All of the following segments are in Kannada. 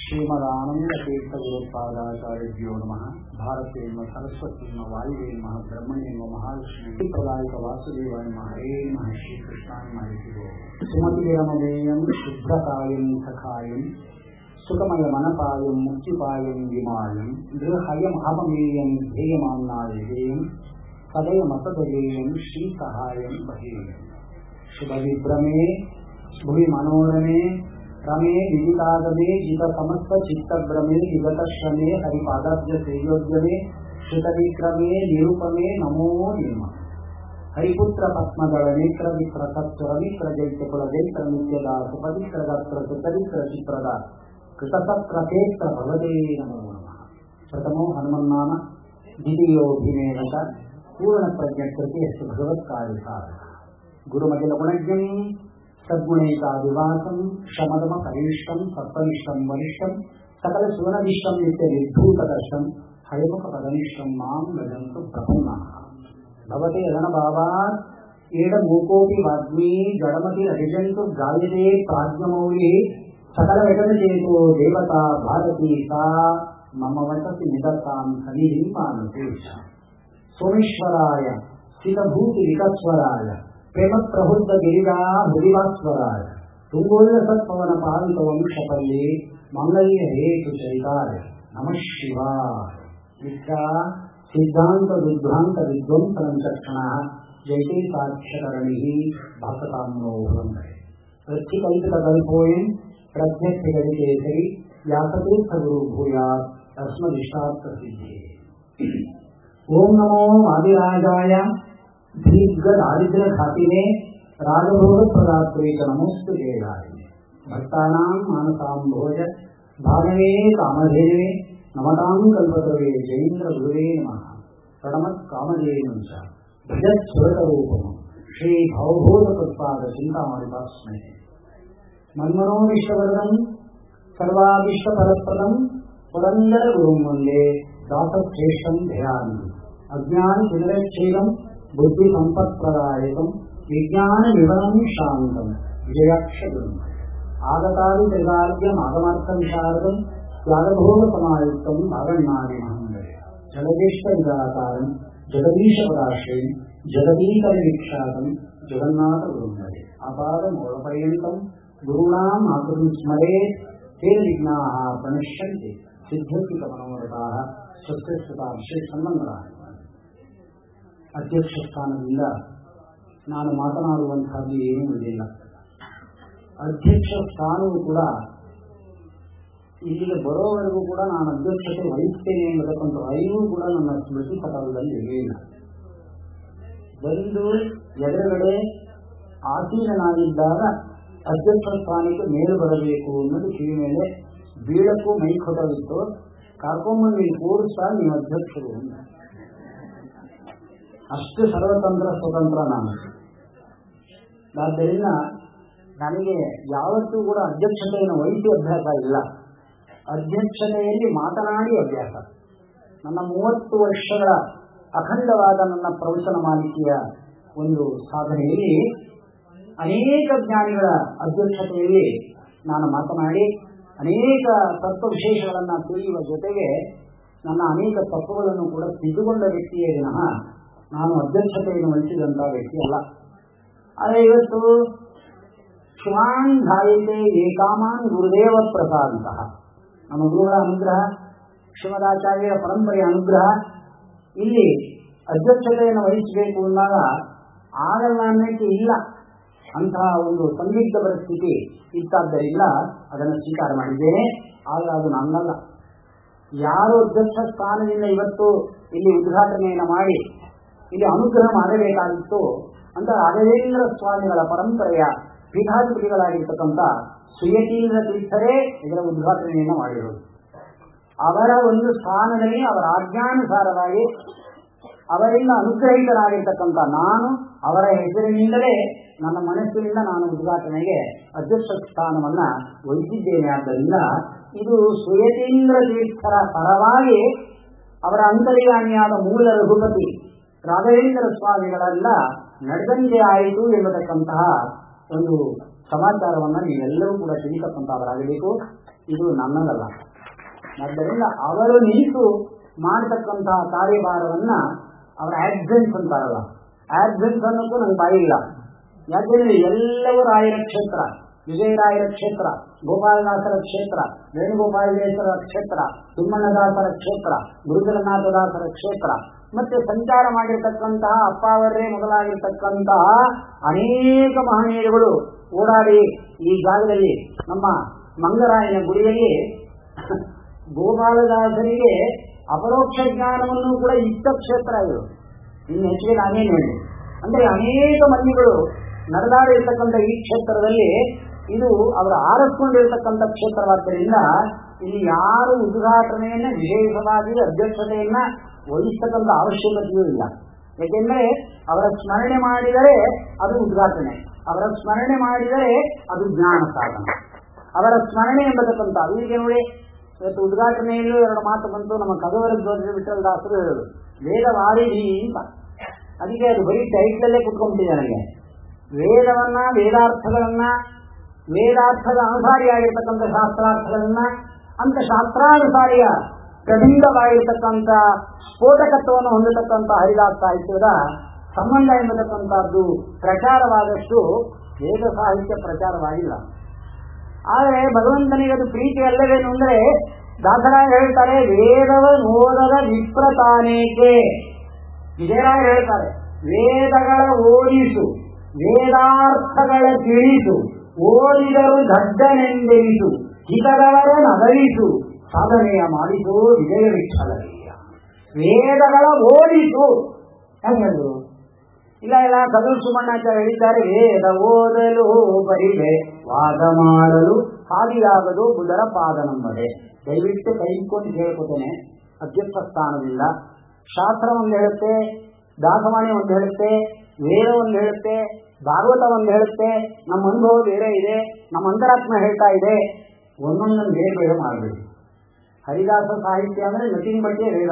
ಶ್ರೀಮದಾನಂದತೀರ್ಥಗುರುಪಾದಾಚಾರ್ಯಭ್ಯೋ ನಮಃ ಭಾರತೇನ್ಮ ಸರಸ್ವತೀನ್ಮ ವಾಯುವೇನ್ಮ ಬ್ರಹ್ಮಣೇನ್ಮ ಮಹಾಲಕ್ಷ್ಮೀ ಪ್ರದಾಯಕ ವಾಸುದೇವಾಯ ಹರೇ ನಮಃ ಶ್ರೀಕೃಷ್ಣಾಯ ಮಹಿಷಿಗೋ ಸುಮತಿರಮಮೇಯಂ ಶುಭ್ರಕಾಯಂ ಸಖಾಯಂ ಸುಖಮಯ ಮನಪಾಯಂ ಮುಕ್ತಿಪಾಯಂ ವಿಮಾಯಂ ಗೃಹಯಂ ಅಪಮೇಯಂ ಧ್ಯೇಯಮಾನ್ನಾಯೇಯಂ ಸದಯ ಮತದಯೇಯಂ ಶ್ರೀಸಹಾಯಂ ಬಹೇಯಂ ಶುಭ ವಿಭ್ರಮೇ ಭುವಿ ಮನೋರಮೆ ರಮೇ ವಿದಿತಾಗಮೇ ಜಿತ ಸಮಸ್ತ ಚಿತ್ತಭ್ರಮೆ ವಿಗತ ಶ್ರಮೆ ಹರಿಪಾದಾಬ್ಜ ಸೇಯೋದ್ಯಮೆ ಶ್ರುತವಿಕ್ರಮೇ ನಿರೂಪಮೇ ನಮೋ ನಿಮ ಹರಿಪುತ್ರ ಪದ್ಮಗಳ ನೇತ್ರ ವಿಕ್ರ ಸತ್ವ ರವಿಕ್ರ ಜೈತ್ಯ ಕುಲ ಜೈತ್ರ ನಿತ್ಯದ ಸುಪವಿತ್ರ ಗಾತ್ರ ಸುಪವಿತ್ರ ಚಿತ್ರದ ಕೃತಸತ್ರೇತ್ರ ಭಗವದೇ ನಮೋ ನಮಃ ಪ್ರಥಮೋ ಹನುಮನ್ನಾಮ ದ್ವಿತೀಯೋಭಿಮೇನಕ ಪೂರ್ಣ ಪ್ರಜ್ಞ ಕೃತಿಯಸ್ತು ಭಗವತ್ಕಾರಿ ಸಾಧಕ ಗುರುಮಗಿಲ ಗುಣಜ್ಞಂ ಸದ್ಗುಣೈಕಾದಿವಾಸಂ ಶಮದಮ ಪರಿಷ್ಠಂ ಸತ್ವನಿಷ್ಠಂ ವರಿಷ್ಠಂ ಸಕಲ ಸುವನನಿಷ್ಠಂ ನಿತ್ಯ ನಿರ್ಧೂತದರ್ಶಂ ಹಯಮುಖ ಪದನಿಷ್ಠಂ ಮಾಂ ಗಜಂತು ಪ್ರಪನ್ನಃ ಭವತೆ ಯದನ ಭಾವಾತ್ ಏಡ ಮೂಕೋಪಿ ವಾಗ್ಮೀ ಜಡಮತಿ ರಜಂತು ಗಾಯತೆ ಪ್ರಾಜ್ಞಮೌಲಿ ಸಕಲ ವೆಟನಚೇತೋ ದೇವತಾ ಭಾರತಿ ಸಾ ಮಮ ವಸತಿ ನಿದತ್ತಾಂ ಸನ್ನಿಧಿಂ ಮಾನಸೇಶ ಸೋಮೇಶ್ವರಾಯ ಸ್ಥಿತಭೂತಿ ವಿಕಸ್ವರಾಯ ಪ್ರೇಮ ಪ್ರಬುದ್ಧ ಗಿರಿಗಾ ಹೃದಿವಾಸ್ವರಾಯ ತುಂಗೋಲ್ಲ ಸತ್ಪವನ ಪಾಲಿತ ವಂಶಪಲ್ಲಿ ಮಂಗಲ್ಯ ಹೇತು ಚೈತಾಯ ನಮಃ ಶಿವಾಯ ಮಿಥ್ಯಾ ಸಿದ್ಧಾಂತ ದುರ್ಭ್ರಾಂತ ವಿಧ್ವಂಸನ ಚಕ್ಷಣ ಜೈತೆ ಸಾಕ್ಷರಣಿ ಭಾಸತಾಮ್ನೋ ವೃಂದಯ ಪ್ರತ್ಯಿಕಲ್ಪಿತ ಕಲ್ಪೋಯಂ ಪ್ರಜ್ಞಪ್ತಿಗಡಿಕೇಸರಿ ವ್ಯಾಸತೀರ್ಥ ಗುರು ಭೂಯಾತ್ ತಸ್ಮದಿಷ್ಟಾರ್ಥ ಸಿದ್ಧಿ ಓಂ ನಮೋ ಆದಿರಾಜಾಯ ದೀರ್ಘ दारिद्र्य खातिने राजभोग प्रदात्रेक नमोस्तु देवाय भक्तानां मानसां भोज भागवे कामधेनवे नमतां कल्पतरुवे जयेन्द्र गुरुवे नमः प्रणमत् कामधेनुं च भजत्स्वरतरूपम् श्रीभवभूतकृत्पाद चिन्तामणिपास्महे मन्मनोविश्ववरदं सर्वाविश्वपरप्रदं पुरन्दरगुरुं वन्दे दासश्रेष्ठं ध्यानि अज्ञानचिनरच्छेदम् बुद्धि संपत्प्रदायकं विज्ञानविवरणं शान्तं विजयाक्षगुरुम् आगतादि त्रिगार्ग्यम् आगमार्थविशारदं त्यागभोगसमायुक्तं भागण्णादिमहन्दरे जगदीश्वरिदाकारं जगदीशपदाश्रयं जगदीकरविख्यातं जगन्नाथगुरुन्दरे अपादमूलपर्यन्तं गुरूणाम् आकृतिं स्मरेत् ते विघ्नाः प्रणश्यन्ति सिद्ध्यन्ति कमनोरथाः स्वस्यस्वता विशेषसम्बन्धः ಅಧ್ಯಕ್ಷ ಸ್ಥಾನದಿಂದ ನಾನು ಮಾತನಾಡುವಂತಹದ್ದು ಏನೂ ಇಲ್ಲ ಅಧ್ಯಕ್ಷ ಸ್ಥಾನವು ಕೂಡ ಇಲ್ಲಿಗೆ ಬರೋವರೆಗೂ ಕೂಡ ನಾನು ಅಧ್ಯಕ್ಷತೆ ವಹಿಸ್ತೇನೆ ಎಂಬತಕ್ಕಂಥ ಅರಿವು ಕೂಡ ನನ್ನ ಸ್ಮೃತಿ ಪಟಲದಲ್ಲಿ ಇರಲಿಲ್ಲ ಬಂದು ಎದುರುಗಡೆ ಆಸೀನನಾಗಿದ್ದಾಗ ಅಧ್ಯಕ್ಷ ಸ್ಥಾನಕ್ಕೆ ಮೇಲೆ ಬರಬೇಕು ಅನ್ನೋದು ಕಿವಿ ಮೇಲೆ ಬೀಳಕ್ಕೂ ಮೈ ಕೊಡವಿತ್ತು ಕರ್ಕೊಂಬಂದು ಇಲ್ಲಿ ಕೂರಿಸ್ತಾ ನೀವು ಅಧ್ಯಕ್ಷರು ಅಂತ ಅಷ್ಟು ಸರ್ವತಂತ್ರ ಸ್ವತಂತ್ರ ನಾನು ಆದ್ದರಿಂದ ನನಗೆ ಯಾವತ್ತೂ ಕೂಡ ಅಧ್ಯಕ್ಷತೆಯನ್ನು ವಹಿಸಿ ಅಭ್ಯಾಸ ಇಲ್ಲ ಅಧ್ಯಕ್ಷತೆಯಲ್ಲಿ ಮಾತನಾಡಿ ಅಭ್ಯಾಸ ನನ್ನ ಮೂವತ್ತು ವರ್ಷಗಳ ಅಖಂಡವಾದ ನನ್ನ ಪ್ರವಚನ ಮಾಲಿಕೆಯ ಒಂದು ಸಾಧನೆಯಲ್ಲಿ ಅನೇಕ ಜ್ಞಾನಿಗಳ ಅಧ್ಯಕ್ಷತೆಯಲ್ಲಿ ನಾನು ಮಾತನಾಡಿ ಅನೇಕ ತತ್ವ ವಿಶೇಷಗಳನ್ನು ತಿಳಿಯುವ ಜೊತೆಗೆ ನನ್ನ ಅನೇಕ ತತ್ವಗಳನ್ನು ಕೂಡ ತಿದ್ದುಕೊಂಡ ವ್ಯಕ್ತಿಯೇ ವಿನಃ ನಾನು ಅಧ್ಯಕ್ಷತೆಯನ್ನು ವಹಿಸಿದಂತಹ ವ್ಯಕ್ತಿ ಅಲ್ಲ ಆದರೆ ಇವತ್ತು ಶಿವಾನ್ ಧಾಯತೆ ಏಕಾಮಾನ್ ಗುರುದೇವ ಪ್ರಸಾದಂತಹ ನಮ್ಮ ಗುರುಗಳ ಅನುಗ್ರಹ ಶ್ರೀಮದಾಚಾರ್ಯರ ಪರಂಪರೆಯ ಅನುಗ್ರಹ ಇಲ್ಲಿ ಅಧ್ಯಕ್ಷತೆಯನ್ನು ವಹಿಸಬೇಕು ಅಂದಾಗ ಆಗಲ್ಲ ಅನ್ನಕ್ಕೆ ಇಲ್ಲ ಅಂತಹ ಒಂದು ಸಂದಿಗ್ಧ ಪರಿಸ್ಥಿತಿ ಇತ್ತಾದ್ದರಿಂದ ಅದನ್ನು ಸ್ವೀಕಾರ ಮಾಡಿದ್ದೇನೆ ಆದರೆ ಅದು ನನ್ನಲ್ಲ ಯಾರು ಅಧ್ಯಕ್ಷ ಸ್ಥಾನದಿಂದ ಇವತ್ತು ಇಲ್ಲಿ ಉದ್ಘಾಟನೆಯನ್ನು ಮಾಡಿ ಇಲ್ಲಿ ಅನುಗ್ರಹ ಮಾಡಬೇಕಾಗಿತ್ತು ಅಂತ ರಾಘವೇಂದ್ರ ಸ್ವಾಮಿಗಳ ಪರಂಪರೆಯ ಪೀಠಾಧಿಪತಿಗಳಾಗಿರ್ತಕ್ಕಂಥ ಸುಯತೀಂದ್ರ ತೀರ್ಥರೇ ಇದರ ಉದ್ಘಾಟನೆಯನ್ನು ಮಾಡಿರೋದು ಅವರ ಒಂದು ಸ್ಥಾನದಲ್ಲಿ ಅವರ ಆಜ್ಞಾನುಸಾರವಾಗಿ ಅವರಿಂದ ಅನುಗ್ರಹಿತರಾಗಿರ್ತಕ್ಕಂಥ ನಾನು ಅವರ ಹೆಸರಿನಿಂದಲೇ ನನ್ನ ಮನಸ್ಸಿನಿಂದ ನಾನು ಉದ್ಘಾಟನೆಗೆ ಅಧ್ಯಕ್ಷ ಸ್ಥಾನವನ್ನ ವಹಿಸಿದ್ದೇನೆ ಆದ್ದರಿಂದ ಇದು ಸುಯತೀಂದ್ರ ತೀರ್ಥರ ಪರವಾಗಿ ಅವರ ಅಂತರ್ಯಾಮಿಯಾದ ಮೂಲ ರಘುಪತಿ ರಾಘವೇಂದ್ರ ಸ್ವಾಮಿಗಳೆಲ್ಲ ನಡೆದಂತೆ ಆಯಿತು ಎಂಬತಕ್ಕಂತಹ ಒಂದು ಸಮಾಚಾರವನ್ನು ನೀವೆಲ್ಲರೂ ಕೂಡ ತಿಳಿತಕ್ಕಂಥವರಾಗಬೇಕು ಇದು ನನ್ನದಲ್ಲ ಆದ್ದರಿಂದ ಅವರು ನಿಂತು ಮಾಡತಕ್ಕಂತಹ ಕಾರ್ಯಭಾರವನ್ನ ಅವರ ಆಬ್ಸೆನ್ಸ್ ಅಂತಾರಲ್ಲ ಆಬ್ಸೆನ್ಸ್ ಅನ್ನೋಕ್ಕೂ ನಂಗೆ ಬಾಯಿ ಇಲ್ಲ ಯಾಕೆಂದ್ರೆ ಎಲ್ಲವೂ ರಾಯರ ಕ್ಷೇತ್ರ ವಿಜಯರಾಯರ ಕ್ಷೇತ್ರ ಗೋಪಾಲದಾಸರ ಕ್ಷೇತ್ರ ವೇಣುಗೋಪಾಲದೇಶ್ವರ ಕ್ಷೇತ್ರ ತಿಮ್ಮಣ್ಣದಾಸರ ಕ್ಷೇತ್ರ ಗುರುಜಗನ್ನಾಥದಾಸರ ಕ್ಷೇತ್ರ ಮತ್ತೆ ಸಂಚಾರ ಮಾಡಿರ್ತಕ್ಕಂತಹ ಅಪ್ಪಾವರೇ ಮೊದಲಾಗಿರ್ತಕ್ಕಂತಹ ಅನೇಕ ಮಹನೀಯರುಗಳು ಓಡಾಡಿ ಈ ಜಾಗದಲ್ಲಿ ನಮ್ಮ ಮಂಗರಾಯನ ಗುಡಿಯಲ್ಲಿ ಗೋಪಾಲದಾಸರಿಗೆ ಅಪರೋಕ್ಷ ಜ್ಞಾನವನ್ನು ಕೂಡ ಇತ್ತ ಕ್ಷೇತ್ರ ಇದು ಇನ್ನು ಹೆಚ್ಚಿಗೆ ನಾನೇನು ಹೇಳಿ ಅಂದ್ರೆ ಅನೇಕ ಮಂದಿಗಳು ನಡೆದಾಡಿರ್ತಕ್ಕಂಥ ಈ ಕ್ಷೇತ್ರದಲ್ಲಿ ಇದು ಅವರು ಆರಿಸ್ಕೊಂಡಿರ್ತಕ್ಕಂಥ ಕ್ಷೇತ್ರವಾದ್ದರಿಂದ ಇಲ್ಲಿ ಯಾರು ಉದ್ಘಾಟನೆಯನ್ನ ವಿಶೇಷವಾಗಿ ಅಧ್ಯಕ್ಷತೆಯನ್ನ ವಹಿಸ್ತಕ್ಕಂಥ ಅವಶ್ಯಕತೆಯೂ ಇಲ್ಲ ಯಾಕೆಂದ್ರೆ ಅವರ ಸ್ಮರಣೆ ಮಾಡಿದರೆ ಅದು ಉದ್ಘಾಟನೆ ಅವರ ಸ್ಮರಣೆ ಮಾಡಿದರೆ ಅದು ಜ್ಞಾನ ಸಾಧನ ಅವರ ಸ್ಮರಣೆ ಎಂಬತಕ್ಕಂಥ ಅಲ್ಲಿಗೆ ನೋಡಿ ಇವತ್ತು ಉದ್ಘಾಟನೆಯಲ್ಲೂ ಎರಡು ಮಾತು ಬಂತು ನಮ್ಮ ಕಗವರ ಧ್ವಜ ವಿಠಲ್ ದಾಸರು ಹೇಳೋದು ವೇದವಾರಿಣಿ ಅಂತ ಅದಕ್ಕೆ ಅದು ಬರೀ ಟೈಟ್ಲಲ್ಲೇ ಕುತ್ಕೊಂಡ್ಬಿಟ್ಟಿದೆ ನನಗೆ ವೇದವನ್ನ ವೇದಾರ್ಥಗಳನ್ನ ವೇದಾರ್ಥದ ಅನುಸಾರಿಯಾಗಿರ್ತಕ್ಕಂಥ ಶಾಸ್ತ್ರಾರ್ಥಗಳನ್ನ ಅಂತ ಶಾಸ್ತ್ರಾನುಸಾರಿಯ ಪ್ರಬೀಢವಾಗಿರ್ತಕ್ಕಂಥ ಸ್ಫೋಟಕತ್ವವನ್ನು ಹೊಂದತಕ್ಕಂಥ ಹರಿದಾಸ ಸಾಹಿತ್ಯದ ಸಂಬಂಧ ಎಂಬತಕ್ಕಂಥದ್ದು ಪ್ರಚಾರವಾದಷ್ಟು ವೇದ ಸಾಹಿತ್ಯ ಪ್ರಚಾರವಾಗಿಲ್ಲ ಆದರೆ ಭಗವಂತನಿಗೆ ಅದು ಪ್ರೀತಿ ಅಲ್ಲವೇನು ಅಂದ್ರೆ ದಾಸರಾಯ ಹೇಳ್ತಾರೆ ವೇದವ ಓದದ ವಿಪ್ರತಾನೇಕೆ ವಿಜಯರಾಯ ಹೇಳ್ತಾರೆ ವೇದಗಳ ಓದಿಸು ವೇದಾರ್ಥಗಳ ತಿಳಿಸು ಓದಿದರು ದಡ್ಡನೆಂದೆನಿಸು ಹಿತದವರ ನಗರಿಸು ಸಾಧನೆಯ ಮಾಡಿಸು ವಿಜಯ ವಿಠಲಯ್ಯ ವೇದಗಳ ಓದಿಸು ಹೆಂಗದು ಇಲ್ಲ ಇಲ್ಲ ಕದಲ್ ಸುಮಣ್ಣಾಚಾರ್ಯ ಹೇಳಿದ್ದಾರೆ ವೇದ ಓದಲು ಬರಿದೆ ವಾದ ಮಾಡಲು ಹಾದಿಯಾಗದು ಬುಧರ ಪಾದ ನಂಬದೆ ದಯವಿಟ್ಟು ಕೈ ಇಟ್ಕೊಂಡು ಹೇಳ್ಕೊತೇನೆ ಅಧ್ಯಕ್ಷ ಸ್ಥಾನದಿಂದ ಶಾಸ್ತ್ರ ಒಂದು ಹೇಳುತ್ತೆ ದಾಸವಾಣಿ ಒಂದು ಹೇಳುತ್ತೆ ವೇದ ಒಂದು ಹೇಳುತ್ತೆ ಭಾಗವತ ಒಂದು ಹೇಳುತ್ತೆ ನಮ್ಮ ಅನುಭವ ಬೇರೆ ಇದೆ ನಮ್ಮ ಅಂತರಾತ್ಮ ಹೇಳ್ತಾ ಇದೆ ಒಂದೊಂದನ್ನು ಬೇರೆ ಬೇರೆ ಮಾಡಬೇಡಿ ಹರಿದಾಸ ಸಾಹಿತ್ಯ ಅಂದ್ರೆ ನಟಿಂಗ್ ಬಟ್ಟೆ ವೇದ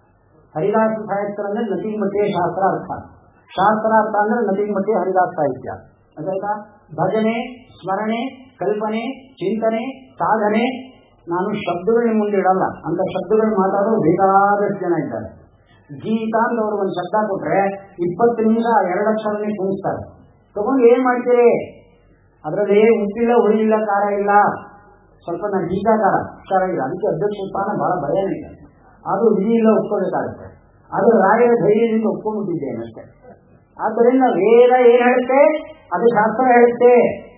ಹರಿದಾಸ ಸಾಹಿತ್ಯ ಅಂದ್ರೆ ನಟಿಂಗ್ ಬಟ್ಟೆ ಶಾಸ್ತ್ರ ಅರ್ಥ ಶಾಸ್ತ್ರಾರ್ಥ ಅಂದ್ರೆ ನಟಿಂಗ್ ಬಟ್ಟೆ ಹರಿದಾಸ ಸಾಹಿತ್ಯ ಅದಾಯ್ತಾ ಭಜನೆ ಸ್ಮರಣೆ ಕಲ್ಪನೆ ಚಿಂತನೆ ಸಾಧನೆ ನಾನು ಶಬ್ದಗಳನ್ನ ಮುಂದೆ ಇಡಲ್ಲ ಅಂತ ಶಬ್ದಗಳು ಮಾತಾಡೋರು ಬೇಕಾದಷ್ಟು ಜನ ಇದ್ದಾರೆ ಗೀತ ಅಂತ ಅವ್ರು ಒಂದು ಶಬ್ದ ಕೊಟ್ರೆ ಇಪ್ಪತ್ತು ನಿಮಿಷ ಎರಡು ಅಕ್ಷರನೇ ಕೂರಿಸ್ತಾರೆ ತಗೊಂಡು ಏನ್ ಮಾಡ್ತೀರಿ ಅದರಲ್ಲಿ ಉಪ್ಪಿಲ್ಲ ಹುಳಿ ಖಾರ ಇಲ್ಲ ಸ್ವಲ್ಪ ನಾನು ಗೀತಾಕಾರ ಹುಷಾರಾಗಿಲ್ಲ ಅದಕ್ಕೆ ಅಧ್ಯಕ್ಷ ಸ್ಥಾನ ಬಹಳ ಭಯನೇ ಇದೆ ಅದು ವಿಧಿ ಇಲ್ಲ ಒಪ್ಕೋಬೇಕಾಗುತ್ತೆ ಅದು ರಾಯರ ಧೈರ್ಯದಿಂದ ಒಪ್ಕೊಂಡ್ಬಿಟ್ಟಿದ್ದೇನೆ ಅಷ್ಟೇ ಆದ್ದರಿಂದ ವೇದ ಏನ್ ಹೇಳುತ್ತೆ ಅದು ಶಾಸ್ತ್ರ ಹೇಳುತ್ತೆ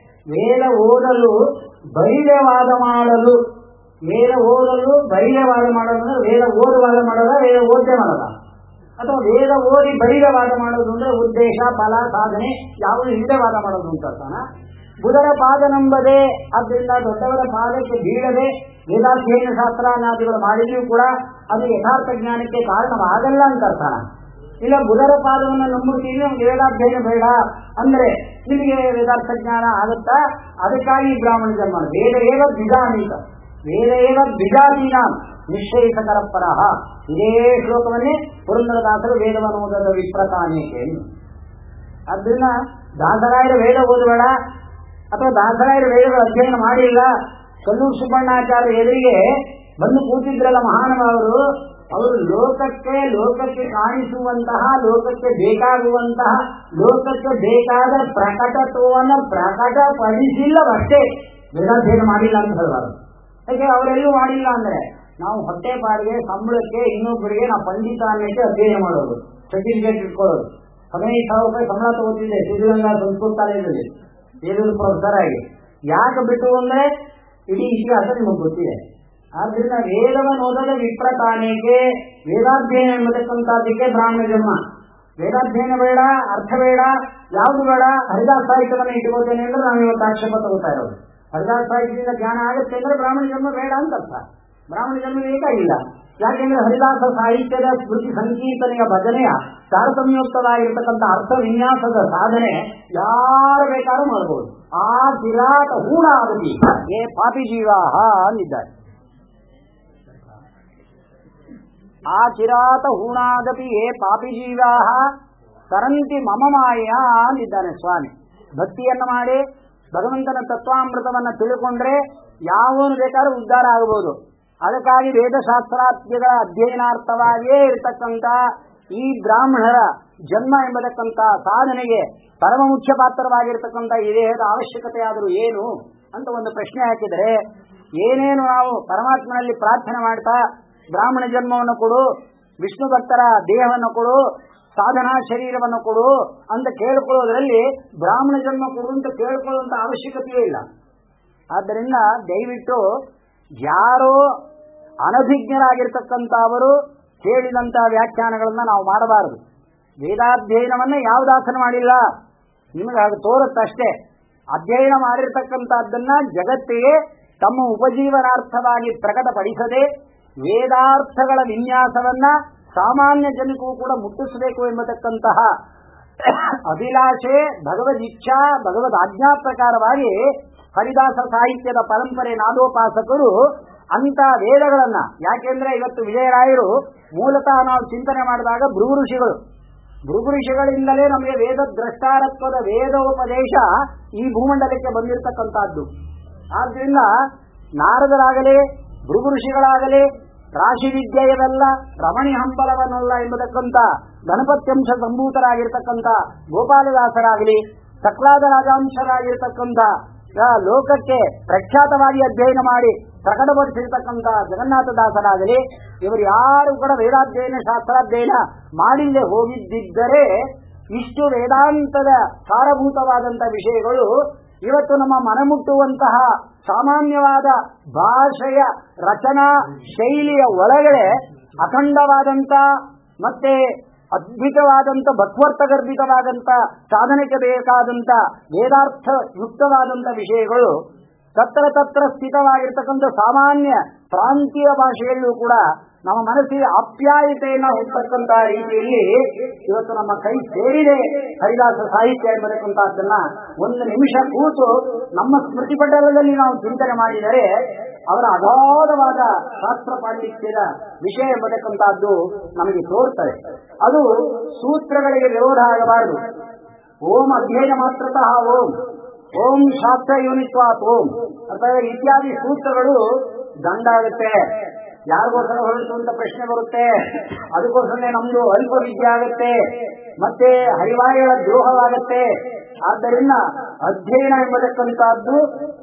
ವೇದ ಓದಲು ಬೈರ್ಯವಾದ ಮಾಡಲು ವೇದ ಓದಲು ಬೈರ್ಯವಾದ ಮಾಡಲು ಅಂದ್ರೆ ವೇದ ಓದುವಾದ ಮಾಡೋದ ವೇದ ಓದ್ದೆ ಮಾಡೋದ ಅಥವಾ ವೇದ ಓದಿ ಬೈರ್ಯವಾದ ಮಾಡೋದು ಅಂದ್ರೆ ಉದ್ದೇಶ ಫಲ ಸಾಧನೆ ಯಾವುದು ಇಲ್ಲದೆ ವಾದ ಮಾಡೋದು ಅಂತ ಅರ್ಥನ ಬುಧರ ಪಾದ ನಂಬದೆ ಆದ್ದರಿಂದ ದೊಡ್ಡವರ ಪಾದಕ್ಕೆ ಬೀಳದೆ ವೇದಾಧ್ಯಯನ ಶಾಸ್ತ್ರಾನಾದಿಗಳು ಮಾಡಿದ್ರೂ ಕೂಡ ಅದು ಯಥಾರ್ಥ ಜ್ಞಾನಕ್ಕೆ ಕಾರಣವಾಗಲ್ಲ ಅಂತ ಅರ್ಥನ ಇಲ್ಲ ಬುಧರ ಪಾದವನ್ನು ನಂಬುತ್ತೀನಿ ನಮ್ಗೆ ವೇದಾಧ್ಯಯನ ಬೇಡ ಅಂದ್ರೆ ನಿಮಗೆ ವೇದಾರ್ಥ ಜ್ಞಾನ ಆಗುತ್ತಾ ಅದಕ್ಕಾಗಿ ಬ್ರಾಹ್ಮಣ ಜನ್ಮ ವೇದ ಏವ ದ್ವಿಜಾನೀತ ವೇದ ಏವ ದ್ವಿಜಾತೀನ ನಿಶ್ಚಯಿಸಕರ ಪರಹ ಇದೇ ಶ್ಲೋಕವನ್ನೇ ಪುರಂದರದಾಸರು ವೇದವನ್ನು ಓದದ ವಿಪ್ರತಾನೇಕೆ ಅದನ್ನ ದಾಸರಾಯರ ವೇದ ಓದಬೇಡ ಅಥವಾ ದಾಸರಾಯರ ವೇದಗಳ ಅಧ್ಯಯನ ಮಾಡಿಲ್ಲ ಕಲ್ಲೂರು ಸುಬ್ಬಣ್ಣಾಚಾರ್ಯ ಎದುರಿಗೆ ಬಂದು ಕೂತಿದ್ರಲ್ಲ ಮಹಾನುಭಾವರು ಅವರು ಲೋಕಕ್ಕೆ ಲೋಕಕ್ಕೆ ಕಾಣಿಸುವಂತಹ ಲೋಕಕ್ಕೆ ಬೇಕಾಗುವಂತಹ ಲೋಕಕ್ಕೆ ಬೇಕಾದ ಪ್ರಕಟತ್ವವನ್ನು ಪ್ರಕಟಪಡಿಸಿಲ್ಲವಷ್ಟೇ ವೇದಾಧ್ಯಯನ ಮಾಡಿಲ್ಲ ಅಂತ ಹೇಳಬಾರದು ಯಾಕೆ ಅವರೆಲ್ಲೂ ಮಾಡಿಲ್ಲ ಅಂದ್ರೆ ನಾವು ಹೊಟ್ಟೆ ಪಾಡಿಗೆ ಸಂಬಳಕ್ಕೆ ಇನ್ನೊಬ್ಬರಿಗೆ ನಾವು ಪಂಡಿತ ಅನ್ನಕ್ಕೆ ಅಧ್ಯಯನ ಮಾಡೋದು ಸರ್ಟಿಫಿಕೇಟ್ ಇಟ್ಕೊಳ್ಳೋದು ಹದಿನೈದು ಸಾವಿರ ರೂಪಾಯಿ ಸಂಬಳ ತಗೋತಿದ್ದೆ ಸಿದ್ಧಗಂಗಾ ಸಂಸ್ಕೃತ ಕಾಲೇಜಲ್ಲಿ ಏಳೂರು ಪ್ರೊಫೆಸರ್ ಆಗಿ ಯಾಕೆ ಬಿಟ್ಟು ಅಂದ್ರೆ ಇಡೀ ಇತಿಹಾಸ ನಿಮಗೆ ಗೊತ್ತಿದೆ ಆದ್ರಿಂದ ವೇದವನ್ನು ಓದದ ವಿಪ್ರತಾನೆಗೆ ವೇದಾಧ್ಯಯನ ಎಂಬತಕ್ಕಂಥದ್ದಕ್ಕೆ ಬ್ರಾಹ್ಮಣ ಜನ್ಮ ವೇದಾಧ್ಯಯನ ಬೇಡ ಅರ್ಥ ಬೇಡ ಯಾವುದು ಬೇಡ ಹರಿದಾಸ ಸಾಹಿತ್ಯವನ್ನು ಇಟ್ಕೋತೇನೆ ಅಂದ್ರೆ ನಾವು ಇವತ್ತು ಆಕ್ಷೇಪ ತಗೋತಾ ಇರೋದು ಹರಿದಾಸ ಸಾಹಿತ್ಯದಿಂದ ಜ್ಞಾನ ಆಗುತ್ತೆ ಅಂದ್ರೆ ಬ್ರಾಹ್ಮಣ ಜನ್ಮ ಬೇಡ ಅಂತ ಅರ್ಥ ಬ್ರಾಹ್ಮಣ ಜನ್ಮ ಬೇಕಾಗಿಲ್ಲ ಯಾಕೆಂದ್ರೆ ಹರಿದಾಸ ಸಾಹಿತ್ಯದ ಸ್ಮೃತಿ ಸಂಕೀರ್ತನೆಯ ಭಜನೆಯ ತಾರತಮ್ಯೋಕ್ತವಾಗಿರ್ತಕ್ಕಂಥ ಅರ್ಥ ವಿನ್ಯಾಸದ ಸಾಧನೆ ಯಾರು ಬೇಕಾದ್ರೂ ಮಾಡಬಹುದು ಆ ವಿರಾಟ ಹೂಡಾಗತಿ ಏ ಪಾಪಿ ಜೀವಾಹ ಅಂದಿದ್ದಾರೆ ಆ ಚಿರಾತ ಹೂಣಾಗತಿ ಏ ಪಾಪಿ ಜೀವಾಹ ತರಂತಿ ಮಮ ಮಾಯ ಅಂದಿದ್ದಾನೆ ಸ್ವಾಮಿ ಭಕ್ತಿಯನ್ನು ಮಾಡಿ ಭಗವಂತನ ತತ್ವಾಮೃತವನ್ನ ತಿಳ್ಕೊಂಡ್ರೆ ಯಾವನು ಬೇಕಾದ್ರೂ ಉದ್ಧಾರ ಆಗಬಹುದು ಅದಕ್ಕಾಗಿ ವೇದಶಾಸ್ತ್ರಾತ್ಯಗಳ ಅಧ್ಯಯನಾರ್ಥವಾಗಿಯೇ ಇರತಕ್ಕಂತ ಈ ಬ್ರಾಹ್ಮಣರ ಜನ್ಮ ಎಂಬತಕ್ಕಂತ ಸಾಧನೆಗೆ ಪರಮ ಮುಖ್ಯ ಪಾತ್ರವಾಗಿರ್ತಕ್ಕಂಥ ಈ ದೇಹದ ಅವಶ್ಯಕತೆ ಆದರೂ ಏನು ಅಂತ ಒಂದು ಪ್ರಶ್ನೆ ಹಾಕಿದರೆ ಏನೇನು ನಾವು ಪರಮಾತ್ಮನಲ್ಲಿ ಪ್ರಾರ್ಥನೆ ಮಾಡ್ತಾ ಬ್ರಾಹ್ಮಣ ಜನ್ಮವನ್ನು ಕೊಡು ವಿಷ್ಣು ಭಕ್ತರ ದೇಹವನ್ನು ಕೊಡು ಸಾಧನಾ ಶರೀರವನ್ನು ಕೊಡು ಅಂತ ಕೇಳ್ಕೊಳ್ಳೋದ್ರಲ್ಲಿ ಬ್ರಾಹ್ಮಣ ಜನ್ಮ ಕೊಡು ಅಂತ ಕೇಳ್ಕೊಳ್ಳುವಂತ ಅವಶ್ಯಕತೆಯೇ ಇಲ್ಲ ಆದ್ದರಿಂದ ದಯವಿಟ್ಟು ಯಾರೋ ಅನಭಿಜ್ಞರಾಗಿರ್ತಕ್ಕಂಥ ಅವರು ಹೇಳಿದಂತ ವ್ಯಾಖ್ಯಾನಗಳನ್ನ ನಾವು ಮಾಡಬಾರದು ವೇದಾಧ್ಯಯನವನ್ನ ಯಾವ ದಾಸನ ಮಾಡಿಲ್ಲ ನಿಮಗೆ ಅದು ತೋರುತ್ತಷ್ಟೇ ಅಧ್ಯಯನ ಮಾಡಿರ್ತಕ್ಕಂಥದ್ದನ್ನ ಜಗತ್ತಿಗೆ ತಮ್ಮ ಉಪಜೀವನಾರ್ಥವಾಗಿ ಪ್ರಕಟಪಡಿಸದೆ ವೇದಾರ್ಥಗಳ ವಿನ್ಯಾಸವನ್ನ ಸಾಮಾನ್ಯ ಜನಕ್ಕೂ ಕೂಡ ಮುಟ್ಟಿಸಬೇಕು ಎಂಬತಕ್ಕಂತಹ ಅಭಿಲಾಷೆ ಭಗವದ್ ಇಚ್ಛಾ ಭಗವದ್ ಆಜ್ಞಾ ಪ್ರಕಾರವಾಗಿ ಹರಿದಾಸ ಸಾಹಿತ್ಯದ ಪರಂಪರೆ ನಾದೋಪಾಸಕರು ಅಂತ ವೇದಗಳನ್ನ ಯಾಕೆಂದ್ರೆ ಇವತ್ತು ವಿಜಯರಾಯರು ಮೂಲತಃ ನಾವು ಚಿಂತನೆ ಮಾಡಿದಾಗ ಭೃಗು ಋಷಿಗಳು ಭೃಗು ಋಷಿಗಳಿಂದಲೇ ನಮಗೆ ವೇದ ದ್ರಷ್ಟಾರತ್ವದ ವೇದೋಪದೇಶ ಈ ಭೂಮಂಡಲಕ್ಕೆ ಬಂದಿರತಕ್ಕಂತಹದ್ದು ಆದ್ರಿಂದ ನಾರದರಾಗಲಿ ಭೃಗು ಋಷಿಗಳಾಗಲಿ ರಾಶಿ ವಿದ್ಯೆಯವೆಲ್ಲ ರಮಣಿ ಹಂಬಲವನ್ನಲ್ಲ ಎಂಬತಕ್ಕಂಥ ಗಣಪತ್ಯಂಶ ಸಂಭೂತರಾಗಿರ್ತಕ್ಕಂಥ ಗೋಪಾಲದಾಸರಾಗಲಿ ಸಕ್ಲಾದ ರಾಜಾಂಶರಾಗಿರ್ತಕ್ಕಂಥ ಲೋಕಕ್ಕೆ ಪ್ರಖ್ಯಾತವಾಗಿ ಅಧ್ಯಯನ ಮಾಡಿ ಪ್ರಕಟಪಡಿಸಿರ್ತಕ್ಕಂಥ ಜಗನ್ನಾಥದಾಸರಾಗಲಿ ಇವರು ಯಾರು ಕೂಡ ವೇದಾಧ್ಯಯನ ಶಾಸ್ತ್ರಾಧ್ಯಯನ ಮಾಡಿಲ್ಲದೆ ಹೋಗಿದ್ದಿದ್ದರೆ ಇಷ್ಟು ವೇದಾಂತದ ಸಾರಭೂತವಾದಂಥ ವಿಷಯಗಳು ಇವತ್ತು ನಮ್ಮ ಮನಮುಟ್ಟುವಂತಹ ಸಾಮಾನ್ಯವಾದ ಭಾಷೆಯ ರಚನಾ ಶೈಲಿಯ ಒಳಗಡೆ ಅಖಂಡವಾದಂತ ಮತ್ತೆ ಅದ್ಭುತವಾದಂತ ಭಕ್ವರ್ಥಗರ್ಭಿತವಾದಂತ ಸಾಧನೆಗೆ ಬೇಕಾದಂತ ವೇದಾರ್ಥ ಯುಕ್ತವಾದಂತ ವಿಷಯಗಳು ತತ್ರ ತತ್ರ ಸ್ಥಿತವಾಗಿರ್ತಕ್ಕಂಥ ಸಾಮಾನ್ಯ ಪ್ರಾಂತೀಯ ಭಾಷೆಯಲ್ಲೂ ಕೂಡ ನಮ್ಮ ಮನಸ್ಸಿಗೆ ಆಪ್ಯಾಯತೆಯನ್ನು ಹೊಂದತಕ್ಕಂತಹ ರೀತಿಯಲ್ಲಿ ಇವತ್ತು ನಮ್ಮ ಕೈ ಸೇರಿದೆ ಹರಿದಾಸ ಸಾಹಿತ್ಯ ಎಂಬತಕ್ಕಂತಹದ್ದನ್ನ ಒಂದು ನಿಮಿಷ ಕೂತು ನಮ್ಮ ಸ್ಮೃತಿ ಪಟಲದಲ್ಲಿ ನಾವು ಚಿಂತನೆ ಮಾಡಿದರೆ ಅವರ ಅಗಾಧವಾದ ಶಾಸ್ತ್ರ ಪಾಂಡಿತ್ಯದ ವಿಷಯ ಎಂಬತಕ್ಕಂತಹದ್ದು ನಮಗೆ ತೋರ್ತದೆ ಅದು ಸೂತ್ರಗಳಿಗೆ ವಿರೋಧ ಆಗಬಾರದು ಓಂ ಅಧ್ಯಯನ ಮಾತ್ರತಃ ಓಂ ಓಂ ಶಾಸ್ತ್ರ ಯೂನಿತ್ವಾತ್ ಓಂ ಅಥವಾ ಇತ್ಯಾದಿ ಸೂತ್ರಗಳು ದಂಡಾಗುತ್ತೆ ಯಾರಿಗೋಸ್ಕರ ಹೊರಟು ಅಂತ ಪ್ರಶ್ನೆ ಬರುತ್ತೆ ಅದಕ್ಕೋಸ್ಕರ ನಮ್ದು ಅಲ್ಪ ವಿದ್ಯೆ ಆಗುತ್ತೆ ಮತ್ತೆ ಹರಿವಾಯುಗಳ ದ್ರೋಹವಾಗುತ್ತೆ ಆದ್ದರಿಂದ ಅಧ್ಯಯನ ಎಂಬತಕ್ಕಂತಹದ್ದು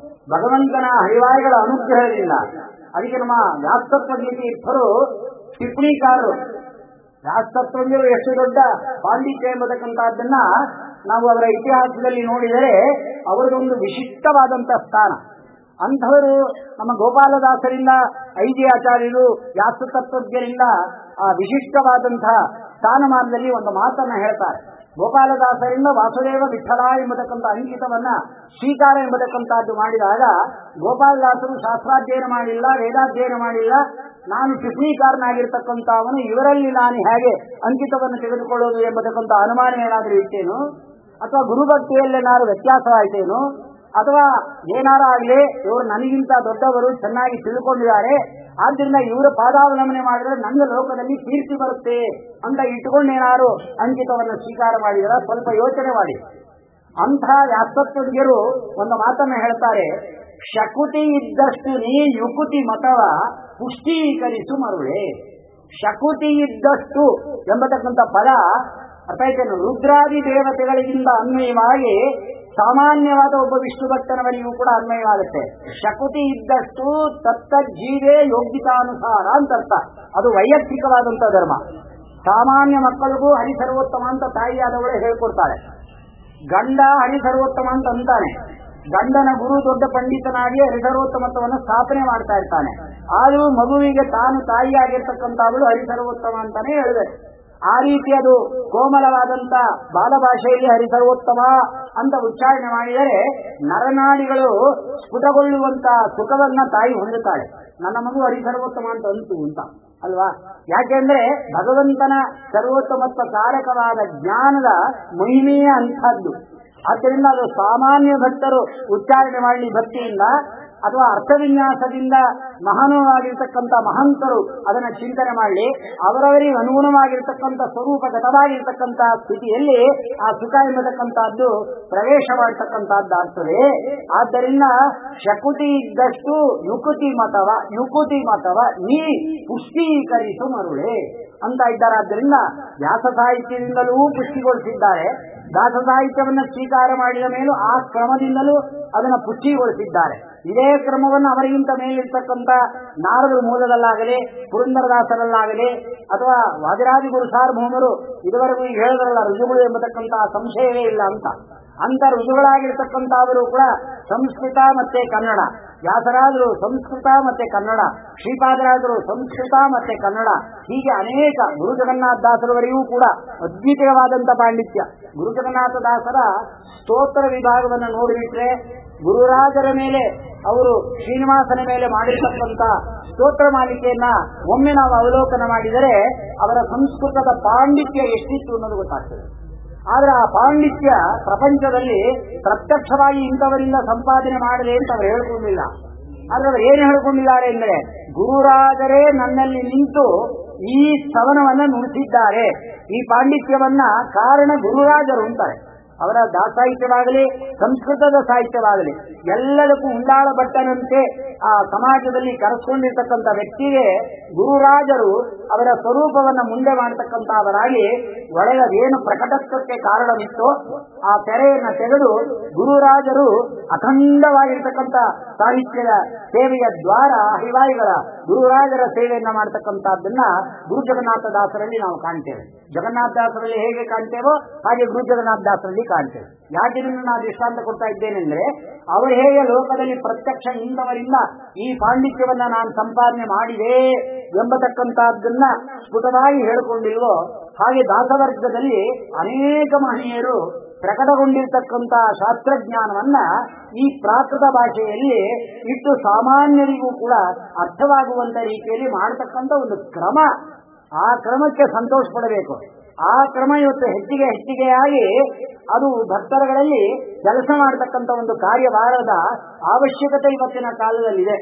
ಭಗವಂತನ ಹರಿವಾಯುಗಳ ಅನುಗ್ರಹದಿಂದ ಅದಕ್ಕೆ ನಮ್ಮ ವ್ಯಾಸ್ತತ್ವಗೀತಿ ಇಬ್ಬರು ಟಿಪ್ಪಣಿಕಾರರು ವ್ಯಾಸ್ತತ್ವಂಜರು ಎಷ್ಟು ದೊಡ್ಡ ಪಾಂಡಿತ್ಯ ಎಂಬತಕ್ಕಂತಹದ್ದನ್ನ ನಾವು ಅವರ ಇತಿಹಾಸದಲ್ಲಿ ನೋಡಿದರೆ ಅವರದೊಂದು ವಿಶಿಷ್ಟವಾದಂತಹ ಸ್ಥಾನ ಅಂಥವರು ನಮ್ಮ ಗೋಪಾಲದಾಸರಿಂದ ಐಜಿ ಆಚಾರ್ಯರು ವ್ಯಾಸ ತತ್ವಜ್ಞರಿಂದ ಆ ವಿಶಿಷ್ಟವಾದಂತಹ ಸ್ಥಾನಮಾನದಲ್ಲಿ ಒಂದು ಮಾತನ್ನ ಹೇಳ್ತಾರೆ ಗೋಪಾಲದಾಸರಿಂದ ವಾಸುದೇವ ವಿಠಲ ಎಂಬತಕ್ಕಂಥ ಅಂಕಿತವನ್ನ ಸ್ವೀಕಾರ ಎಂಬತಕ್ಕಂಥದ್ದು ಮಾಡಿದಾಗ ಗೋಪಾಲದಾಸರು ಶಾಸ್ತ್ರಾಧ್ಯಯನ ಮಾಡಿಲ್ಲ ವೇದಾಧ್ಯಯನ ಮಾಡಿಲ್ಲ ನಾನು ಟಿಪ್ಪಣಿಕಾರನಾಗಿರ್ತಕ್ಕಂಥ ಅವನು ಇವರಲ್ಲಿ ನಾನು ಹೇಗೆ ಅಂಕಿತವನ್ನು ತೆಗೆದುಕೊಳ್ಳೋದು ಎಂಬತಕ್ಕಂಥ ಅನುಮಾನ ಏನಾದರೂ ಇಟ್ಟೇನು ಅಥವಾ ಗುರುಭಕ್ತಿಯಲ್ಲೇನಾದ್ರು ವ್ಯತ್ಯಾಸವಾಯಿತೇನು ಅಥವಾ ಏನಾರ ಆಗಲಿ ಇವರು ನನಗಿಂತ ದೊಡ್ಡವರು ಚೆನ್ನಾಗಿ ತಿಳ್ಕೊಂಡಿದ್ದಾರೆ ಆದ್ರಿಂದ ಇವರ ಪಾದಾವಲಂಬನೆ ಮಾಡಿದ್ರೆ ನನ್ನ ಲೋಕದಲ್ಲಿ ಕೀರ್ತಿ ಬರುತ್ತೆ ಅಂತ ಇಟ್ಟುಕೊಂಡೇನಾರು ಅಂಕಿತವನ್ನು ಸ್ವೀಕಾರ ಮಾಡಿದರೆ ಸ್ವಲ್ಪ ಯೋಚನೆ ಮಾಡಿ ಅಂಥ ವ್ಯಾಸತ್ವಜ್ಞರು ಒಂದು ಮಾತನ್ನ ಹೇಳ್ತಾರೆ ಶಕುತಿ ಇದ್ದಷ್ಟು ನೀ ಯುಕುತಿ ಮತವ ಪುಷ್ಟೀಕರಿಸು ಮರುಳೆ ಶಕುತಿ ಇದ್ದಷ್ಟು ಎಂಬತಕ್ಕಂಥ ಪದ ಅರ್ಥಾಯ್ತೇನು ರುದ್ರಾದಿ ದೇವತೆಗಳಿಗಿಂತ ಅನ್ವಯವಾಗಿ ಸಾಮಾನ್ಯವಾದ ಒಬ್ಬ ವಿಷ್ಣು ಭಕ್ತನವರಿಗೂ ಕೂಡ ಅನ್ವಯವಾಗುತ್ತೆ ಶಕುತಿ ಇದ್ದಷ್ಟು ತತ್ತ ಜೀವೇ ಯೋಗ್ಯತಾನುಸಾರ ಅಂತ ಅರ್ಥ ಅದು ವೈಯಕ್ತಿಕವಾದಂತ ಧರ್ಮ ಸಾಮಾನ್ಯ ಮಕ್ಕಳಿಗೂ ಹರಿ ಸರ್ವೋತ್ತಮ ಅಂತ ತಾಯಿಯಾದವಳೆ ಹೇಳ್ಕೊಡ್ತಾಳೆ ಗಂಡ ಹರಿ ಸರ್ವೋತ್ತಮ ಅಂತ ಅಂತಾನೆ ಗಂಡನ ಗುರು ದೊಡ್ಡ ಪಂಡಿತನಾಗಿ ಹರಿಸರ್ವೋತ್ತಮತ್ವವನ್ನು ಸ್ಥಾಪನೆ ಮಾಡ್ತಾ ಇರ್ತಾನೆ ಆದರೂ ಮಗುವಿಗೆ ತಾನು ತಾಯಿಯಾಗಿರ್ತಕ್ಕಂಥವಳು ಹರಿಸರ್ವೋತ್ತಮ ಅಂತಾನೆ ಹೇಳಿದೆ ಆ ರೀತಿ ಅದು ಕೋಮಲವಾದಂತ ಬಾಲಭಾಷೆಯಲ್ಲಿ ಹರಿಸರ್ವೋತ್ತಮ ಅಂತ ಉಚ್ಚಾರಣೆ ಮಾಡಿದರೆ ನರನಾಡಿಗಳು ಸ್ಫುಟಗೊಳ್ಳುವಂತ ಸುಖವನ್ನ ತಾಯಿ ಹೊಂದುತ್ತಾಳೆ ನನ್ನ ಮಗು ಹರಿಸರ್ವೋತ್ತಮ ಅಂತ ಅಂತು ಅಂತ ಅಲ್ವಾ ಯಾಕೆಂದ್ರೆ ಭಗವಂತನ ಸರ್ವೋತ್ತಮತ್ವ ಕಾರಕವಾದ ಜ್ಞಾನದ ಮಹಿಮೆಯ ಅಂತಹದ್ದು ಆದ್ದರಿಂದ ಅದು ಸಾಮಾನ್ಯ ಭಕ್ತರು ಉಚ್ಚಾರಣೆ ಮಾಡಲಿ ಭಕ್ತಿಯಿಂದ ಅಥವಾ ಅರ್ಥವಿನ್ಯಾಸದಿಂದ ಮಹಾನವಾಗಿರ್ತಕ್ಕಂಥ ಮಹಂತರು ಅದನ್ನ ಚಿಂತನೆ ಮಾಡಲಿ ಅವರವರಿಗೆ ಅನುಗುಣವಾಗಿರ್ತಕ್ಕಂಥ ಸ್ವರೂಪಗತವಾಗಿರ್ತಕ್ಕಂಥ ಸ್ಥಿತಿಯಲ್ಲಿ ಆ ಸುಖ ಎಂಬತಕ್ಕಂಥದ್ದು ಪ್ರವೇಶ ಮಾಡತಕ್ಕಂಥದ್ದಾಗ್ತದೆ ಆದ್ದರಿಂದ ಶಕುತಿ ಇದ್ದಷ್ಟು ಯುಕುತಿ ಮತವ ಯುಕುತಿ ಮತವ ನೀ ಪುಷ್ಟೀಕರಿಸು ಮರುಳೆ ಅಂತ ಇದ್ದಾರೆ ಆದ್ದರಿಂದ ವ್ಯಾಸ ಸಾಹಿತ್ಯದಿಂದಲೂ ಪುಷ್ಟಿಗೊಳಿಸಿದ್ದಾರೆ ದಾಸ ಸಾಹಿತ್ಯವನ್ನು ಸ್ವೀಕಾರ ಮಾಡಿದ ಮೇಲೂ ಆ ಕ್ರಮದಿಂದಲೂ ಅದನ್ನು ಪುಷ್ಟಿಗೊಳಿಸಿದ್ದಾರೆ ಇದೇ ಕ್ರಮವನ್ನು ಅವರಿಗಿಂತ ಮೇಲಿರ್ತಕ್ಕಂಥ ನಾರದರು ಮೂಲದಲ್ಲಾಗಲಿ ಪುರಂದರದಾಸರಲ್ಲಾಗಲಿ ಅಥವಾ ವಾದಿರಾಜ ಗುರು ಸಾರ್ವಭೌಮರು ಇದುವರೆಗೂ ಈಗ ಹೇಳಿದ್ರಲ್ಲ ರುಜುಗಳು ಎಂಬತಕ್ಕಂಥ ಸಂಶಯವೇ ಇಲ್ಲ ಅಂತ ಅಂತ ರುಜುಗಳಾಗಿರ್ತಕ್ಕಂಥವರು ಕೂಡ ಸಂಸ್ಕೃತ ಮತ್ತೆ ಕನ್ನಡ ವ್ಯಾಸರಾದರು ಸಂಸ್ಕೃತ ಮತ್ತೆ ಕನ್ನಡ ಶ್ರೀಪಾದರಾಜರು ಸಂಸ್ಕೃತ ಮತ್ತೆ ಕನ್ನಡ ಹೀಗೆ ಅನೇಕ ಗುರು ಜಗನ್ನಾಥ ದಾಸರವರೆಗೂ ಕೂಡ ಅದ್ವಿತೀಯವಾದಂಥ ಪಾಂಡಿತ್ಯ ಗುರು ಜಗನ್ನಾಥ ದಾಸರ ಸ್ತೋತ್ರ ವಿಭಾಗವನ್ನು ನೋಡಿಬಿಟ್ರೆ ಗುರುರಾಜರ ಮೇಲೆ ಅವರು ಶ್ರೀನಿವಾಸನ ಮೇಲೆ ಮಾಡಿರ್ತಕ್ಕಂಥ ಸ್ತೋತ್ರ ಮಾಲಿಕೆಯನ್ನ ಒಮ್ಮೆ ನಾವು ಅವಲೋಕನ ಮಾಡಿದರೆ ಅವರ ಸಂಸ್ಕೃತದ ಪಾಂಡಿತ್ಯ ಎಷ್ಟಿತ್ತು ಅನ್ನೋದು ಗೊತ್ತಾಗ್ತದೆ ಆದ್ರೆ ಆ ಪಾಂಡಿತ್ಯ ಪ್ರಪಂಚದಲ್ಲಿ ಪ್ರತ್ಯಕ್ಷವಾಗಿ ಇಂಥವರಿಂದ ಸಂಪಾದನೆ ಮಾಡಲಿ ಅಂತ ಅವರು ಹೇಳ್ಕೊಂಡಿಲ್ಲ ಆದ್ರೆ ಅವರು ಏನು ಹೇಳ್ಕೊಂಡಿದ್ದಾರೆ ಅಂದ್ರೆ ಗುರುರಾಜರೇ ನನ್ನಲ್ಲಿ ನಿಂತು ಈ ಸ್ತವನವನ್ನ ನುಡಿಸಿದ್ದಾರೆ ಈ ಪಾಂಡಿತ್ಯವನ್ನ ಕಾರಣ ಗುರುರಾಜರು ಅಂತಾರೆ ಅವರ ದಾಸಾಹಿತ್ಯವಾಗಲಿ ಸಂಸ್ಕೃತದ ಸಾಹಿತ್ಯವಾಗಲಿ ಎಲ್ಲದಕ್ಕೂ ಉಂಡಾಳ ಭಟ್ಟನಂತೆ ಆ ಸಮಾಜದಲ್ಲಿ ಕರೆಸ್ಕೊಂಡಿರ್ತಕ್ಕಂಥ ವ್ಯಕ್ತಿಗೆ ಗುರುರಾಜರು ಅವರ ಸ್ವರೂಪವನ್ನು ಮುಂದೆ ಮಾಡತಕ್ಕಂತಹವರಾಗಿ ಒಳಗದೇನು ಪ್ರಕಟತ್ವಕ್ಕೆ ಕಾರಣವಿತ್ತೋ ಆ ತೆರೆಯನ್ನು ತೆಗೆದು ಗುರುರಾಜರು ಅಖಂಡವಾಗಿರ್ತಕ್ಕಂಥ ಸಾಹಿತ್ಯದ ಸೇವೆಯ ದ್ವಾರ ಹಿವಾಯಿಗಳ ಗುರುರಾಜರ ಸೇವೆಯನ್ನ ಮಾಡತಕ್ಕಂಥದ್ದನ್ನ ಗುರು ಜಗನ್ನಾಥ ದಾಸರಲ್ಲಿ ನಾವು ಕಾಣ್ತೇವೆ ಜಗನ್ನಾಥ ದಾಸರಲ್ಲಿ ಹೇಗೆ ಕಾಣ್ತೇವೋ ಹಾಗೆ ಗುರು ಜಗನ್ನಾಥ ದಾಸರಲ್ಲಿ ಕಾಣ್ತೇವೆ ಯಾಕೆ ಇದನ್ನು ನಾನು ದೃಷ್ಟಾಂತ ಕೊಡ್ತಾ ಇದ್ದೇನೆಂದ್ರೆ ಅವರು ಹೇಗೆ ಲೋಕದಲ್ಲಿ ಪ್ರತ್ಯಕ್ಷ ನಿಂತವರಿಂದ ಈ ಪಾಂಡಿತ್ಯವನ್ನ ನಾನು ಸಂಪಾದನೆ ಮಾಡಿದೆ ಎಂಬತಕ್ಕಂತಹದ್ದನ್ನ ಸ್ಫುಟವಾಗಿ ಹೇಳಿಕೊಂಡಿಲ್ವೋ ಹಾಗೆ ದಾಸವರ್ಗದಲ್ಲಿ ಅನೇಕ ಮಹನೀಯರು ಪ್ರಕಟಗೊಂಡಿರ್ತಕ್ಕಂಥ ಶಾಸ್ತ್ರಜ್ಞಾನವನ್ನ ಈ ಪ್ರಾಕೃತ ಭಾಷೆಯಲ್ಲಿ ಇಟ್ಟು ಸಾಮಾನ್ಯರಿಗೂ ಕೂಡ ಅರ್ಥವಾಗುವಂತ ರೀತಿಯಲ್ಲಿ ಮಾಡತಕ್ಕಂಥ ಒಂದು ಕ್ರಮ ಆ ಕ್ರಮಕ್ಕೆ ಸಂತೋಷ ಪಡಬೇಕು ಆ ಕ್ರಮ ಇವತ್ತು ಹೆಚ್ಚಿಗೆ ಹೆಚ್ಚಿಗೆಯಾಗಿ ಅದು ಭಕ್ತರುಗಳಲ್ಲಿ ಕೆಲಸ ಮಾಡತಕ್ಕಂಥ ಒಂದು ಕಾರ್ಯಭಾರದ ಅವಶ್ಯಕತೆ ಇವತ್ತಿನ ಕಾಲದಲ್ಲಿದೆ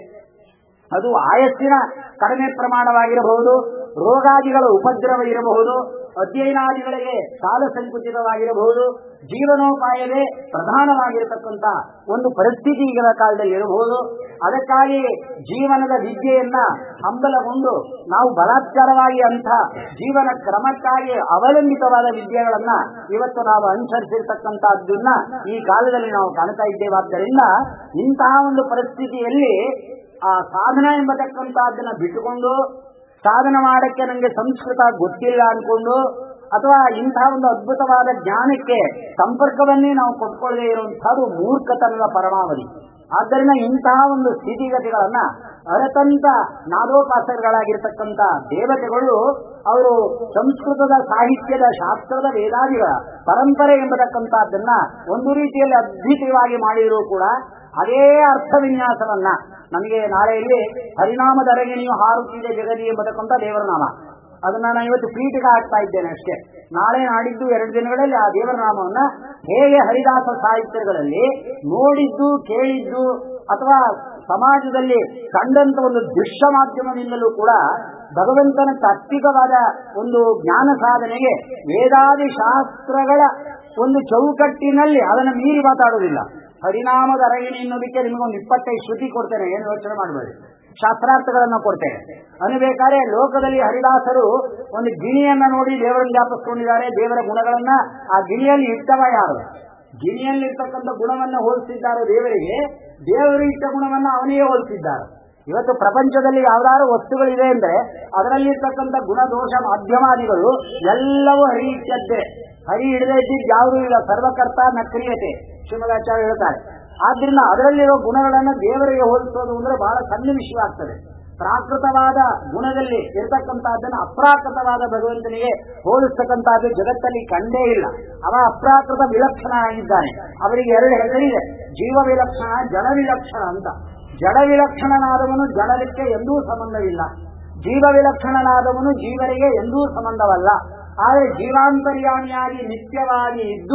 ಅದು ಆಯಸ್ಸಿನ ಕಡಿಮೆ ಪ್ರಮಾಣವಾಗಿರಬಹುದು ರೋಗಾದಿಗಳ ಉಪದ್ರವ ಇರಬಹುದು ಅಧ್ಯಯನಾದಿಗಳಿಗೆ ಸಾಲ ಸಂಕುಚಿತವಾಗಿರಬಹುದು ಜೀವನೋಪಾಯವೇ ಪ್ರಧಾನವಾಗಿರತಕ್ಕಂಥ ಒಂದು ಪರಿಸ್ಥಿತಿ ಈಗಿನ ಕಾಲದಲ್ಲಿ ಇರಬಹುದು ಅದಕ್ಕಾಗಿ ಜೀವನದ ವಿದ್ಯೆಯನ್ನ ಹಂಬಲಗೊಂಡು ನಾವು ಬಲಾತ್ಕಾರವಾಗಿ ಅಂಥ ಜೀವನ ಕ್ರಮಕ್ಕಾಗಿ ಅವಲಂಬಿತವಾದ ವಿದ್ಯೆಗಳನ್ನ ಇವತ್ತು ನಾವು ಅನುಸರಿಸಿರ್ತಕ್ಕಂಥದ್ದನ್ನ ಈ ಕಾಲದಲ್ಲಿ ನಾವು ಕಾಣ್ತಾ ಇದ್ದೇವಾದ್ದರಿಂದ ಇಂತಹ ಒಂದು ಪರಿಸ್ಥಿತಿಯಲ್ಲಿ ಆ ಸಾಧನ ಎಂಬತಕ್ಕಂಥದ್ದನ್ನ ಬಿಟ್ಟುಕೊಂಡು ಸಾಧನ ಮಾಡಕ್ಕೆ ನನಗೆ ಸಂಸ್ಕೃತ ಗೊತ್ತಿಲ್ಲ ಅನ್ಕೊಂಡು ಅಥವಾ ಇಂತಹ ಒಂದು ಅದ್ಭುತವಾದ ಜ್ಞಾನಕ್ಕೆ ಸಂಪರ್ಕವನ್ನೇ ನಾವು ಕೊಟ್ಕೊಳ್ಳದೆ ಇರುವಂತಹದ್ದು ಮೂರ್ಖತನದ ಪರಮಾವಧಿ ಆದ್ದರಿಂದ ಇಂತಹ ಒಂದು ಸ್ಥಿತಿಗತಿಗಳನ್ನ ಅರತಂತ ನಾದೋಪಾಸಕಗಳಾಗಿರ್ತಕ್ಕಂಥ ದೇವತೆಗಳು ಅವರು ಸಂಸ್ಕೃತದ ಸಾಹಿತ್ಯದ ಶಾಸ್ತ್ರದ ವೇದಾದಿಗಳ ಪರಂಪರೆ ಎಂಬತಕ್ಕಂಥದ್ದನ್ನ ಒಂದು ರೀತಿಯಲ್ಲಿ ಅದ್ವಿತೀಯವಾಗಿ ಮಾಡಿದರೂ ಕೂಡ ಅದೇ ಅರ್ಥವಿನ್ಯಾಸವನ್ನ ನಮಗೆ ನಾಳೆಯಲ್ಲಿ ಹರಿನಾಮದರೆಗೆ ನೀವು ಹಾರುತ್ತಿದೆ ಜಗದಿ ಎಂಬತಕ್ಕಂಥ ದೇವರ ನಾಮ ಅದನ್ನ ನಾನು ಇವತ್ತು ಪೀಠಿಗೆ ಹಾಕ್ತಾ ಇದ್ದೇನೆ ಅಷ್ಟೇ ನಾಳೆ ನಾಡಿದ್ದು ಎರಡು ದಿನಗಳಲ್ಲಿ ಆ ದೇವರ ನಾಮವನ್ನ ಹೇಗೆ ಹರಿದಾಸ ಸಾಹಿತ್ಯಗಳಲ್ಲಿ ನೋಡಿದ್ದು ಕೇಳಿದ್ದು ಅಥವಾ ಸಮಾಜದಲ್ಲಿ ಕಂಡಂತ ಒಂದು ದೃಶ್ಯ ಮಾಧ್ಯಮದಿಂದಲೂ ಕೂಡ ಭಗವಂತನ ತಾತ್ವಿಕವಾದ ಒಂದು ಜ್ಞಾನ ಸಾಧನೆಗೆ ವೇದಾದಿ ಶಾಸ್ತ್ರಗಳ ಒಂದು ಚೌಕಟ್ಟಿನಲ್ಲಿ ಅದನ್ನು ಮೀರಿ ಮಾತಾಡುವುದಿಲ್ಲ ಹರಿನಾಮದ ಅರಗಿಣಿ ಅನ್ನೋದಕ್ಕೆ ನಿಮಗೊಂದು ಇಪ್ಪತ್ತೈದು ಶ್ರುತಿ ಕೊಡ್ತೇನೆ ಏನು ಯೋಚನೆ ಮಾಡಬೇಡಿ ಶಾಸ್ತ್ರಾರ್ಥಗಳನ್ನ ಕೊಡ್ತೇನೆ ಅನ್ಬೇಕಾದ್ರೆ ಲೋಕದಲ್ಲಿ ಹರಿದಾಸರು ಒಂದು ಗಿಣಿಯನ್ನ ನೋಡಿ ದೇವರನ್ನು ಜ್ಞಾಪಿಸ್ಕೊಂಡಿದ್ದಾರೆ ದೇವರ ಗುಣಗಳನ್ನ ಆ ಗಿಣಿಯಲ್ಲಿ ಇಟ್ಟವ ಯಾರು ಗಿಣಿಯಲ್ಲಿ ಇರ್ತಕ್ಕಂಥ ಗುಣವನ್ನ ಹೋಲಿಸಿದ್ದಾರೆ ದೇವರಿಗೆ ದೇವರು ಇಟ್ಟ ಗುಣವನ್ನ ಅವನಿಗೆ ಹೋಲಿಸಿದ್ದಾರೆ ಇವತ್ತು ಪ್ರಪಂಚದಲ್ಲಿ ಯಾವ್ದಾದ್ರು ವಸ್ತುಗಳಿದೆ ಅಂದ್ರೆ ಅದರಲ್ಲಿ ಇರ್ತಕ್ಕಂಥ ಗುಣದೋಷ ಮಾಧ್ಯಮಾದಿಗಳು ಎಲ್ಲವೂ ಹರಿ ಇಟ್ಟದ್ದೇ ಹರಿ ಹಿಡದೇ ಇದ್ದಿದ್ದು ಯಾವುದೂ ಇಲ್ಲ ಸರ್ವಕರ್ತ ನಕ್ರಿಯತೆ ಶ್ರೀಮದಾಚಾರ್ಯ ಹೇಳ್ತಾರೆ ಆದ್ರಿಂದ ಅದರಲ್ಲಿರೋ ಗುಣಗಳನ್ನ ದೇವರಿಗೆ ಹೋಲಿಸೋದು ಅಂದ್ರೆ ಬಹಳ ಸಣ್ಣ ವಿಷಯ ಆಗ್ತದೆ ಪ್ರಾಕೃತವಾದ ಗುಣದಲ್ಲಿ ಇರತಕ್ಕಂತಹದ್ದನ್ನು ಅಪ್ರಾಕೃತವಾದ ಭಗವಂತನಿಗೆ ಹೋಲಿಸ್ತಕ್ಕಂತಹದ್ದು ಜಗತ್ತಲ್ಲಿ ಕಂಡೇ ಇಲ್ಲ ಅವ ಅಪ್ರಾಕೃತ ವಿಲಕ್ಷಣ ಆಗಿದ್ದಾನೆ ಅವರಿಗೆ ಎರಡು ಹೆಸರಿದೆ ಜೀವ ವಿಲಕ್ಷಣ ಜಡ ವಿಲಕ್ಷಣ ಅಂತ ಜಡ ವಿಲಕ್ಷಣನಾದವನು ಜಡಕ್ಕೆ ಎಂದೂ ಸಂಬಂಧವಿಲ್ಲ ಜೀವ ವಿಲಕ್ಷಣನಾದವನು ಜೀವರಿಗೆ ಎಂದೂ ಸಂಬಂಧವಲ್ಲ ಆದರೆ ಜೀವಾಂತರ್ಯಾಮಿಯಾಗಿ ನಿತ್ಯವಾಗಿ ಇದ್ದು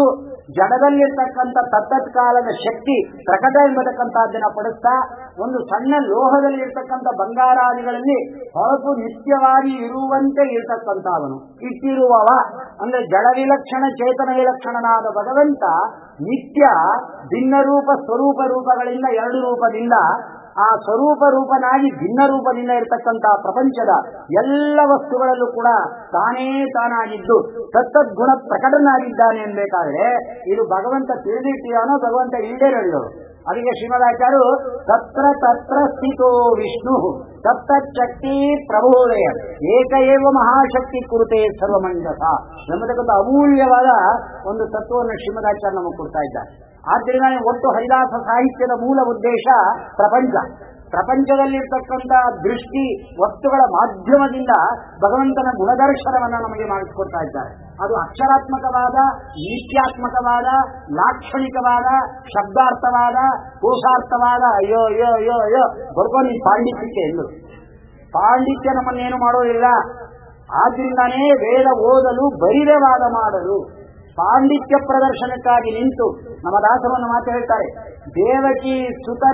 ಜಡದಲ್ಲಿರ್ತಕ್ಕಂಥ ತತ್ತತ್ಕಾಲದ ಶಕ್ತಿ ಪ್ರಕಟ ಎಂಬತಕ್ಕಂಥದ್ದನ್ನ ಪಡಿಸ್ತಾ ಒಂದು ಸಣ್ಣ ಲೋಹದಲ್ಲಿರ್ತಕ್ಕಂಥ ಬಂಗಾರಾದಿಗಳಲ್ಲಿ ಹೊರತು ನಿತ್ಯವಾಗಿ ಇರುವಂತೆ ಇರ್ತಕ್ಕಂಥವನು ಇಟ್ಟಿರುವವ ಅಂದ್ರೆ ಜಡ ವಿಲಕ್ಷಣ ಚೇತನ ವಿಲಕ್ಷಣನಾದ ಭಗವಂತ ನಿತ್ಯ ಭಿನ್ನ ರೂಪ ಸ್ವರೂಪ ರೂಪಗಳಿಂದ ಎರಡು ರೂಪದಿಂದ ಆ ಸ್ವರೂಪ ರೂಪನಾಗಿ ಭಿನ್ನ ರೂಪದಿಂದ ಇರತಕ್ಕಂಥ ಪ್ರಪಂಚದ ಎಲ್ಲ ವಸ್ತುಗಳಲ್ಲೂ ಕೂಡ ತಾನೇ ತಾನಾಗಿದ್ದು ತತ್ತದ್ಗುಣ ಪ್ರಕಟನಾಗಿದ್ದಾನೆ ಅನ್ಬೇಕಾದ್ರೆ ಇದು ಭಗವಂತ ತಿಳಿದಿಟ್ಟಿಯಾನೋ ಭಗವಂತ ಇಲ್ಲೇ ನಡೆಯೋರು ಅದಕ್ಕೆ ಶ್ರೀಮದಾಚಾರ್ಯರು ತತ್ರ ತತ್ರ ಸ್ಥಿತೋ ವಿಷ್ಣು ತತ್ತಚ್ಛಕ್ತಿ ಪ್ರಭೋದಯ ಏಕ ಏವ ಮಹಾಶಕ್ತಿ ಕುರುತೆ ಸರ್ವಮಂಡಸ ಎಂಬತಕ್ಕಂಥ ಅಮೂಲ್ಯವಾದ ಒಂದು ತತ್ವವನ್ನು ಶ್ರೀಮದಾಚಾರ್ಯ ನಮಗೆ ಕೊಡ್ತಾ ಇದ್ದಾರೆ ಆದ್ದರಿಂದ ಒಟ್ಟು ಹರಿದಾಸ ಸಾಹಿತ್ಯದ ಮೂಲ ಉದ್ದೇಶ ಪ್ರಪಂಚ ಪ್ರಪಂಚದಲ್ಲಿರ್ತಕ್ಕಂಥ ದೃಷ್ಟಿ ವಸ್ತುಗಳ ಮಾಧ್ಯಮದಿಂದ ಭಗವಂತನ ಗುಣದರ್ಶನವನ್ನು ನಮಗೆ ಮಾಡಿಸಿಕೊಡ್ತಾ ಇದ್ದಾರೆ ಅದು ಅಕ್ಷರಾತ್ಮಕವಾದ ನಿತ್ಯಾತ್ಮಕವಾದ ಲಾಕ್ಷಣಿಕವಾದ ಶಬ್ದಾರ್ಥವಾದ ಕೋಶಾರ್ಥವಾದ ಅಯ್ಯೋ ಅಯ್ಯೋ ಅಯ್ಯೋ ಅಯ್ಯೋ ಬರ್ಕೊಂಡು ಈ ಪಾಂಡಿತ್ಯಕ್ಕೆ ಎಂದು ಪಾಂಡಿತ್ಯ ನಮ್ಮನ್ನೇನು ಮಾಡೋದಿಲ್ಲ ಆದ್ರಿಂದಾನೇ ವೇದ ಓದಲು ಬರಿದೆ ವಾದ ಮಾಡಲು ಪಾಂಡಿತ್ಯ ಪ್ರದರ್ಶನಕ್ಕಾಗಿ ನಿಂತು ನಮ್ಮ ದಾಸವನ್ನು ಮಾತು ಹೇಳ್ತಾರೆ ದೇವಕಿ ಸುತನ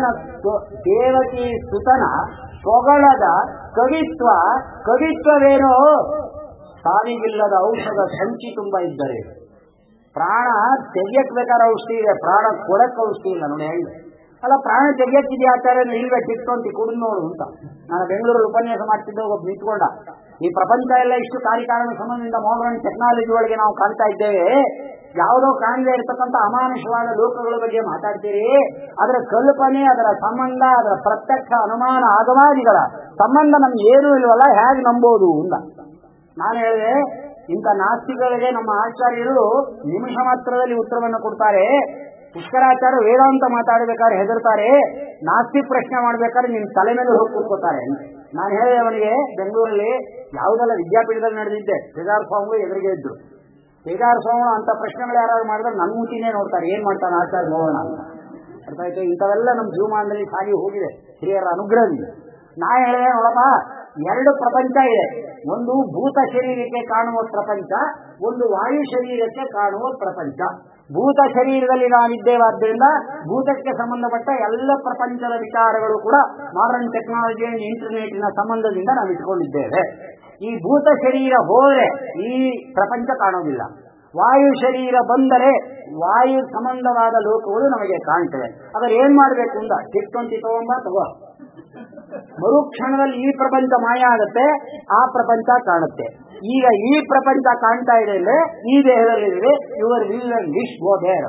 ದೇವಕಿ ಸುತನ ಸೊಗಳದ ಕವಿತ್ವ ಕವಿತ್ವವೇನೋ ಸಾವಿಗಿಲ್ಲದ ಔಷಧ ಸಂಚಿ ತುಂಬ ಇದ್ದರೆ ಪ್ರಾಣ ತೆಗಿಯಕ್ ಬೇಕಾದ ಔಷಧಿ ಇದೆ ಪ್ರಾಣ ಕೊಡಕ್ ಔಷಧಿ ಇಲ್ಲ ನೋಡಿ ಹೇಳಿ ಅಲ್ಲ ಪ್ರಾಣ ತೆಗಿಯಕ್ಕಿದೆ ಆಚಾರ್ಯ ಇಲ್ವೇ ಟಿಟ್ಕೊಂತಿ ಕುಡಿದು ನೋಡು ಅಂತ ನಾನು ಬೆಂಗಳೂರಲ್ಲಿ ಉಪನ್ಯಾಸ ಮಾಡ್ತಿದ್ದೆ ಒಬ್ಬ ನಿಂತ್ಕೊಂಡ ಈ ಪ್ರಪಂಚ ಎಲ್ಲ ಇಷ್ಟು ಕಾರ್ಯಕಾರಣ ಸಂಬಂಧದಿಂದ ಮಾಡರ್ನ್ ಟೆಕ್ನಾಲಜಿ ಒಳಗೆ ನಾವು ಕಾಣ್ತಾ ಇದ್ದೇವೆ ಯಾವುದೋ ಕಾಣದೇ ಇರತಕ್ಕಂಥ ಅಮಾನುಷವಾದ ಲೋಕಗಳ ಬಗ್ಗೆ ಮಾತಾಡ್ತೀರಿ ಅದರ ಕಲ್ಪನೆ ಅದರ ಸಂಬಂಧ ಅದರ ಪ್ರತ್ಯಕ್ಷ ಅನುಮಾನ ಆಗಮಾದಿಗಳ ಸಂಬಂಧ ನಮ್ಗೆ ಏನೂ ಇಲ್ವಲ್ಲ ಹೇಗೆ ನಂಬೋದು ಅಂತ ನಾನು ಹೇಳಿದೆ ಇಂಥ ನಾಸ್ತಿಗಳಿಗೆ ನಮ್ಮ ಆಚಾರ್ಯರು ನಿಮಿಷ ಮಾತ್ರದಲ್ಲಿ ಉತ್ತರವನ್ನು ಕೊಡ್ತಾರೆ ಪುಷ್ಕರಾಚಾರ್ಯ ವೇದಾಂತ ಮಾತಾಡಬೇಕಾದ್ರೆ ಹೆದರ್ತಾರೆ ನಾಸ್ತಿ ಪ್ರಶ್ನೆ ಮಾಡ್ಬೇಕಾದ್ರೆ ನಿಮ್ ತಲೆ ಮೇಲೆ ಹೋಗಿ ಕೂತ್ಕೋತಾರೆ ನಾನು ಹೇಳಿದೆ ಅವನಿಗೆ ಬೆಂಗಳೂರಲ್ಲಿ ಯಾವುದೆಲ್ಲ ವಿದ್ಯಾಪೀಠದಲ್ಲಿ ನಡೆದಿದ್ದೆ ಕೇದಾರ ಸ್ವಾಮಿಗಳು ಎದುರಿಗೆ ಇದ್ರು ಕೇದಾರ ಸ್ವಾಮಿ ಅಂತ ಪ್ರಶ್ನೆಗಳು ಯಾರು ಮಾಡಿದ್ರೆ ನನ್ನ ಮೂತಿನೇ ನೋಡ್ತಾರೆ ಏನ್ ಮಾಡ್ತಾನೆ ಆಚಾರ್ಯ ನೋಡೋಣ ಅಂತ ಅರ್ಥ ಆಯ್ತು ಇಂಥವೆಲ್ಲ ನಮ್ಮ ಜೀವಮಾನದಲ್ಲಿ ಸಾಗಿ ಹೋಗಿದೆ ಹಿರಿಯರ ಅನುಗ್ರಹದಿಂದ ನಾ ಹೇಳಿದೆ ನೋಡಪ್ಪ ಎರಡು ಪ್ರಪಂಚ ಇದೆ ಒಂದು ಭೂತ ಶರೀರಕ್ಕೆ ಕಾಣುವ ಪ್ರಪಂಚ ಒಂದು ವಾಯು ಶರೀರಕ್ಕೆ ಕಾಣುವ ಪ್ರಪಂಚ ಭೂತ ಶರೀರದಲ್ಲಿ ನಾವಿದ್ದೇವಾದ್ದರಿಂದ ಭೂತಕ್ಕೆ ಸಂಬಂಧಪಟ್ಟ ಎಲ್ಲ ಪ್ರಪಂಚದ ವಿಚಾರಗಳು ಕೂಡ ಮಾಡರ್ನ್ ಟೆಕ್ನಾಲಜಿ ಅಂಡ್ ಇಂಟರ್ನೆಟ್ನ ಸಂಬಂಧದಿಂದ ನಾವು ಇಟ್ಕೊಂಡಿದ್ದೇವೆ ಈ ಭೂತ ಶರೀರ ಹೋದರೆ ಈ ಪ್ರಪಂಚ ಕಾಣೋದಿಲ್ಲ ವಾಯು ಶರೀರ ಬಂದರೆ ವಾಯು ಸಂಬಂಧವಾದ ಲೋಕಗಳು ನಮಗೆ ಕಾಣ್ತವೆ ಅದರ ಏನ್ ಮಾಡಬೇಕು ಅಂತ ಟಿಟ್ಕೊಂತಿ ತಗೊಂಬ ತಗೋ ಮರುಕ್ಷಣದಲ್ಲಿ ಈ ಪ್ರಪಂಚ ಮಾಯ ಆಗುತ್ತೆ ಆ ಪ್ರಪಂಚ ಕಾಣುತ್ತೆ ಈಗ ಈ ಪ್ರಪಂಚ ಕಾಣ್ತಾ ಇದೆ ಅಂದ್ರೆ ಈ ದೇಹದಲ್ಲಿ your will and wish go there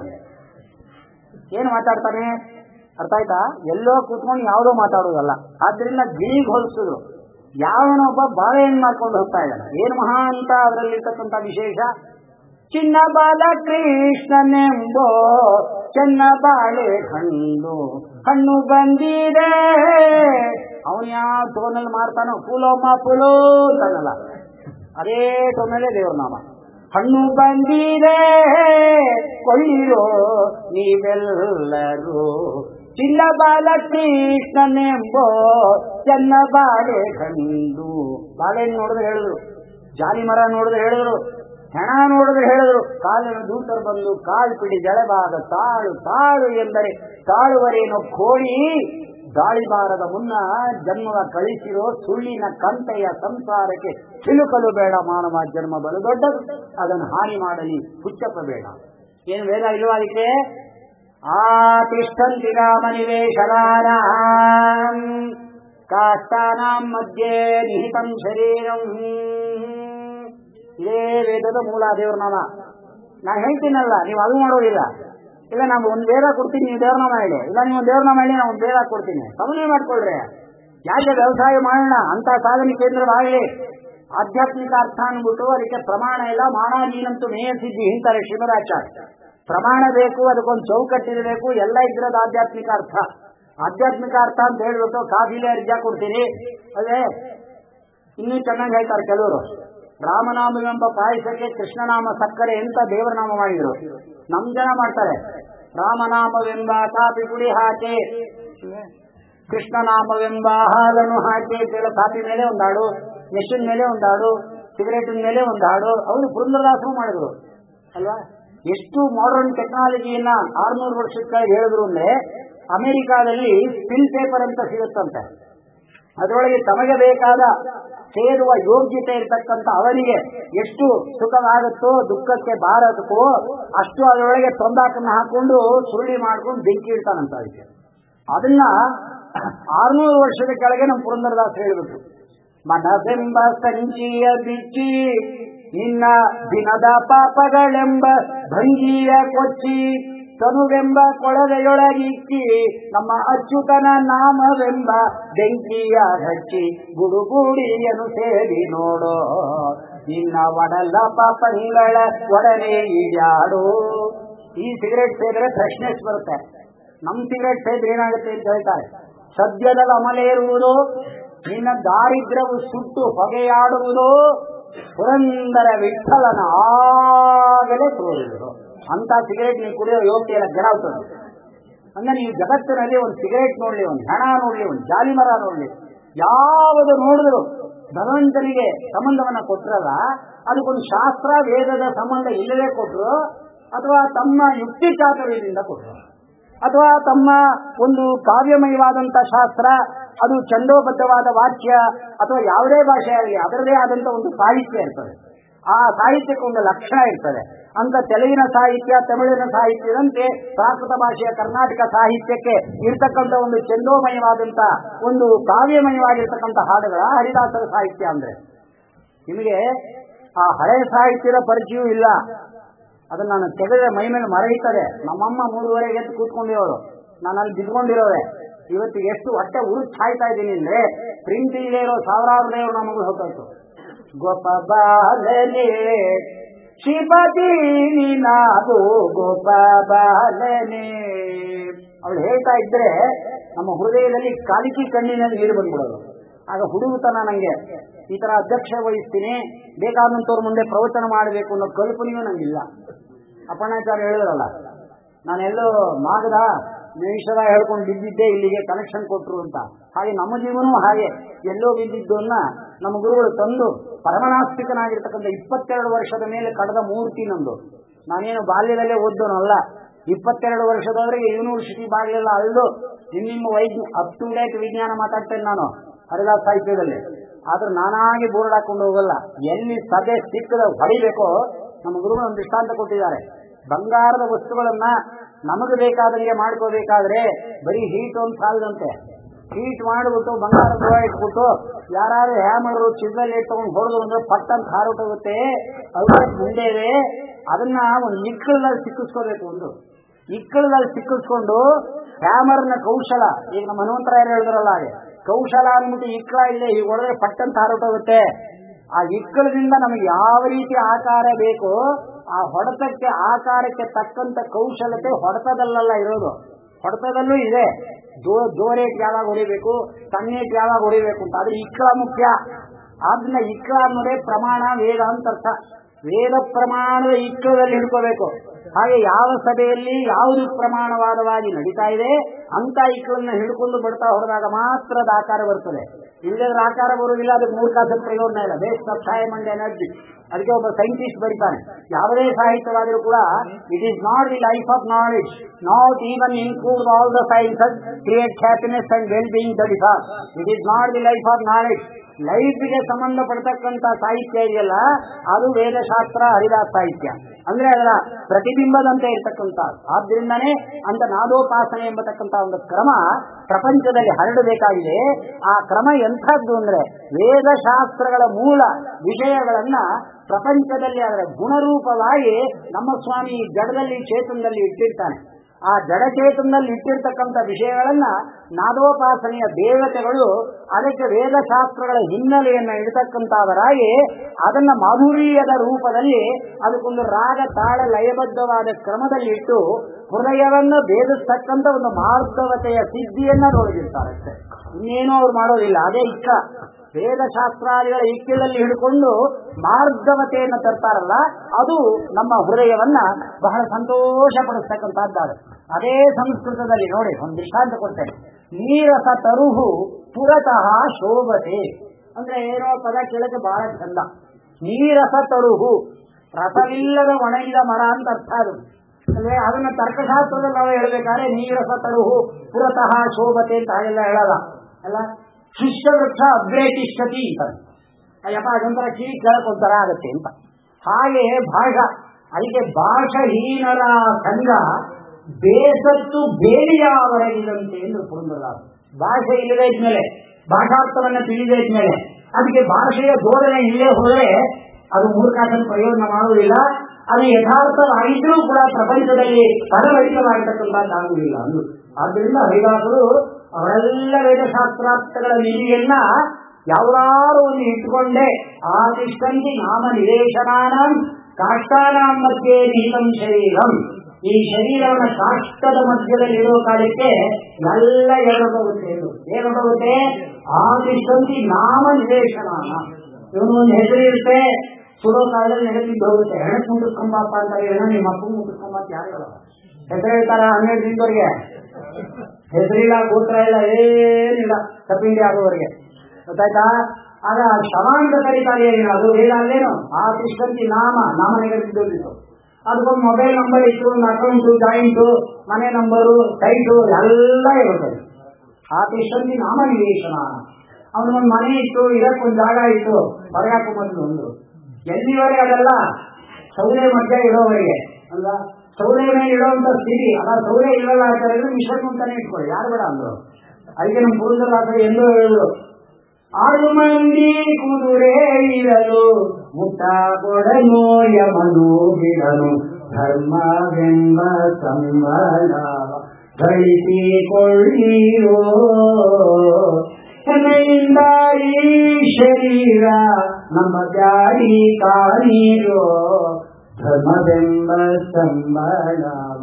ಏನು ಮಾತಾಡ್ತಾನೆ ಅರ್ಥ ಆಯ್ತಾ ಎಲ್ಲೋ ಕೂತ್ಕೊಂಡು ಯಾವುದೋ ಮಾತಾಡೋದಲ್ಲ ಆದ್ರಿಂದ ಗಿಳಿಗೆ ಹೋಲಿಸಿದ್ರು ಯಾವನೊಬ್ಬ ಬಾಳೆಹಣ್ಣು ಮಾಡ್ಕೊಂಡು ಹೋಗ್ತಾ ಇದ್ದಾನೆ ಏನು ಮಹಾ ಅಂತ ಅದರಲ್ಲಿರ್ತಕ್ಕಂಥ ವಿಶೇಷ ಚಿನ್ನ ಬಾಲ ಕೃಷ್ಣನೆಂಬೋ ಚೆನ್ನ ಬಾಳೆ ಹಣ್ಣು ಹಣ್ಣು ಬಂದಿದೆ ಅವನು ಯಾವ ಟೋನಲ್ಲಿ ಮಾಡ್ತಾನೋ ಪುಲೋಮ ಪುಲೋ ಅಂತಾನಲ್ಲ ಅದೇ ಟೋನಲ್ಲೇ ದೇವ್ರ ನಾಮ ಹಣ್ಣು ಬಂದಿದೆ ಕೊಳ್ಳಿರೋ ನೀವೆಲ್ಲರೂ ಚಿನ್ನ ಬಾಲ ಕೃಷ್ಣನೆಂಬೋ ಚೆನ್ನ ಬಾಳೆ ಹಣ್ಣು ಬಾಳೆಹಣ್ಣು ನೋಡಿದ್ರೆ ಹೇಳಿದ್ರು ಜಾಲಿ ಮರ ನೋಡಿದ್ರೆ ಹೇಳಿದ್ರು ಹೆಣ ನೋಡಿದ್ರೆ ಹೇಳಿದ್ರು ಕಾಲಿನ ದೂತರು ಬಂದು ಕಾಲು ಪಿಡಿ ಜಳಬಾದ ತಾಳು ತಾಳು ಎಂದರೆ ತಾಳುವರೇನೋ ಕೋಳಿ ಗಾಳಿ ಬಾರದ ಮುನ್ನ ಜನ್ಮವ ಕಳಿಸಿರೋ ಸುಳ್ಳಿನ ಕಂತೆಯ ಸಂಸಾರಕ್ಕೆ ಸಿಲುಕಲು ಬೇಡ ಮಾನವ ಜನ್ಮ ಬಲು ದೊಡ್ಡದು ಅದನ್ನು ಹಾನಿ ಮಾಡಲಿ ಹುಚ್ಚಪ್ಪಬೇಡ ಏನು ವೇದ ಇಲ್ವಾ ಅದಕ್ಕೆ ಆ ತಿಷ್ಠಂತಿ ರಾಮನಿವೇಶನಾನ ಕಾಷ್ಟಾನಾಂ ಮಧ್ಯೆ ನಿಹಿತಂ ಶರೀರಂ ಇದೇ ವೇದದ ಮೂಲ ದೇವ್ರ ನಾಮ ನಾನು ಹೇಳ್ತೀನಲ್ಲ ನೀವು ಅದು ಮಾಡೋದಿಲ್ಲ ಇಲ್ಲ ನಾನು ಒಂದು ವೇದ ಕೊಡ್ತೀನಿ ನೀವು ದೇವ್ರ ನಾಮ ಹೇಳಿ ಇಲ್ಲ ನೀವು ದೇವ್ರ ನಾಮ ಹೇಳಿ ನಾನು ಒಂದು ವೇದ ಕೊಡ್ತೀನಿ ಸಮನ್ವಯ ಮಾಡ್ಕೊಳ್ರಿ ಯಾಕೆ ವ್ಯವಸಾಯ ಮಾಡೋಣ ಅಂತ ಸಾಧನೆ ಕೇಂದ್ರವಾಗಲಿ ಆಧ್ಯಾತ್ಮಿಕ ಅರ್ಥ ಅಂದ್ಬಿಟ್ಟು ಅದಕ್ಕೆ ಪ್ರಮಾಣ ಇಲ್ಲ ಮಾನಾದೀನಂತೂ ಮೇಯ ಸಿದ್ಧಿ ಹಿಂತಾರೆ ಶಿವರಾಚಾರ್ಯ ಪ್ರಮಾಣ ಬೇಕು ಅದಕ್ಕೊಂದು ಚೌಕಟ್ಟಿರಬೇಕು ಎಲ್ಲ ಇದ್ರದ್ದು ಆಧ್ಯಾತ್ಮಿಕ ಅರ್ಥ ಆಧ್ಯಾತ್ಮಿಕ ಅರ್ಥ ಅಂತ ಹೇಳ್ಬಿಟ್ಟು ಕಾಫಿಲೆ ಅರ್ಜ ಕೊಡ್ತೀನಿ ಅದೇ ಇನ್ನೂ ಚೆನ್ನಾಗಿ ಹೇಳ್ತಾರೆ ಕೆಲವರು ರಾಮನಾಮವೆಂಬ ಪಾಯಸಕ್ಕೆ ಕೃಷ್ಣನಾಮ ಸಕ್ಕರೆ ಅಂತ ದೇವರ ನಾಮ ಮಾಡಿದ್ರು ನಮ್ ಜನ ಮಾಡ್ತಾರೆ ರಾಮನಾಮವೆಂಬ ಕಾಫಿ ಪುಡಿ ಹಾಕಿ ಕೃಷ್ಣನಾಮವೆಂಬ ಹಾಲನ್ನು ಹಾಕಿ ಅಂತೇಳಿ ಕಾಫಿ ಮೇಲೆ ಒಂದು ಹಾಡು ಮೆಷಿನ್ ಮೇಲೆ ಒಂದು ಹಾಡು ಸಿಗರೇಟಿನ ಮೇಲೆ ಒಂದು ಹಾಡು ಅವರು ಪುರಂದರದಾಸರು ಮಾಡಿದ್ರು ಅಲ್ವಾ ಎಷ್ಟು ಮಾಡರ್ನ್ ಟೆಕ್ನಾಲಜಿಯನ್ನ ಆರ್ನೂರು ವರ್ಷದ ಕೆಳಗೆ ಹೇಳಿದ್ರು ಅಂದ್ರೆ ಅಮೆರಿಕಾದಲ್ಲಿ ಸ್ಪಿಲ್ ಪೇಪರ್ ಅಂತ ಸಿಗುತ್ತಂತೆ ಅದರೊಳಗೆ ತಮಗೆ ಬೇಕಾದ ಸೇರುವ ಯೋಗ್ಯತೆ ಇರತಕ್ಕಂತ ಅವರಿಗೆ ಎಷ್ಟು ಸುಖವಾಗುತ್ತೋ ದುಃಖಕ್ಕೆ ಬಾರದಕ್ಕೋ ಅಷ್ಟು ಅದರೊಳಗೆ ತೊಂದಾಕನ್ನ ಹಾಕೊಂಡು ಸುರುಳಿ ಮಾಡ್ಕೊಂಡು ಬೆಂಕಿ ಇಡ್ತಾನಂತ ಅದಕ್ಕೆ ಅದನ್ನ ಆರ್ನೂರು ವರ್ಷದ ಕೆಳಗೆ ನಮ್ಮ ಪುರಂದರದಾಸ್ ಹೇಳಿಬಿಟ್ರು ಮನದೆಂಬ ಸಂಚಿಯ ಬಿಚ್ಚಿ ನಿನ್ನ ದಿನದ ಪಾಪಗಳೆಂಬ ಭಂಗಿಯ ಕೊಚ್ಚಿ ತನುವೆಂಬ ಕೊಳವೆಯೊಳಗಿಕ್ಕಿ ನಮ್ಮ ಅಚ್ಯುತನ ನಾಮವೆಂಬ ಬೆಂಕಿಯ ಹಚ್ಚಿ ಗುಡುಗೂಡಿಯನು ಸೇರಿ ನೋಡೋ ನಿನ್ನ ಒಡಲ ಪಾಪಗಳ ಒಡನೆ ಈಡಾಡು ಈ ಸಿಗರೆಟ್ ಸೇದ್ರೆ ಫ್ರೆಶ್ನೆಸ್ ಬರುತ್ತೆ ನಮ್ ಸಿಗರೆಟ್ ಸೇದ್ರೆ ಏನಾಗುತ್ತೆ ಅಂತ ಹೇಳ್ತಾರೆ ಸದ್ಯದಲ್ಲಿ ಅಮಲೇರುವುದು ನಿನ್ನ ದಾರಿದ್ರ್ಯವು ಸುಟ್ಟು ಹೊಗೆಯಾಡುವುದು ಪುರಂದರ ವಿಠಲನ ಆಗಲೇ ತೋರಿದರು ಅಂತ ಸಿಗರೇಟ್ ನೀವು ಕುಡಿಯೋ ಯೋಗ್ಯ ಎಲ್ಲ ಗೆಡಾಗ್ತದೆ ಅಂದ್ರೆ ನೀವು ಜಗತ್ತಿನಲ್ಲಿ ಒಂದು ಸಿಗರೇಟ್ ನೋಡ್ಲಿ ಒಂದು ಹೆಣ ನೋಡ್ಲಿ ಒಂದು ಜಾಲಿ ಮರ ನೋಡ್ಲಿ ಯಾವುದು ನೋಡಿದ್ರು ಭಗವಂತನಿಗೆ ಸಂಬಂಧವನ್ನ ಕೊಟ್ಟರಲ್ಲ ಅದಕ್ಕೊಂದು ಶಾಸ್ತ್ರ ವೇದದ ಸಂಬಂಧ ಇಲ್ಲದೆ ಕೊಟ್ಟರು ಅಥವಾ ತಮ್ಮ ಯುಕ್ತಿ ಚಾತುರ್ಯದಿಂದ ಕೊಟ್ಟರು ಅಥವಾ ತಮ್ಮ ಒಂದು ಕಾವ್ಯಮಯವಾದಂತ ಶಾಸ್ತ್ರ ಅದು ಚಂಡೋಬದ್ಧವಾದ ವಾಕ್ಯ ಅಥವಾ ಯಾವುದೇ ಭಾಷೆ ಆಗಲಿ ಅದರದೇ ಆದಂತ ಒಂದು ಸಾಹಿತ್ಯ ಇರ್ತದೆ ಆ ಸಾಹಿತ್ಯಕ್ಕೆ ಒಂದು ಲಕ್ಷಣ ಇರ್ತದೆ ಅಂತ ತೆಲುಗಿನ ಸಾಹಿತ್ಯ ತಮಿಳಿನ ಸಾಹಿತ್ಯದಂತೆ ಪ್ರಾಕೃತ ಭಾಷೆಯ ಕರ್ನಾಟಕ ಸಾಹಿತ್ಯಕ್ಕೆ ಇರ್ತಕ್ಕಂಥ ಒಂದು ಚಂದೋಮಯವಾದಂತ ಒಂದು ಕಾವ್ಯಮಯವಾಗಿರ್ತಕ್ಕಂಥ ಹಾಡುಗಳ ಹರಿದಾಸರ ಸಾಹಿತ್ಯ ಅಂದ್ರೆ ನಿಮಗೆ ಆ ಹಳೆಯ ಸಾಹಿತ್ಯದ ಪರಿಚಯವೂ ಇಲ್ಲ ಅದನ್ನ ನಾನು ತೆಗೆದ್ರೆ ಮೈ ಮೇಲೆ ಮರಳಿತದೆ ನಮ್ಮಮ್ಮ ಮೂರುವರೆಗೆ ಎದ್ದು ಕೂತ್ಕೊಂಡಿರೋರು ನಾನು ಅಲ್ಲಿ ಬಿದ್ಕೊಂಡಿರೋರೆ ಇವತ್ತಿಗೆ ಎಷ್ಟು ಹೊಟ್ಟೆ ಉರುಚ್ ಸಾಯ್ತಾ ಇದ್ದೀನಿ ಅಂದ್ರೆ ಪ್ರಿಂಟ್ ಇಲ್ಲೇ ಇರೋ ಸಾವಿರಾರು ದೇವರು ನಮಗೂ ಹೋಗ್ತಾಯ್ತು ಗೋಪಾಲನೆ ಶಿವತಿ ನೀನಾದು ಗೋಪಾಲನೆ ಅವಳು ಹೇಳ್ತಾ ಇದ್ರೆ ನಮ್ಮ ಹೃದಯದಲ್ಲಿ ಕಾಲಿಕಿ ಕಣ್ಣಿನಲ್ಲಿ ನೀರು ಬಂದ್ಬಿಡೋದು ಆಗ ಹುಡುಗತನ ನಂಗೆ ಈ ತರ ಅಧ್ಯಕ್ಷ ವಹಿಸ್ತೀನಿ ಬೇಕಾದಂತವ್ರ ಮುಂದೆ ಪ್ರವಚನ ಮಾಡಬೇಕು ಅನ್ನೋ ಕಲ್ಪನೆಯೂ ನಂಗಿಲ್ಲ ಅಪ್ಪಣಾಚಾರ್ಯ ಹೇಳಿದ್ರಲ್ಲ ನಾನೆಲ್ಲೋ ಮಾಗದ ನಿಮಿಷದ ಹೇಳ್ಕೊಂಡು ಬಿದ್ದಿದ್ದೆ ಇಲ್ಲಿಗೆ ಕನೆಕ್ಷನ್ ಕೊಟ್ರು ಅಂತ ಹಾಗೆ ನಮ್ಮ ಜೀವನವೂ ಹಾಗೆ ಎಲ್ಲೋ ಬಿದ್ದಿದ್ದನ್ನ ನಮ್ಮ ಗುರುಗಳು ತಂದು ಪರಮನಾಸ್ತಿಕನಾಗಿರ್ತಕ್ಕಂಥ ಇಪ್ಪತ್ತೆರಡು ವರ್ಷದ ಮೇಲೆ ಕಳೆದ ಮೂರ್ತಿ ನಂದು ನಾನೇನು ಬಾಲ್ಯದಲ್ಲೇ ಓದ್ದೋನಲ್ಲ ಇಪ್ಪತ್ತೆರಡು ವರ್ಷದವರೆಗೆ ಯೂನಿವರ್ಸಿಟಿ ಬಾಗಿಲೆಲ್ಲ ಅಲ್ದು ನಿಮ್ಮ ವೈಜ್ಞ ಅಪ್ ಟು ಡೇಟ್ ವಿಜ್ಞಾನ ಮಾತಾಡ್ತೇನೆ ನಾನು ಹರಿದಾಸ್ ಸಾಹಿತ್ಯದಲ್ಲಿ ಆದ್ರೆ ನಾನಾಗಿ ಬೋರ್ಡ್ ಹಾಕೊಂಡು ಹೋಗಲ್ಲ ಎಲ್ಲಿ ಸಭೆ ಸಿಕ್ಕದ ಹೊಡಿಬೇಕೋ ನಮ್ಮ ಗುರುಗಳು ಒಂದು ದೃಷ್ಟಾಂತ ಕೊಟ್ಟಿದ್ದಾರೆ ಬಂಗಾರದ ವಸ್ತುಗಳನ್ನ ನಮಗೆ ಬೇಕಾದಂಗೆ ಮಾಡ್ಕೋಬೇಕಾದ್ರೆ ಬರೀ ಹೀಟ್ ಒಂದು ಸಾಲದಂತೆ ಹೀಟ್ ಮಾಡಿಬಿಟ್ಟು ಬಂಗಾರದ ಇಟ್ಬಿಟ್ಟು ಯಾರು ಹ್ಯಾಮರು ಚಿಲ್ಲಲ್ಲಿ ಇಟ್ಕೊಂಡು ಹೊಡೆದು ಅಂದ್ರೆ ಪಟ್ ಅಂತ ಹಾರೋಟೋಗುತ್ತೆ ಅದಕ್ಕೆ ಮುಂದೆ ಇದೆ ಅದನ್ನ ಒಂದು ಇಕ್ಕಳದಲ್ಲಿ ಸಿಕ್ಕಿಸ್ಕೋಬೇಕು ಒಂದು ಇಕ್ಕಳದಲ್ಲಿ ಸಿಕ್ಕಿಸ್ಕೊಂಡು ಹ್ಯಾಮರ್ನ ಕೌಶಲ ಈಗ ನಮ್ಮ ಹನುಮಂತರಾಯರು ಹೇಳಿದ್ರಲ್ಲ ಹಾಗೆ ಕೌಶಲ ಅಂದ್ಬಿಟ್ಟು ಇಕ್ಕಳ ಇಲ್ಲೇ ಈಗ ಹೊಡೆದ್ರೆ ಪಟ್ ಅಂತ ಹಾರೋಟೋಗುತ್ತೆ ಆ ಇಕ್ಕಳದಿಂದ ನಮಗೆ ಯಾವ ರೀತಿ ಆಕಾರ ಬೇಕೋ ಆ ಹೊಡೆತಕ್ಕೆ ಆಕಾರಕ್ಕೆ ತಕ್ಕಂತ ಕೌಶಲತೆ ಹೊಡೆತದಲ್ಲ ಇರೋದು ಹೊಡೆತದಲ್ಲೂ ಇದೆ ಜೋ ಜೋರೇಟ್ ಯಾವಾಗ ಹೊಡಿಬೇಕು ಸಣ್ಣೇಟ್ ಯಾವಾಗ ಹೊಡಿಬೇಕು ಅಂತ ಆದ್ರೆ ಇಕ್ಕಳ ಮುಖ್ಯ ಆದ್ರಿಂದ ಇಕ್ಕಳ ಅನ್ನೋದೇ ಪ್ರಮಾಣ ವೇದ ಅಂತ ಅರ್ಥ ವೇದ ಪ್ರಮಾಣದ ಇಕ್ಕಳದಲ್ಲಿ ಹಿಡ್ಕೋಬೇಕು ಹಾಗೆ ಯಾವ ಸಭೆಯಲ್ಲಿ ಯಾವುದು ಪ್ರಮಾಣವಾದವಾಗಿ ನಡೀತಾ ಇದೆ ಅಂತ ಇಕ್ಕಳನ್ನ ಹಿಡ್ಕೊಂಡು ಬಿಡ್ತಾ ಹೊಡೆದಾಗ ಮಾತ್ರ ಅದು ಆಕಾರ ಬರ್ತದೆ ಇಲ್ಲದ್ರೆ ಆಕಾರ ಬರುವುದಿಲ್ಲ ಅದಕ್ಕೆ ಮೂರ್ಖಾಸ ಪ್ರಯೋಜನ ಇಲ್ಲ waste of time and energy ಅದಕ್ಕೆ ಒಬ್ಬ ಸೈಂಟಿಸ್ಟ್ ಬರೀತಾನೆ ಯಾವುದೇ ಸಾಹಿತ್ಯವಾದರೂ ಕೂಡ it is not the life of knowledge not even include all the sciences create happiness and well being that is all it is not the life of knowledge ಲೈಫ್ಗೆ ಸಂಬಂಧಪಡ್ತಕ್ಕಂಥ ಸಾಹಿತ್ಯ ಇದೆಯಲ್ಲ ಅದು ವೇದಶಾಸ್ತ್ರ ಹರಿದಾಸ ಸಾಹಿತ್ಯ ಅಂದ್ರೆ ಅದರ ಪ್ರತಿಬಿಂಬದಂತೆ ಇರ್ತಕ್ಕಂಥ ಆದ್ರಿಂದಾನೇ ಅಂತ ನಾದೋಪಾಸನೆ ಎಂಬತಕ್ಕಂಥ ಒಂದು ಕ್ರಮ ಪ್ರಪಂಚದಲ್ಲಿ ಹರಡಬೇಕಾಗಿದೆ ಆ ಕ್ರಮ ಎಂಥದ್ದು ಅಂದ್ರೆ ವೇದಶಾಸ್ತ್ರಗಳ ಮೂಲ ವಿಷಯಗಳನ್ನ ಪ್ರಪಂಚದಲ್ಲಿ ಅದರ ಗುಣರೂಪವಾಗಿ ನಮ್ಮ ಸ್ವಾಮಿ ಜಡದಲ್ಲಿ ಚೇತನದಲ್ಲಿ ಇಟ್ಟಿರ್ತಾನೆ ಆ ಜಡಚೇತನದಲ್ಲಿ ಇಟ್ಟಿರ್ತಕ್ಕಂಥ ವಿಷಯಗಳನ್ನ ನಾದೋಪಾಸನೆಯ ದೇವತೆಗಳು ಅದಕ್ಕೆ ವೇದಶಾಸ್ತ್ರಗಳ ಹಿನ್ನೆಲೆಯನ್ನ ಇಡತಕ್ಕಂಥವರಾಗಿ ಅದನ್ನ ಮಾಧುರ್ಯದ ರೂಪದಲ್ಲಿ ಅದಕ್ಕೊಂದು ರಾಗ ತಾಳ ಲಯಬದ್ಧವಾದ ಕ್ರಮದಲ್ಲಿ ಇಟ್ಟು ಹೃದಯವನ್ನು ಭೇದಿಸ್ತಕ್ಕಂಥ ಒಂದು ಮಾರ್ಗವತೆಯ ಸಿದ್ಧಿಯನ್ನ ನೋಡಿರ್ತಾರೆ ಇನ್ನೇನೂ ಅವ್ರು ಮಾಡೋದಿಲ್ಲ ಅದೇ ಇಕ್ಕ ವೇದಶಾಸ್ತ್ರಾದಿಗಳ ಇಕ್ಕಿಳಲ್ಲಿ ಹಿಡ್ಕೊಂಡು ಮಾರ್ಗವತೆಯನ್ನು ತರ್ತಾರಲ್ಲ ಅದು ನಮ್ಮ ಹೃದಯವನ್ನ ಬಹಳ ಸಂತೋಷ ಪಡಿಸ್ತಕ್ಕಂಥದ್ದಾದ ಅದೇ ಸಂಸ್ಕೃತದಲ್ಲಿ ನೋಡಿ ಒಂದು ದೃಷ್ಟಾಂತ ಕೊಡ್ತೇನೆ ನೀರಸ ತರುಹು ಪುರತಃ ಶೋಭತೆ ಅಂದ್ರೆ ಏನೋ ಪದ ಕೇಳಕ್ಕೆ ಬಹಳ ಚಂದ ನೀರಸ ತರುಹು ರಸವಿಲ್ಲದ ಒಣಗಿದ ಮರ ಅಂತ ಅರ್ಥ ಅದು ಅಂದ್ರೆ ಅದನ್ನ ತರ್ಕಶಾಸ್ತ್ರದಲ್ಲಿ ನಾವು ಹೇಳ್ಬೇಕಾದ್ರೆ ನೀರಸ ತರುಹು ಪುರತಃ ಶೋಭತೆ ಅಂತ ಹಾಗೆಲ್ಲ ಹೇಳಲ್ಲ ಅಲ್ಲ ಶಿಷ್ಯ ವೃಕ್ಷ ಅಗ್ರೇತಿಷ್ಠತಿ ಅಂತಾರೆ ಅಯ್ಯಪ್ಪ ಅದೊಂಥರ ಕಿವಿ ಕೇಳಕ್ ಒಂಥರ ಆಗತ್ತೆ ಅಂತ ಹಾಗೆ ಭಾಷ ಅದಕ್ಕೆ ಭಾಷಹೀನರ ಸಂಘ ಬೇಸತ್ತು ಬೇಲಿಯಾವರಗಿದಂತೆ ಎಂದು ಪುರಂದರದಾಸ ಭಾಷೆ ಇಲ್ಲದೇ ಇದ್ಮೇಲೆ ಭಾಷಾರ್ಥವನ್ನ ತಿಳಿದೇ ಇದ್ಮೇಲೆ ಅದಕ್ಕೆ ಭಾಷೆಯ ಬೋಧನೆ ಇಲ್ಲೇ ಹೋದರೆ ಅದು ಮೂರ್ಖಾಸನ ಪ್ರಯೋಜನ ಮಾಡುವುದಿಲ್ಲ ಅದು ಯಥಾರ್ಥವಾಗಿದ್ರೂ ಕೂಡ ಪ್ರಪಂಚದಲ್ಲಿ ಪರವಹಿತವಾಗಿರ್ತಕ್ಕಂಥದ್ದಾಗುವುದಿಲ್ಲ ಅಂದು ಆದ್ದರಿಂದ ಹರಿದಾಸರು ಅವರೆಲ್ಲ ವೇದಶಾಸ್ತ್ರಾರ್ಥಗಳ ನಿಧಿಯನ್ನ ಯಾವ್ದಾರು ಒಂದು ಇಟ್ಕೊಂಡೆ ಆತಿಷ್ಠಂತಿ ನಾಮ ನಿವೇಶನಾನ ಕಾಷ್ಟಾನಾಂ ಮಧ್ಯೆ ನಿಹಿತಂ ಶರೀರಂ ಈ ಶರೀರವನ್ನ ಕಾಷ್ಟದ ಮಧ್ಯದಲ್ಲಿರೋ ಕಾಲಕ್ಕೆ ಎಲ್ಲ ಎರಡೋಗುತ್ತೆ ಇದು ಏನೋಗುತ್ತೆ ಆತಿಷ್ಠಂತಿ ನಾಮ ನಿವೇಶನಾನ ಇವನು ಒಂದು ಹೆಸರು ಇರುತ್ತೆ ಸುಡೋ ಕಾಲದಲ್ಲಿ ನೆಗೆದಿದ್ದು ಹೋಗುತ್ತೆ ಹೆಣಕ್ ಮುಟ್ಟಿಸ್ಕೊಂಬಪ್ಪ ಅಂತಾರೆ ಏನೋ ನಿಮ್ಮ ಅಪ್ಪ ಮುಟ್ಟಿಸ್ಕೊಂಬ ಅಂತ ಯಾರು ಹೇಳಲ್ಲ ಹೆಸರು ಹೇಳ್ತಾರ ಹನ್ನೆರಡು ದಿನದವರೆಗೆ ಹೆಸರಿಲ್ಲ ಗೋತ್ರ ಇಲ್ಲ ಏನಿಲ್ಲ ತಪ್ಪಿಂಡಿ ಆಗೋವರೆಗೆ ಗೊತ್ತಾಯ್ತಾ ಆಗ ಶವ ಅಂತ ಕರೀತಾರೆ ಏನು ಅದು ವೇದ ಅಲ್ಲೇನು ಆ ಕೃಷ್ಣಂತಿ ನಾಮ ನಾಮ ನೆಗೆದಿದ್ದು ಅದಕ್ಕೊಂದು ಮೊಬೈಲ್ ನಂಬರ್ ಇತ್ತು ಒಂದು ಅಕೌಂಟು ಜಾಯಿಂಟು ಮನೆ ನಂಬರು ಸೈಟು ಎಲ್ಲ ಇರುತ್ತದೆ ಆ ಕೃಷ್ಣಂತಿ ನಾಮ ನಿವೇಶನ ಅವನಿಗೊಂದು ಮನೆ ಇತ್ತು ಇದಕ್ಕೊಂದು ಜಾಗ ಇತ್ತು ಹೊರಗಾಕು ಮೊದಲು ಒಂದು ಎಲ್ಲಿವರೆಗೆ ಅದಲ್ಲ ಸೌದೆ ಮಧ್ಯ ಇಡೋವರೆಗೆ ಅಲ್ವಾ ಸೌದೆ ಮೇಲೆ ಇಡುವಂತ ಸ್ಥಿತಿ ಅಲ್ಲ ಸೌದೆ ಇಲ್ಲಲ್ಲ ಅಂತ ಹೇಳಿದ್ರೆ ಮಿಶ್ರಣ ಅಂತಾನೆ ಇಟ್ಕೊಳ್ಳಿ ಯಾರು ಬೇಡ ಅಂದ್ರು ಅದಕ್ಕೆ ನಮ್ಮ ಪುರುಷರಾದ ಎಂದು ಹೇಳಿದ್ರು ಆರು ಮಂದಿ ಕುದುರೆ ಇರಲು ಮುಟ್ಟ ಕೊಡನು ಯಮನು ಬಿಡನು ಧರ್ಮವೆಂಬ ಸಂಬಳ ಗಳಿಸಿಕೊಳ್ಳಿರೋ ಹೆಮ್ಮೆಯಿಂದ ಈ ಶರೀರ ನಮ್ಮ ದಾರಿ ಕಾಣಿರೋ ಧರ್ಮವೆಂಬ ಸಂಬಳವ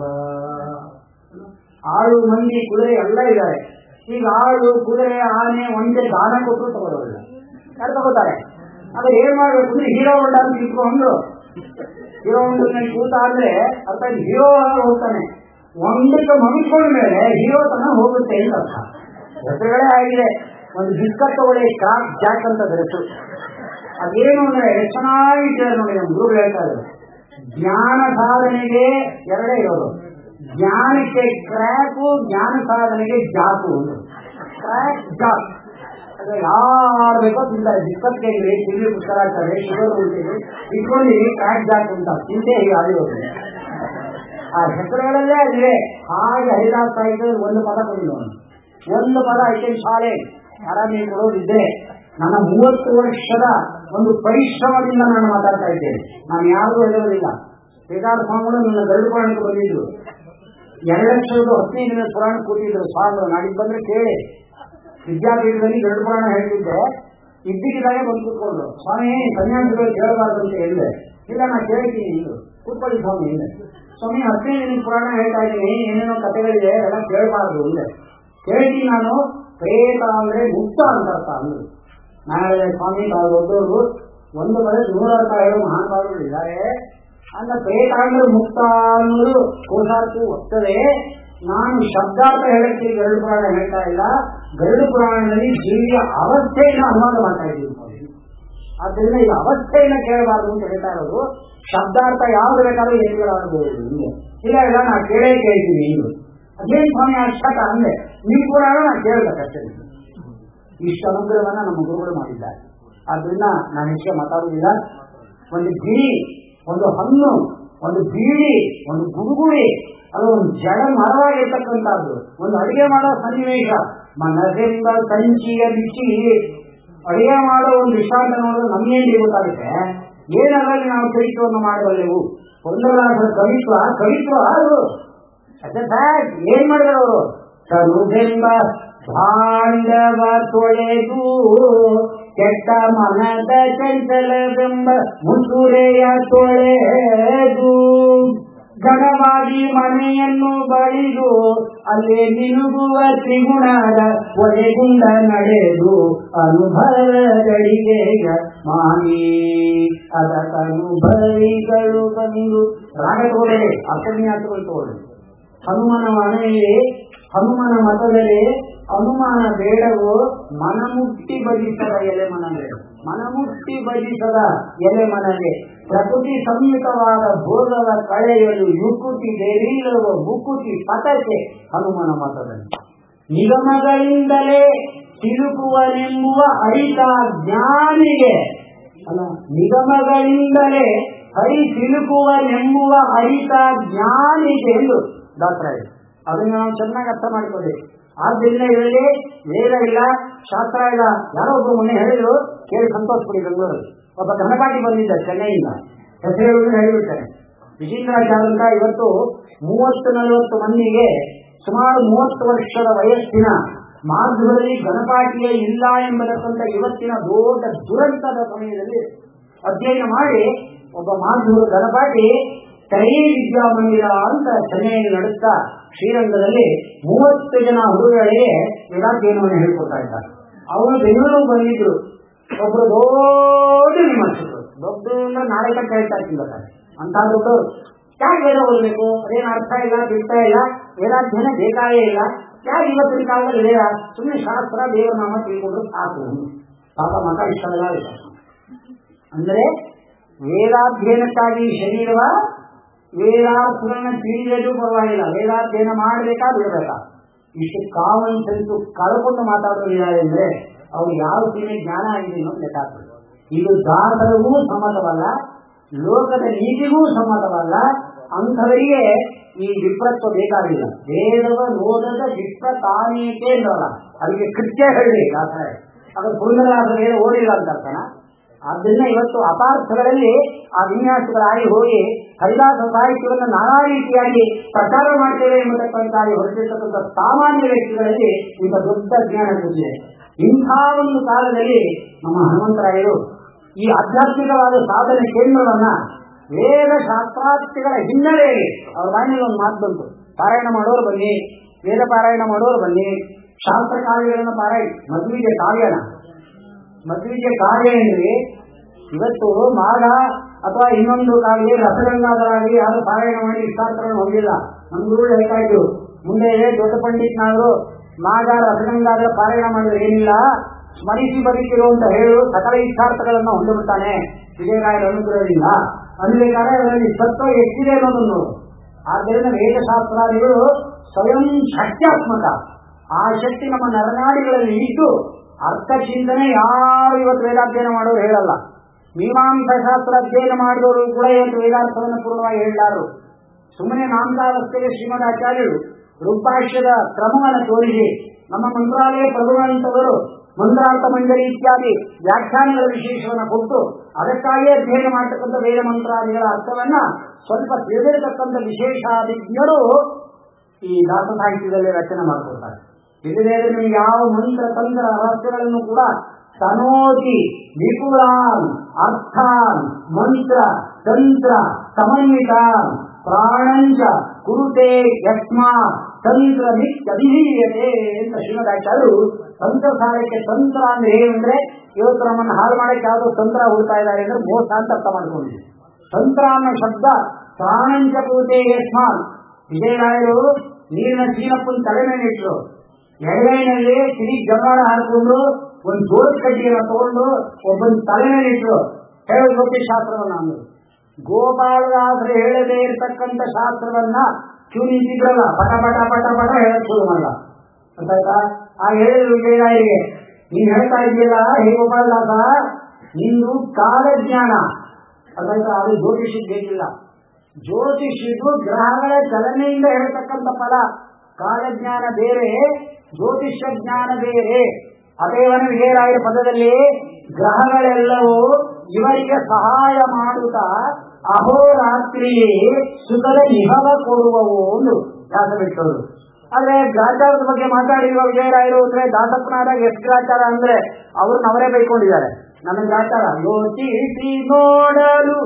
ಆಳು ಮಂದಿ ಕುದುರೆ ಎಲ್ಲ ಇದ್ದಾರೆ ಈಗ ಆಳು ಕುದುರೆ ಆನೆ ಒಂದೇ ದಾನ ಕೊಟ್ಟು ತಗೊಳ್ಳೋದಿಲ್ಲ ಯಾರು ತಗೋತಾರೆ ಅದು ಏನ್ ಮಾಡ್ಬೇಕು ಅಂದ್ರೆ ಹೀರೋ ಹೊಂಡ ಅಂತ ಇಟ್ಕೊಂಡು ಹೀರೋ ಹೊಂಡದಲ್ಲಿ ಕೂತ ಅಂದ್ರೆ ಅರ್ಥ ಹೀರೋ ಹೋಗ್ತಾನೆ ಒಂದಕ್ಕೆ ಮಗಿಸ್ಕೊಂಡ ಮೇಲೆ ಹೀರೋ ತನ ಹೋಗುತ್ತೆ ಅಂತ ಅರ್ಥ ಹೆಸರುಗಳೇ ಆಗಿದೆ ಒಂದು ಬಿಸ್ಕಟ್ ತಗೊಳ್ಳಿ ಕ್ರಾಕ್ ಜಾಕ್ ಅಂತ ಹೆಸರು ಅದೇನು ಅಂದ್ರೆ ಚೆನ್ನಾಗಿದ್ದಾರೆ ನೋಡಿ ನಮ್ಮ ಗುರುಗಳು ಹೇಳ್ತಾ ಇದ್ದಾರೆ ಜ್ಞಾನ ಸಾಧನೆಗೆ ಎರಡೇ ಇರೋದು ಜ್ಞಾನಕ್ಕೆ ಕ್ರ್ಯಾಕು ಜ್ಞಾನ ಸಾಧನೆಗೆ ಜಾಕು ಒಂದು ಕ್ರ್ಯಾಕ್ ಜಾಕ್ ಅಂದ್ರೆ ಯಾರು ಬೇಕೋ ತಿಂತಾರೆ ಬಿಸ್ಕಟ್ ಕೇಳಿ ತಿಂಡಿ ಪುಸ್ತಕ ಆಗ್ತಾರೆ ಶುಗರ್ ಉಂಟಿದೆ ಇಟ್ಕೊಂಡಿರಿ ಕ್ರ್ಯಾಕ್ ಜಾಕ್ ಅಂತ ತಿಂದೆ ಈಗ ಆಗಿರೋದು ಆ ಹೆಸರುಗಳಲ್ಲೇ ಅದಿವೆ ಹಾಗೆ ಹರಿದಾಸ್ ಸಾಹಿತ್ಯದಲ್ಲಿ ಒಂದು ಪದ ಬಂದಿಲ್ಲ ಒಂದು ಪದ ಐತೆ ಶಾಲೆ ಆರಾಮಿ ಕೊಡೋದಿದ್ರೆ ನನ್ನ ಮೂವತ್ತು ವರ್ಷದ ಒಂದು ಪರಿಶ್ರಮದಿಂದ ನಾನು ಮಾತಾಡ್ತಾ ಇದ್ದೇನೆ ನಾನು ಯಾರಿಗೂ ಹೇಳೋದಿಲ್ಲ ಶ್ರೀಕಾಂತ ಸ್ವಾಮಿಗಳು ನನ್ನ ಗರುಡು ಪುರಾಣಕ್ಕೆ ಬಂದಿದ್ರು ಎರಡು ಲಕ್ಷದ ಹತ್ತನೇ ದಿನ ಪುರಾಣ ಕೂತಿದ್ರು ಸ್ವಾಮಿಗಳು ನಾಡಿದ್ದು ಬಂದ್ರೆ ಕೇಳಿ ವಿದ್ಯಾಪೀಠದಲ್ಲಿ ಗರುಡು ಪುರಾಣ ಹೇಳ್ತಿದ್ದೆ ಇದ್ದಕ್ಕಿದ್ದಾಗೆ ಬಂದು ಕೂತ್ಕೊಂಡ್ರು ಸ್ವಾಮಿ ಸನ್ಯಾಸಿಗಳು ಕೇಳಬಾರ್ದು ಅಂತ ಹೇಳಿದೆ ಇಲ್ಲ ನಾನು ಕೇಳ್ತೀನಿ ಇದು ಕೂತ್ಕೊಳ್ಳಿ ಸ್ವಾಮಿ ಇದೆ ಸ್ವಾಮಿ ಹತ್ತನೇ ದಿನ ಪುರಾಣ ಹೇಳ್ತಾ ಇದ್ದೀನಿ ಏನೇನೋ ಕಥೆಗಳಿದೆ ಎಲ್ಲ ಕೇಳಬಾರ್ದು ಅಂದೆ ಕೇಳ್ತೀನಿ ನಾನು ಪ್ರೇತ ಅಂದ್ರೆ ಮುಕ್ತ ಅಂತ ಅರ್ಥ ಅಂದ್ರು ನಾಳೆ ಸ್ವಾಮಿ ತಾವು ದೊಡ್ಡವರು ಒಂದು ಕಡೆ ನೂರಾರು ಕಾಯಿಗಳು ಮಹಾನುಭಾವಗಳಿದ್ದಾರೆ ಅಂದ ಪ್ರೇತ ಅಂದ್ರೆ ಮುಕ್ತ ಅನ್ನೋದು ಕೋಶಾರ್ಥ ಒತ್ತದೆ ನಾನು ಶಬ್ದಾರ್ಥ ಹೇಳಕ್ಕೆ ಗರುಡು ಪುರಾಣ ಹೇಳ್ತಾ ಇಲ್ಲ ಗರುಡು ಪುರಾಣದಲ್ಲಿ ಜೀವಿಯ ಅವಸ್ಥೆಯನ್ನು ಅನುವಾದ ಮಾಡ್ತಾ ಇದ್ದೀನಿ ನೋಡಿ ಆದ್ದರಿಂದ ಈ ಅವಸ್ಥೆಯನ್ನು ಕೇಳಬಾರ್ದು ಅಂತ ಹೇಳ್ತಾ ಇರೋದು ಶಬ್ದಾರ್ಥ ಯಾವ್ದು ಬೇಕಾದ್ರೂ ಎದುರುಗಳಾಗಬಹುದು ಹಿಂಗೆ ಇಲ್ಲ ಇಲ್ಲ ನಾ ಕೇಳೇ ಕೇಳ್ತೀನಿ ಇದು ಅದೇನು ಸ್ವಾಮಿ ಅಷ್ಟಕ ಅಂದೆ ನೀವು ಕೂಡ ನಾನು ಕೇಳಬೇಕಷ್ಟೇ ಇಷ್ಟು ಅನುಗ್ರಹವನ್ನ ನಮ್ಮ ಗುರುಗಳು ಮಾಡಿದ್ದಾರೆ ಆದ್ರಿಂದ ನಾನು ಹೆಚ್ಚಿಗೆ ಮಾತಾಡುವುದಿಲ್ಲ ಒಂದು ಗಿರಿ ಒಂದು ಹಣ್ಣು ಒಂದು ಬೀಡಿ ಒಂದು ಗುಡುಗುಡಿ ಅದು ಒಂದು ಜಡ ಮರವಾಗಿರ್ತಕ್ಕಂಥದ್ದು ಒಂದು ಅಡಿಗೆ ಮಾಡೋ ಸನ್ನಿವೇಶ ಮನಸ್ಸಿಂದ ಸಂಚಿಯ ಬಿಚ್ಚಿ ಅಡಿಗೆ ಮಾಡೋ ಒಂದು ವಿಷಾಂತ ನೋಡೋದು ನಮ್ಗೇನು ಗೊತ್ತಾಗುತ್ತೆ ಏನರಲ್ಲಿ ನಾವು ಕವಿತ್ವವನ್ನು ಮಾಡಬಲ್ಲೆವು ಒಂದರ ಕವಿತ್ವ ಕವಿತ್ವ ಅದು ಏನ್ ಮಾಡಿದ್ರು ಅವರು ತನುದೆಂಬ ಭಾಂಡವ ತೊಳೆದು ಕೆಟ್ಟ ಮನದ ಚಂಚಲವೆಂಬ ಮುಸುರೆಯ ತೊಳೆದು ಘನವಾಗಿ ಮನೆಯನ್ನು ಬಳಿದು ಅಲ್ಲೇ ನಿನುಗುವ ತ್ರಿಗುಣದ ಒಡೆಗುಂಡ ನಡೆದು ಅನುಭವಗಳಿಗೆ ಮಾನಿ ಅದಕ್ಕನುಭವಿಗಳು ಬಂದು ರಾಗ ತಗೊಳ್ಳಿ ಅರ್ಥನ್ಯಾಸಗಳು ತಗೊಳ್ಳಿ ಹನುಮನ ಮನೆಯಲ್ಲಿ ಹನುಮನ ಮತದಲ್ಲಿ ಅನುಮಾನ ಬೇಡವೋ ಮನಮುಟ್ಟಿ ಬಜಿಸದ ಎಲೆ ಮನಗೆ ಮನಮುಟ್ಟಿ ಬಜಿಸದ ಎಲೆ ಮನಗೆ ಪ್ರಕೃತಿ ಸಂಯುತವಾದ ಭೋಗದ ಕಳೆಯಲು ಯುಕುತಿ ದೇವಿಲ್ಲವ ಮುಕುತಿ ಪತಕೆ ಹನುಮನ ಮತದಲ್ಲಿ ನಿಗಮಗಳಿಂದಲೇ ತಿರುಗುವನೆಂಬುವ ಅರಿತ ಜ್ಞಾನಿಗೆ ಅಲ್ಲ ನಿಗಮಗಳಿಂದಲೇ ಹರಿ ತಿರುಗುವನೆಂಬುವ ಅರಿತ ಜ್ಞಾನಿಗೆ ಎಂದು ದಾಸರ ಅದನ್ನು ನಾವು ಚೆನ್ನಾಗಿ ಅರ್ಥ ಮಾಡಿಕೊಳ್ಳಿ ಆದ್ದರಿಂದ ಇದರಲ್ಲಿ ವೇದ ಇಲ್ಲ ಶಾಸ್ತ್ರ ಇಲ್ಲ ಯಾರೋ ಒಬ್ಬ ಮೊನ್ನೆ ಹೇಳಿದ್ರು ಕೇಳಿ ಸಂತೋಷ ಪಡಿ ಬೆಂಗಳೂರು ಒಬ್ಬ ಘನಪಾಠಿ ಬಂದಿದ್ದ ಚೆನ್ನೈಯಿಂದ ಹೆಸರು ಹೇಳಿಬಿಡ್ತಾನೆ ವಿಜೇಂದ್ರಾಚಾರ್ಯ ಅಂತ ಇವತ್ತು ಮೂವತ್ತು ನಲವತ್ತು ಮಂದಿಗೆ ಸುಮಾರು ಮೂವತ್ತು ವರ್ಷದ ವಯಸ್ಸಿನ ಮಾರ್ಗದಲ್ಲಿ ಗಣಪಾಟಿಯೇ ಇಲ್ಲ ಎಂಬತಕ್ಕಂಥ ಇವತ್ತಿನ ದೊಡ್ಡ ದುರಂತದ ಸಮಯದಲ್ಲಿ ಅಧ್ಯಯನ ಮಾಡಿ ಒಬ್ಬ ಮಾಧುರು ಗಣಪಾಟಿ ತ್ರಯೀ ವಿದ್ಯಾಮಂದಿರ ಅಂತ ಚೆನ್ನೈಯಲ್ಲಿ ನಡೆಸ್ತಾ ಶ್ರೀರಂಗದಲ್ಲಿ ಮೂವತ್ತು ಜನ ಹುಡುಗರಿಗೆ ವೇದಾಧ್ಯಯನವನ್ನು ಹೇಳ್ಕೊಡ್ತಾ ಇದ್ದಾರೆ ಅವರು ಬೆಂಗಳೂರು ಬಂದಿದ್ರು ಒಬ್ರು ದೊಡ್ಡ ವಿಮರ್ಶಕರು ದೊಡ್ಡ ಅಂದ್ರೆ ನಾಳೆ ತನಕ ಹೇಳ್ತಾ ಇರ್ತಾರೆ ಅಂತ ದೊಡ್ಡವರು ಯಾಕೆ ವೇದ ಓದಬೇಕು ಅದೇನು ಅರ್ಥ ಇಲ್ಲ ಬಿಡ್ತ ಇಲ್ಲ ವೇದಾಧ್ಯಯನ ಬೇಕಾಗೇ ಇಲ್ಲ ಯಾಕೆ ಇವತ್ತಿನ ಕಾಲದಲ್ಲಿ ವೇದ ಸುಮ್ಮನೆ ಶಾಸ್ತ್ರ ದೇವರ ನಾಮ ತಿಳ್ಕೊಂಡ್ರು ಸಾಕು ಪಾಪ ಮತ ಇಷ್ಟವೆಲ್ಲ ವಿಚಾರ ಅಂದ್ರೆ ವೇದಾಧ್ಯಯನಕ್ಕಾಗಿ ಶರೀರವ ವೇದಾರ್ಥಗಳನ್ನ ತಿಳಿಯಲು ಪರವಾಗಿಲ್ಲ ವೇದಾಧ್ಯಯನ ಮಾಡಬೇಕಾ ಬಿಡಬೇಕಾ ಇಷ್ಟು ಕಾಮನ್ ಸೆನ್ಸ್ ಕಳ್ಕೊಂಡು ಮಾತಾಡೋದಿದ್ದಾರೆ ಅಂದ್ರೆ ಅವ್ರು ಯಾವ ಸೀಮೆ ಜ್ಞಾನ ಆಗಿದೆ ಅನ್ನೋದು ಲೆಕ್ಕಾಗ್ತದೆ ಇದು ದಾಸರಿಗೂ ಸಮ್ಮತವಲ್ಲ ಲೋಕದ ನೀತಿಗೂ ಸಮ್ಮತವಲ್ಲ ಅಂಥವರಿಗೆ ಈ ವಿಪ್ರತ್ವ ಬೇಕಾಗಿಲ್ಲ ವೇದವ ನೋದದ ವಿಪ್ರ ತಾನೇಕೆ ಅಂದ್ರಲ್ಲ ಅದಕ್ಕೆ ಕೃತ್ಯ ಹೇಳಿ ದಾಸರೇ ಅದು ಪುರಂದರದಾಸ ವೇದ ಓದಿಲ್ಲ ಅಂತ ಅರ್ಥನ ಆದ್ದರಿಂದ ಇವತ್ತು ಅಪಾರ್ಥಗಳಲ್ಲಿ ಆ ವಿನ್ಯಾಸಗಳಾಗಿ ಹೋಗಿ ಹರಿದಾಸ ಸಾಹಿತ್ಯವನ್ನು ನಾನಾ ರೀತಿಯಾಗಿ ಪ್ರಚಾರ ಮಾಡ್ತೇವೆ ಎಂಬತಕ್ಕಂತಾಗಿ ಹೊರಟಿರ್ತಕ್ಕಂಥ ಸಾಮಾನ್ಯ ವ್ಯಕ್ತಿಗಳಲ್ಲಿ ಇಂಥ ದೊಡ್ಡ ಜ್ಞಾನ ಬಂದಿದೆ ಇಂಥ ಒಂದು ಕಾಲದಲ್ಲಿ ನಮ್ಮ ಹನುಮಂತರಾಯರು ಈ ಆಧ್ಯಾತ್ಮಿಕವಾದ ಸಾಧನೆ ಕೇಂದ್ರವನ್ನ ವೇದ ಶಾಸ್ತ್ರಾರ್ಥಿಗಳ ಹಿನ್ನೆಲೆಯಲ್ಲಿ ಅವ್ರ ಬಾಯಿನಲ್ಲಿ ಒಂದು ಮಾತು ಬಂತು ಪಾರಾಯಣ ಮಾಡೋರು ಬನ್ನಿ ವೇದ ಪಾರಾಯಣ ಮಾಡೋರು ಬನ್ನಿ ಶಾಸ್ತ್ರ ಕಾವ್ಯಗಳನ್ನು ಪಾರಾಯಣ ಮದುವೆಗೆ ಕಾವ್ಯನ ಮದುವೆಗೆ ಕಾವ್ಯ ಅಂದ್ರೆ ಇವತ್ತು ಮಾಘ ಅಥವಾ ಇನ್ನೊಂದು ಕಾವ್ಯ ರಸಗಂಗಾಧರಾಗಲಿ ಯಾರು ಪಾರಾಯಣ ಮಾಡಿ ಇಷ್ಟಾರ್ಥಗಳನ್ನು ಹೊಂದಿಲ್ಲ ನಮ್ಮ ಗುರುಗಳು ಹೇಳ್ತಾ ಇದ್ರು ಮುಂದೆ ದೊಡ್ಡ ಪಂಡಿತ್ನಾದ್ರು ಮಾಘ ರಸಗಂಗಾಧರ ಪಾರಾಯಣ ಮಾಡಿದ್ರೆ ಏನಿಲ್ಲ ಸ್ಮರಿಸಿ ಬರೀತಿರು ಅಂತ ಹೇಳು ಸಕಲ ಇಷ್ಟಾರ್ಥಗಳನ್ನು ಹೊಂದಿಬಿಡ್ತಾನೆ ವಿಜಯರಾಯರ ಅನುಗ್ರಹದಿಂದ ಅನ್ಬೇಕಾದ್ರೆ ಅದರಲ್ಲಿ ಸತ್ವ ಎಷ್ಟಿದೆ ಅನ್ನೋದನ್ನು ಆದ್ದರಿಂದ ವೇದಶಾಸ್ತ್ರಾದಿಗಳು ಸ್ವಯಂ ಶಕ್ತ್ಯಾತ್ಮಕ ಆ ಶಕ್ತಿ ನಮ್ಮ ನರನಾಡಿಗಳಲ್ಲಿ ಇದ್ದು ಅರ್ಥ ಚಿಂತನೆ ಯಾರು ಇವತ್ತು ವೇದಾಧ್ಯಯನ ಮಾಡೋರು ಹೇಳಲ್ಲ ಮೀಮಾಂಸಾ ಶಾಸ್ತ್ರ ಅಧ್ಯಯನ ಮಾಡಿದವರು ಕೂಡ ಇವತ್ತು ವೇದಾರ್ಥವನ್ನು ಪೂರ್ಣವಾಗಿ ಹೇಳಲಾರರು ಸುಮ್ಮನೆ ನಾಮಕಾವಸ್ಥೆಗೆ ಶ್ರೀಮದ್ ಆಚಾರ್ಯರು ರೂಪಾಶ್ಯದ ಕ್ರಮವನ್ನು ತೋರಿಸಿ ನಮ್ಮ ಮಂತ್ರಾಲಯ ಪ್ರಭುಗಳಂತವರು ಮಂತ್ರಾರ್ಥ ಮಂಡಳಿ ಇತ್ಯಾದಿ ವ್ಯಾಖ್ಯಾನಗಳ ವಿಶೇಷವನ್ನು ಕೊಟ್ಟು ಅದಕ್ಕಾಗಿ ಅಧ್ಯಯನ ಮಾಡತಕ್ಕಂಥ ವೇದ ಮಂತ್ರಾದಿಗಳ ಅರ್ಥವನ್ನ ಸ್ವಲ್ಪ ತಿಳಿದಿರತಕ್ಕಂಥ ವಿಶೇಷಾಭಿಜ್ಞರು ಈ ದಾಸ ಸಾಹಿತ್ಯದಲ್ಲಿ ರಚನೆ ಮಾಡಿಕೊಡ್ತಾರೆ ತಿಳಿದೇ ನಿಮಗೆ ಯಾವ ಮಂತ್ರ ತಂತ್ರ ರಹಸ್ಯಗಳನ್ನು ಕೂಡ ತನೋತಿ ವಿಪುಲಾನ್ ಅರ್ಥಾನ್ ಮಂತ್ರ ತಂತ್ರ ಸಮನ್ವಿತಾನ್ ಪ್ರಾಣಂಚ ಕುರುತೆ ಯಸ್ಮಾ ತಂತ್ರ ನಿತ್ಯಭಿಧೀಯತೆ ಅಂತ ಶ್ರೀಮದಾಚಾರ್ಯರು ತಂತ್ರ ಸಾರಕ್ಕೆ ತಂತ್ರ ಅಂದ್ರೆ ಏನು ಅಂದ್ರೆ ಇವತ್ತು ನಮ್ಮನ್ನು ಹಾಳು ಮಾಡಕ್ಕೆ ಯಾವುದೋ ತಂತ್ರ ಹುಡ್ತಾ ಇದ್ದಾರೆ ಅಂದ್ರೆ ಮೋಸ ಅಂತ ಅರ್ಥ ಮಾಡ್ಕೊಂಡಿದ್ವಿ ತಂತ್ರ ಅನ್ನೋ ಶಬ್ದ ಪ್ರಾಣಂಚ ಕುರುತೆ ಯಸ್ಮಾನ್ ವಿಜಯರಾಯರು ನೀರಿನ ಚೀನಪ್ಪನ ತಲೆ ಮೇಲೆ ಇಟ್ಟರು ಎಡಗೈನಲ್ಲಿ ಸಿರಿ ಜಮಾಡ ಹಾಕೊಂಡು ಒಂದು ಜೋಳ ಕಡ್ಡಿಯನ್ನು ತಗೊಂಡು ಒಬ್ಬನ ತಲೆ ಮೇಲೆ ಇಟ್ಟರು ಹೇಳ ಜ್ಯೋತಿಷ್ ಶಾಸ್ತ್ರವನ್ನ ಅಂದ್ರು ಗೋಪಾಲದಾಸರು ಹೇಳದೇ ಇರತಕ್ಕಂಥ ಶಾಸ್ತ್ರವನ್ನ ಕ್ಯೂ ನಿಂತಿದ್ರಲ್ಲ ಪಟ ಪಟ ಪಟ ಪಟ ಹೇಳಕ್ ಶುರು ಮಾಡಲ್ಲ ಗೊತ್ತಾಯ್ತಾ ಆ ಹೇಳಿದ ವಿಜಯರಾಯರಿಗೆ ನೀನ್ ಹೇಳ್ತಾ ಇದೆಯಲ್ಲ ಹೇ ಗೋಪಾಲದಾಸ ನಿಂದು ಕಾಲಜ್ಞಾನ ಅದಾಯ್ತಾ ಅದು ಜ್ಯೋತಿಷಿಗೆ ಬೇಕಿಲ್ಲ ಜ್ಯೋತಿಷಿಗೂ ಗ್ರಹಗಳ ಚಲನೆಯಿಂದ ಹೇಳ್ತಕ್ಕಂಥ ಫಲ ಕಾಲಜ್ಞಾನ ಬೇರೆ ಜ್ಯೋತಿಷ್ಯ ಜ್ಞಾನ ಬೇರೆ ಅದೇವನ ವಿಜಯರಾಯರ ಪದದಲ್ಲಿ ಗ್ರಹಗಳೆಲ್ಲವೂ ಇವರಿಗೆ ಸಹಾಯ ಮಾಡುತ್ತಾ ಅಹೋರಾತ್ರಿ ಸುಖದ ನಿಹವ ಕೊಡುವವು ಒಂದು ದಾಸ ಬಿಟ್ಟವರು ಆದ್ರೆ ಗ್ರಾಚಾರದ ಬಗ್ಗೆ ಮಾತಾಡಿರುವ ವಿಜಯರಾಯರು ಅಂದ್ರೆ ದಾಸಪ್ಪನಾದಾಗ ಎಷ್ಟು ಗ್ರಾಚಾರ ಅಂದ್ರೆ ಅವ್ರನ್ನ ಅವರೇ ಬೈಕೊಂಡಿದ್ದಾರೆ ನನ್ನ ಗ್ರಾಚಾರ ಯೋಚಿಸಿ ನೋಡಲು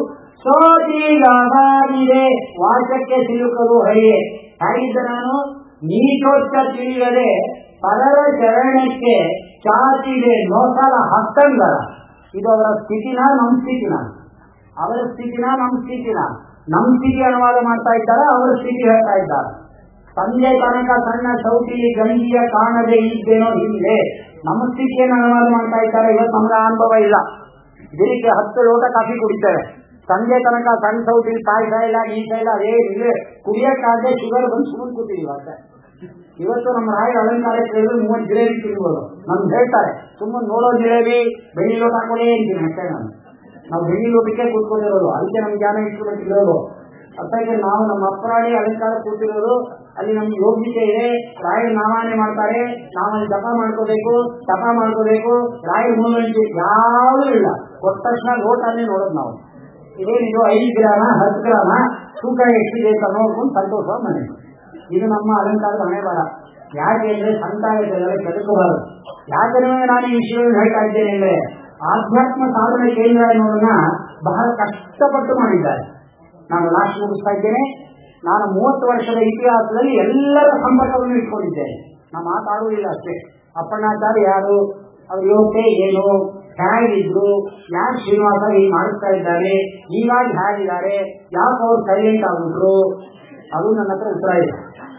ಸೋತಿಗಾಗಿದೆ ವಾಚಕ್ಕೆ ಸಿಲುಕಲು ಹರಿಯೇ ಹಾಗಿದ್ದ ನಾನು ನೀಚೋಚ್ಚ ತಿಳಿಯದೆ ಪರರ ಚರಣಕ್ಕೆ ಚಾಚಿದೆ ನೋಸಲ ಹತ್ತಂಗರ ಇದು ಅವರ ಸ್ಥಿತಿನ ನಮ್ಮ ಸ್ಥಿತಿನ ಅವರ ಸ್ಥಿತಿನ ನಮ್ಮ ಸ್ಥಿತಿನ ನಮ್ಮ ಸ್ಥಿತಿ ಅನುವಾದ ಮಾಡ್ತಾ ಇದ್ದಾರೆ ಅವರ ಸ್ಥಿತಿ ಹೇಳ್ತಾ ಇದ್ದಾರೆ ಸಂಜೆ ತನಕ ಸಣ್ಣ ಚೌಟಿಲಿ ಗಂಜಿಯ ಕಾಣದೆ ಇದ್ದೇನೋ ಹಿಂದೆ ನಮ್ಮ ಸ್ಥಿತಿಯನ್ನು ಅನುವಾದ ಮಾಡ್ತಾ ಇದ್ದಾರೆ ಇವತ್ತು ನಮ್ಗೆ ಆ ಅನುಭವ ಇಲ್ಲ ದಿನಕ್ಕೆ ಹತ್ತು ಲೋಟ ಕಾಫಿ ಕುಡಿತಾರೆ ಸಂಜೆ ತನಕ ಸಣ್ಣ ಸೌಟಿಲಿ ಪಾಯಸ ಇಲ್ಲ ಗೀಸ ಇಲ್ಲ ಅದೇ ಇಲ್ಲೇ ಕುಡಿಯಕ್ಕಾಗದೆ ಶುಗರ್ ಬಂದು ಸುಮ್ಮನೆ ಕೂತಿದೀವಿ ಅಷ್ಟೇ ಇವತ್ತು ನಮ್ಮ ರಾಯರ ಅಲಂಕಾರ ಕೇಳಿದ್ರೆ ಮೂವತ್ತು ಜಿಲೇಬಿ ತಿನ್ಬೋದು ನಮ್ಗೆ ಹೇಳ್ತಾರೆ ಸುಮ್ಮನೆ ನೋಡೋ ಜಿಲೇಬಿ ಬೆಳ್ಳಿ ಲೋಟ ಹಾಕೊಳ್ಳೇ ಅಂತೀನಿ ಅಷ್ಟೇ ನಾನು ನಾವು ಬೆಳ್ಳಿ ಲೋಟಕ್ಕೆ ಕೂತ್ಕೊಂಡಿರೋದು ಅದಕ್ಕೆ ನಮ್ಗೆ ಜ್ಞಾನ ಇಟ್ಕೊಂಡು ಇರೋದು ಅದಕ್ಕೆ ನಾವು ನಮ್ಮ ಅಪರಾಡಿ ಅಲಂಕಾರ ಕೂತಿರೋದು ಅಲ್ಲಿ ನಮ್ಗೆ ಯೋಗ್ಯತೆ ಇದೆ ರಾಯರು ನಾಮಾನೆ ಮಾಡ್ತಾರೆ ನಾವಲ್ಲಿ ಜಪ ಮಾಡ್ಕೋಬೇಕು ತಪ ಮಾಡ್ಕೋಬೇಕು ರಾಯರ ಮೂಲಂಟಿ ಯಾವುದೂ ಇಲ್ಲ ಕೊಟ್ಟ ತಕ್ಷಣ ಲೋಟನೇ ನೋಡೋದು ನಾವು ಇದೇನಿದು ಐದು ಗ್ರಾಮ ಹತ್ತು ಗ್ರಾಮ ತೂಕ ಎಷ್ಟಿದೆ ಅಂತ ನೋಡ್ಕೊಂಡು ಸಂತೋಷ ಮನೆ ಇದು ನಮ್ಮ ಅಲಂಕಾರದ ಹಣೆ ಬರ ಯಾಕೆ ಅಂದ್ರೆ ಸಂತಾನದಲ್ಲಿ ಕೆದಕಬಾರದು ಯಾಕಂದ್ರೆ ನಾನು ಈ ವಿಷಯವನ್ನು ಹೇಳ್ತಾ ಇದ್ದೇನೆ ಅಂದ್ರೆ ಆಧ್ಯಾತ್ಮ ಸಾಧನೆ ಕೇಂದ್ರ ಅನ್ನೋದನ್ನ ಬಹಳ ಕಷ್ಟಪಟ್ಟು ಮಾಡಿದ್ದಾರೆ ನಾನು ಲಾಸ್ಟ್ ಮುಗಿಸ್ತಾ ಇದ್ದೇನೆ ನಾನು ಮೂವತ್ತು ವರ್ಷದ ಇತಿಹಾಸದಲ್ಲಿ ಎಲ್ಲರ ಸಂಪರ್ಕವನ್ನು ಇಟ್ಕೊಂಡಿದ್ದೇನೆ ನಾನು ಮಾತಾಡುವುದಿಲ್ಲ ಅಷ್ಟೇ ಅಪ್ಪಣ್ಣಾಚಾರ್ಯ ಯಾರು ಅವ್ರ ಯೋಗ್ಯತೆ ಏನು ಹೇಗಿದ್ರು ಯಾರು ಶ್ರೀನಿವಾಸ ಹೀಗೆ ಮಾಡಿಸ್ತಾ ಇದ್ದಾರೆ ಹೀಗಾಗಿ ಹೇಗಿದ್ದಾರೆ ಯಾಕೆ ಅವ್ರು ಸೈಲೆಂಟ್ ಆಗ್ಬಿಟ್ರು ಅದು ನನ್ನ ಹತ್ರ ಉತ್ತರ ಇದೆ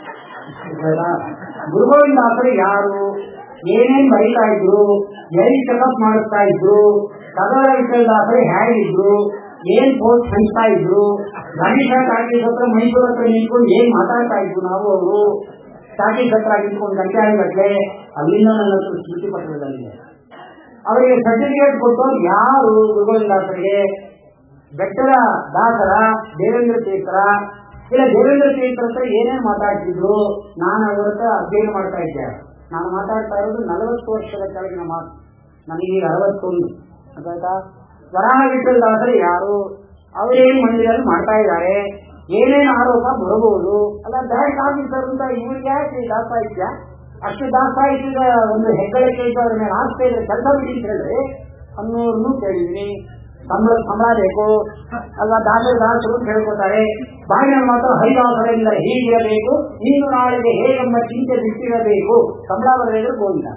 ಆಯ್ತಾ? ಗುರುಗೋವಿಂದಾಸರು ಯಾರು ಏನೇನ್ ಬರೀತಾ ಇದ್ರು ಎಲ್ಲಿ ಚೆಕಪ್ ಮಾಡಿಸ್ತಾ ಇದ್ರು ಕದರ ವಿಠಲದಾಸರು ಹೇಗಿದ್ರು ಏನ್ ಪೋಸ್ಟ್ ಹಂಚ್ತಾ ಇದ್ರು ಗಣೇಶ ಟಾಕೀಸ್ ಹತ್ರ ಮೈಸೂರು ಹತ್ರ ನಿಂತ್ಕೊಂಡು ಏನ್ ಮಾತಾಡ್ತಾ ಇದ್ರು ನಾವು ಅವರು ಟಾಕೀಸ್ ಹತ್ರ ನಿಂತ್ಕೊಂಡು ಗಂಟೆ ಆಗಟ್ಲೆ ಅಲ್ಲಿಂದ ನನ್ನ ಹತ್ರ ಸ್ಮೃತಿ ಪತ್ರದಲ್ಲಿದೆ ಅವರಿಗೆ ಸರ್ಟಿಫಿಕೇಟ್ ಕೊಟ್ಟವ್ರು ಯಾರು ಗುರುಗೋವಿಂದಾಸರಿಗೆ ಬೆಟ್ಟದ ದಾಸರ ದೇವೇಂದ್ರ ತೀರ್ಥರ ಇಲ್ಲ ದೇವೇಂದ್ರ ತೀರ್ಥರ ಹತ್ರ ಏನೇನು ಮಾತಾಡ್ತಿದ್ರು ನಾನು ಅವರ ಹತ್ರ ಅಧ್ಯಯನ ಮಾಡ್ತಾ ಇದ್ದೆ ನಾನು ಮಾತಾಡ್ತಾ ಇರೋದು ನಲವತ್ತು ವರ್ಷದ ಕೆಳಗಿನ ಮಾತು ನನಗೀಗ ಅರವತ್ತೊಂದು ಗೊತ್ತಾಯ್ತಾ ವರಾಹ ವಿಠಲ್ ದಾಸರು ಯಾರು ಅವರೇನು ಮಂದಿರಲ್ಲಿ ಮಾಡ್ತಾ ಇದ್ದಾರೆ ಏನೇನು ಆರೋಪ ಬರಬಹುದು ಅಲ್ಲ ಬ್ಯಾಂಕ್ ಆಫೀಸರ್ ಅಂತ ಇವ್ರಿಗೆ ಯಾಕೆ ದಾಸ ಇದ್ದ ಅಷ್ಟು ದಾಸಾಯಿಸಿದ ಒಂದು ಹೆಗ್ಗಳಿಕೆ ಇದ್ದವ್ರ ಮೇಲೆ ಆಸ್ತಿ ಇದೆ ಕೆಲಸ ಬಿಡಿ ಅಂತ ಹೇಳಿದ್ರೆ ಅನ್ನೋರ್ನು ಕೇಳಿದೀನಿ ಸಂಬಳ ಸಂಬಳ ಬೇಕು ಅಲ್ವಾ ದಾಸರ ದಾಸರು ಕೇಳ್ಕೊತಾರೆ ಬಾಯಿನ ಮಾತ್ರ ಹೈದಾಸರಿಂದ ಹೀಗಿರಬೇಕು ನೀನು ನಾಳೆಗೆ ಹೇಗೆಂಬ ಚಿಂತೆ ಬಿಟ್ಟಿರಬೇಕು ಸಂಬಳ ಬರಲಿದ್ರೆ ಗೋವಿಂದ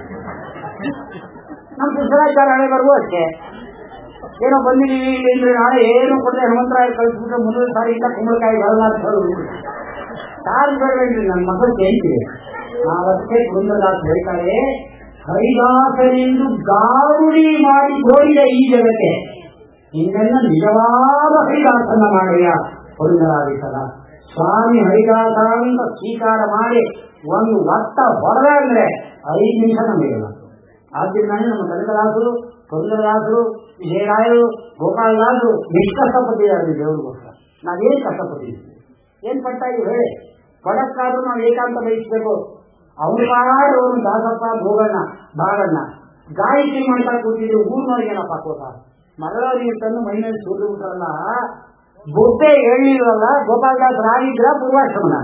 ನಮ್ಮ ಕೃಷ್ಣಾಚಾರ ಹಣೆ ಬರುವ ಅಷ್ಟೇ ಏನೋ ಬಂದಿದ್ದೀವಿ ಇಲ್ಲಿ ಅಂದ್ರೆ ನಾಳೆ ಏನು ಕೊಟ್ಟರೆ ಹನುಮಂತರಾಯ ಕಳಿಸ್ಬಿಟ್ರೆ ಮುಂದಿನ ಸಾರಿಯಿಂದ ಕುಂಬಳಕಾಯಿ ಬರಲ್ಲ ಅಂತ ಹೇಳುದು ಯಾರು ಬೇಡಬೇಡ್ರಿ ನನ್ನ ಮಕ್ಕಳು ಕೇಳ್ತೀವಿ ನಾವಷ್ಟೇ ಬೃಂದದಾಸ್ ಹೇಳ್ತಾರೆ ಹರಿದಾಸನೆಂದು ಗಾರುಡಿ ಮಾಡಿ ಹೋಗಿದ ಈ ಜಗತ್ತೆ ಇನ್ನೆಲ್ಲ ನಿಜವಾದ ಹರಿದಾಸನ ಮಾಡಿಯ ಪುರಂದರಾದಿಸಲ ಸ್ವಾಮಿ ಹರಿದಾಸ ಅಂತ ಸ್ವೀಕಾರ ಮಾಡಿ ಒಂದು ಒತ್ತ ಹೊಡೆದ ಅಂದ್ರೆ ಐದು ನಿಮಿಷ ನಮಗಿಲ್ಲ ಆದ್ರಿಂದಾನೆ ನಮ್ಮ ಕನಕದಾಸರು ಪುರಂದರದಾಸರು ವಿಜಯರಾಯರು ಗೋಪಾಲದಾಸರು ಎಷ್ಟು ಕಷ್ಟಪಟ್ಟಿದ್ದಾರೆ ದೇವರಿಗೋಸ್ಕರ ನಾವೇನು ಕಷ್ಟಪಟ್ಟಿದ್ದೀವಿ ಏನ್ ಪಡ್ತಾ ಇದೀವಿ ಹೇಳಿ ಪಡಕ್ಕಾದ್ರೂ ನಾವು ಏಕಾಂತ ಬಯಸ್ಬೇಕು ಅವನು ಮಾಡಿ ಅವನು ದಾಸಪ್ಪ ಭೋಗಣ್ಣ ಬಾಗಣ್ಣ ಗಾಯಕಿ ಮಾಡ್ತಾ ಕೂತಿದ್ರೆ ಊರ್ನವ್ರಿಗೇನಪ್ಪ ಕೋಟ ಮರಳ ನೀರು ತಂದು ಮೈನಲ್ಲಿ ಸುರಿದು ಬಿಟ್ರಲ್ಲ ಬೊಟ್ಟೆ ಹೇಳಿಲ್ವಲ್ಲ ಗೋಪಾಲದಾಸ್ ರಾಗಿದ್ರ ಪೂರ್ವಾಶ್ರಮನ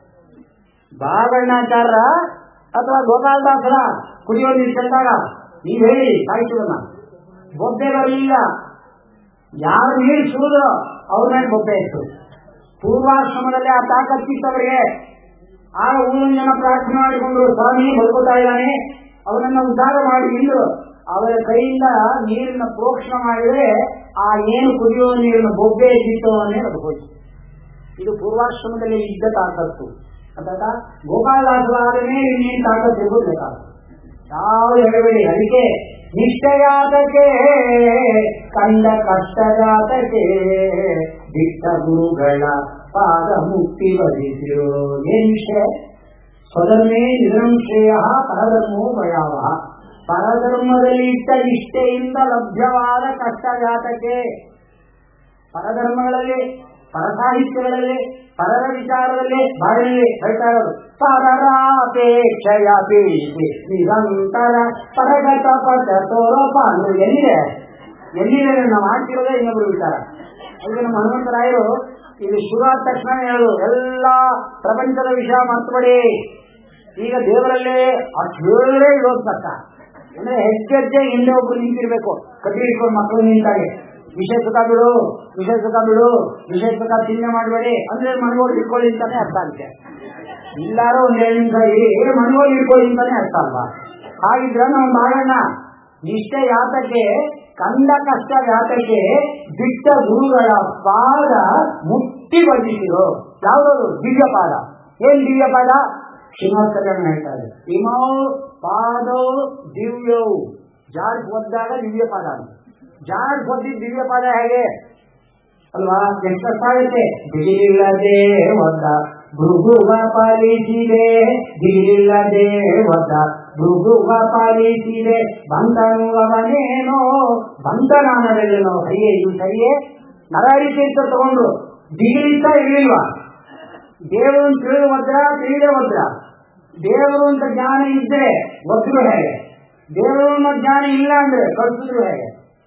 ಬಾಗಣ್ಣಾಚಾರ್ಯ ಅಥವಾ ಗೋಪಾಲದಾಸರ ಕುಡಿಯೋ ನೀರು ತಂದಾಗ ನೀವ್ ಹೇಳಿ ಸಾಹಿತ್ಯವನ್ನ ಬೊಬ್ಬೆ ಬರಲಿಲ್ಲ ಯಾರು ನೀರು ಸುರಿದ್ರು ಅವ್ರ ಮೇಲೆ ಬೊಬ್ಬೆ ಇತ್ತು ಪೂರ್ವಾಶ್ರಮದಲ್ಲಿ ಆ ತಾಕತ್ತಿತ್ತವರಿಗೆ ಆ ಊರಿನ ಜನ ಪ್ರಾರ್ಥನೆ ಮಾಡಿಕೊಂಡ್ರು ಸ್ವಾಮಿ ಬದುಕುತ್ತಾ ಇದ್ದಾನೆ ಅವನನ್ನ ಉದ್ಧಾರ ಮಾಡಿ ಇಂದು ಅವರ ಕೈಯಿಂದ ನೀರಿನ ಪ್ರೋಕ್ಷಣ ಮಾಡಿದ್ರೆ ಆ ಏನು ಕುಡಿಯುವ ನೀರಿನ ಬೊಬ್ಬೆ ಎದ್ದಿತ್ತು ಅನ್ನೇ ಅದು ಹೋಯ್ತು ಇದು ಪೂರ್ವಾಶ್ರಮದಲ್ಲಿ ಇದ್ದ ತಾಕತ್ತು ಅರ್ಥಾತ ಗೋಪಾಲದಾಸರಾದ ಮೇಲೆ ಇನ್ನೇನು ತಾಕತ್ತು ಇರ್ಬೋದು ಬೇಕಾಗ್ತದೆ ಯಾವುದು ಹೇಳಬೇಡಿ ಅದಕ್ಕೆ ನಿಷ್ಠೆಯಾತಕ್ಕೆ ಕಂಡ ಕಷ್ಟಜಾತಕ್ಕೆ ಬಿಟ್ಟ ಗುರುಗಳ ಪಾದ ಮುಕ್ತಿ ವಧಿಸಿರು ಏನ್ ವಿಷಯ ಸ್ವಧರ್ಮೇ ನಿಧನಂ ಶ್ರೇಯ ಪರಧರ್ಮೋ ಭಯಾವಹ ಪರಧರ್ಮದಲ್ಲಿ ಇಟ್ಟ ನಿಷ್ಠೆಯಿಂದ ಲಭ್ಯವಾದ ಕಷ್ಟಜಾತಕ್ಕೆ ಪರಧರ್ಮಗಳಲ್ಲಿ ಪರಸಾಹಿತ್ಯಗಳಲ್ಲಿ ಪರರ ವಿಚಾರದಲ್ಲಿ ಬಾಳಿನಲ್ಲಿ ಹೇಳ್ತಾ ಇರೋದು ಪರರಾಪೇಕ್ಷೆಯ ಪೀಠಿ ನಿರಂತರ ಪರಗತ ಪದ ತೋರೋಪ ಅಂದ್ರೆ ಎಲ್ಲಿದೆ ಎಲ್ಲಿದೆ ನಾವು ಮಾಡ್ತಿರೋದೇ ಇನ್ನೊಬ್ರು ವಿಚಾರ ಅದಕ್ಕೆ ನಮ್ಮ ಹನುಮಂತರಾಯರು ಇದು ಶುರು ಆದ ತಕ್ಷಣ ಹೇಳು ಎಲ್ಲ ಪ್ರಪಂಚದ ವಿಷಯ ಮರ್ತುಬಿಡಿ ಈಗ ದೇವರಲ್ಲೇ ಅಷ್ಟು ಹೇಳಿದ್ರೆ ಇರೋದು ಕಷ್ಟ ಅಂದ್ರೆ ಹೆಜ್ಜೆ ಹೆಜ್ಜೆ ಹಿಂದೆ ಒಬ್ರು ನಿಂತಿರ್ಬೇಕು ಕಟ್ಟಿ ಹಿಡ್ಕೊಂಡು ಮಕ್ಕಳು ನಿಂತಾಗೆ ವಿಷಯ ಸುಖ ಬಿಡು ವಿಷಯ ಸುಖ ಬಿಡು ವಿಷಯ ಸುಖ ಚಿಂತೆ ಮಾಡಬೇಡಿ ಅಂದ್ರೆ ಮನಗೋಡು ಇಟ್ಕೊಳ್ಳಿ ಅಂತಾನೆ ಅರ್ಥ ಆಗುತ್ತೆ ಇಲ್ಲಾರೋ ಒಂದ್ ಎರಡು ನಿಮಿಷ ಇರಿ ಏ ಮನಗೋಡು ಇಟ್ಕೊಳ್ಳಿ ಅಂತಾನೆ ಅರ್ಥ ಅಲ್ವಾ ಹಾಗಿದ್ರೆ ನಾವು ಮಾಡೋಣ ನಿಷ್ಠೆ ಯಾತಕ್ಕೆ ಕಂಡ ಕಷ್ಟ ಯಾತಕ್ಕೆ ಬಿಟ್ಟ ಗುರುಗಳ ಪಾದ ಮುಟ್ಟಿ ಬಂದಿದ್ರು ಯಾವುದದು ದಿವ್ಯ ಪಾದ ಏನ್ ದಿವ್ಯ ಪಾದ ಶ್ರೀನಿವಾಸ ಕಲ್ಯಾಣ ಹೇಳ್ತಾರೆ ಇಮೋ ಪಾದೋ ದಿವ್ಯವು ಜಾಡ್ ಒದ್ದಾಗ ದಿವ್ಯ ಪಾದ ಅಂತ ಜಾಡ್ ಒದ್ದಿದ್ ದಿವ್ಯ ಪಾದ ಹೇಗೆ ಅಲ್ವಾ ಎಷ್ಟಾಗುತ್ತೆ ದಿಗಿಲಿಲ್ಲದೆ ಒದ್ದ ಭೃಗುವ ಪಾಲಿಸಿದೆ ದಿಗಿಲಿಲ್ಲದೆ ಒದ್ದ ಭೃಗುವ ಪಾಲಿಸಿದೆ ಬಂಧನುವನೇನೋ ಬಂಧನಾನದಲ್ಲೇನೋ ಸರಿಯೇ ಇದು ಸರಿಯೇ ನರಹರಿಕೆ ಅಂತ ತಗೊಂಡು ದಿಗಿಲಿತ್ತ ಇರಲಿಲ್ವಾ ದೇವರನ್ನು ತಿಳಿದು ಒದ್ರ ತಿಳಿದೇ ಒದ್ರ ದೇವರು ಅಂತ ಜ್ಞಾನ ಇದ್ರೆ ಒದ್ರು ಹೇಗೆ ದೇವರು ಅನ್ನೋ ಜ್ಞಾನ ಇಲ್ಲ ಅಂದ್ರೆ ಕಳಿಸಿದ್ರು ಹೇಗೆ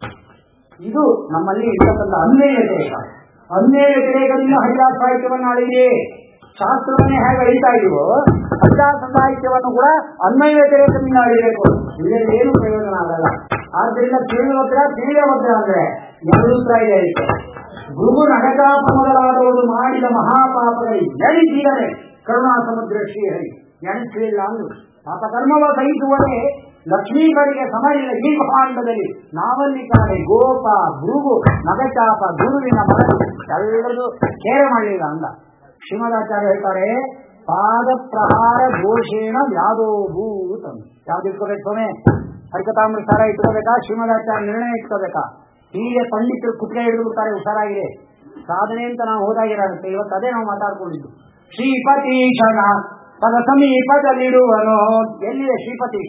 ಇದು ನಮ್ಮಲ್ಲಿ ಇರ್ತಕ್ಕಂಥ ಅನ್ವಯ ವ್ಯತಿರೇಕ ಅನ್ವಯ ವ್ಯತಿರೇಕದಿಂದ ಹರಿದಾಸ ಸಾಹಿತ್ಯವನ್ನು ಅಳಿದೆ ಶಾಸ್ತ್ರವನ್ನೇ ಹೇಗೆ ಅಳಿತಾ ಇದೀವೋ ಹರಿದಾಸ ಸಾಹಿತ್ಯವನ್ನು ಕೂಡ ಅನ್ವಯ ವ್ಯತಿರೇಕದಿಂದ ಅಳಿಬೇಕು ಇದರಲ್ಲಿ ಏನು ಪ್ರಯೋಜನ ಆಗಲ್ಲ ಆದ್ರಿಂದ ತಿಳಿಯೋದ್ರ ತಿಳಿಯೋದ್ರ ಅಂದ್ರೆ ಎರಡು ಉತ್ತರ ಇದೆ ಅದಕ್ಕೆ ಗುರು ನಗಜಾಪ ಮೊದಲಾದವರು ಮಾಡಿದ ಮಹಾಪಾಪಗಳಿಗೆ ಎಣಿಸಿದರೆ ಕರುಣಾ ಸಮುದ್ರ ಶ್ರೀಹರಿ ಎಣಿಸಲಿಲ್ಲ ಅಂದ್ರು ಪಾಪ ಕರ್ಮವ ಸಹಿಸುವರೆ ಲಕ್ಷ್ಮೀಗಳಿಗೆ ಸಮ ಇಲ್ಲ ಈ ಮಹಾಂಡದಲ್ಲಿ ನಾವಲ್ಲಿ ಕಾಣೆ ಗೋಪ ಭೃಗು ನಗಚಾಪ ಗುರುವಿನ ಮನ ಎಲ್ಲರೂ ಕೇರೆ ಮಾಡಲಿಲ್ಲ ಅಂದ ಶ್ರೀಮದಾಚಾರ್ಯ ಹೇಳ್ತಾರೆ ಪಾದ ಪ್ರಹಾರ ಘೋಷೇಣ ಯಾದೋ ಭೂತಂ ಯಾವ್ದು ಇಟ್ಕೋಬೇಕು ಸ್ವಾಮಿ ಹರಿಕತಾಮ್ರ ಸಾರ ಇಟ್ಕೋಬೇಕಾ ಶ್ರೀಮದಾಚಾರ್ಯ ನಿರ್ಣಯ ಇಟ್ಕೋಬೇಕಾ ಹೀಗೆ ಪಂಡಿತರು ಕುತ್ತಿಗೆ ಹಿಡಿದು ಬಿಡ್ತಾರೆ ಹುಷಾರಾಗಿದೆ ಸಾಧನೆ ಅಂತ ನಾವು ಹೋದಾಗಿರುತ್ತೆ ಇವತ್ತು ಅದೇ ನಾವು ಮಾತಾಡ್ಕೊಂಡಿದ್ದು ಶ್ರೀಪತೀಶನ ಪದ ಸಮೀಪದಲ್ಲಿಡುವನು ಎಲ್ಲಿದೆ ಶ್ರೀಪತೀಶ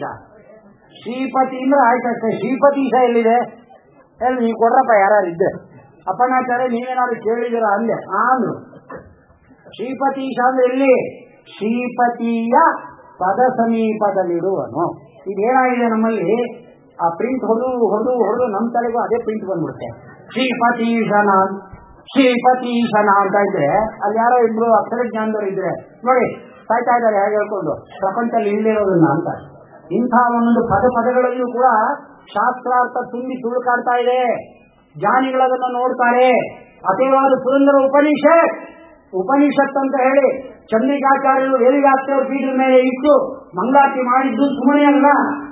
ಶ್ರೀಪತಿ ಅಂದ್ರೆ ಆಯ್ತಷ್ಟೇ ಶ್ರೀಪತೀಶ ಎಲ್ಲಿದೆ ಎಲ್ಲಿ ನೀವು ಕೊಡ್ರಪ್ಪ ಯಾರು ಇದ್ದೆ ಅಪ್ಪನಾಚಾರ್ಯ ನೀವೇನಾದ್ರು ಕೇಳಿದಿರ ಅಂದೆ ಆ ಅಂದ್ರು ಶ್ರೀಪತೀಶ ಅಂದ್ರೆ ಎಲ್ಲಿ ಶ್ರೀಪತಿಯ ಪದ ಸಮೀಪದಲ್ಲಿಡುವನು ಇದೇನಾಗಿದೆ ನಮ್ಮಲ್ಲಿ ಆ ಪ್ರಿಂಟ್ ಹೊಡೆದು ಹೊಡೆದು ಹೊಡೆದು ನಮ್ಮ ತಲೆಗೂ ಅದೇ ಪ್ರಿಂಟ್ ಬಂದ್ಬಿಡುತ್ತೆ ಶ್ರೀಪತೀಶನ ಶ್ರೀಪತೀಶನ ಅಂತ ಇದ್ರೆ ಅಲ್ಲಿ ಯಾರೋ ಇಬ್ರು ಅಕ್ಷರ ಜ್ಞಾನದವ್ರು ಇದ್ರೆ ನೋಡಿ ಸಾಯ್ತಾ ಇದ್ದಾರೆ ಹೇಗೆ ಹೇಳ್ಕೊಂಡು ಪ್ರಪಂಚದಲ್ಲಿ ಇಲ್ಲಿರೋದನ್ನ ಅಂತ ಇಂಥ ಒಂದೊಂದು ಪದ ಪದಗಳಲ್ಲೂ ಕೂಡ ಶಾಸ್ತ್ರಾರ್ಥ ತುಂಬಿ ತುಳುಕಾಡ್ತಾ ಇದೆ ಜ್ಞಾನಿಗಳದನ್ನ ನೋಡ್ತಾರೆ ಅತಿವಾದ ಪುರಂದರ ಉಪನಿಷತ್ ಉಪನಿಷತ್ ಅಂತ ಹೇಳಿ ಚಂದ್ರಿಕಾಚಾರ್ಯರು ವೇದಿಗಾಸ್ತ್ರ ಪೀಠದ ಮೇಲೆ ಇಟ್ಟು ಮಂಗಾತಿ ಮಾಡಿದ್ದು ಸುಮ್ಮನೆ ಅಲ್ಲ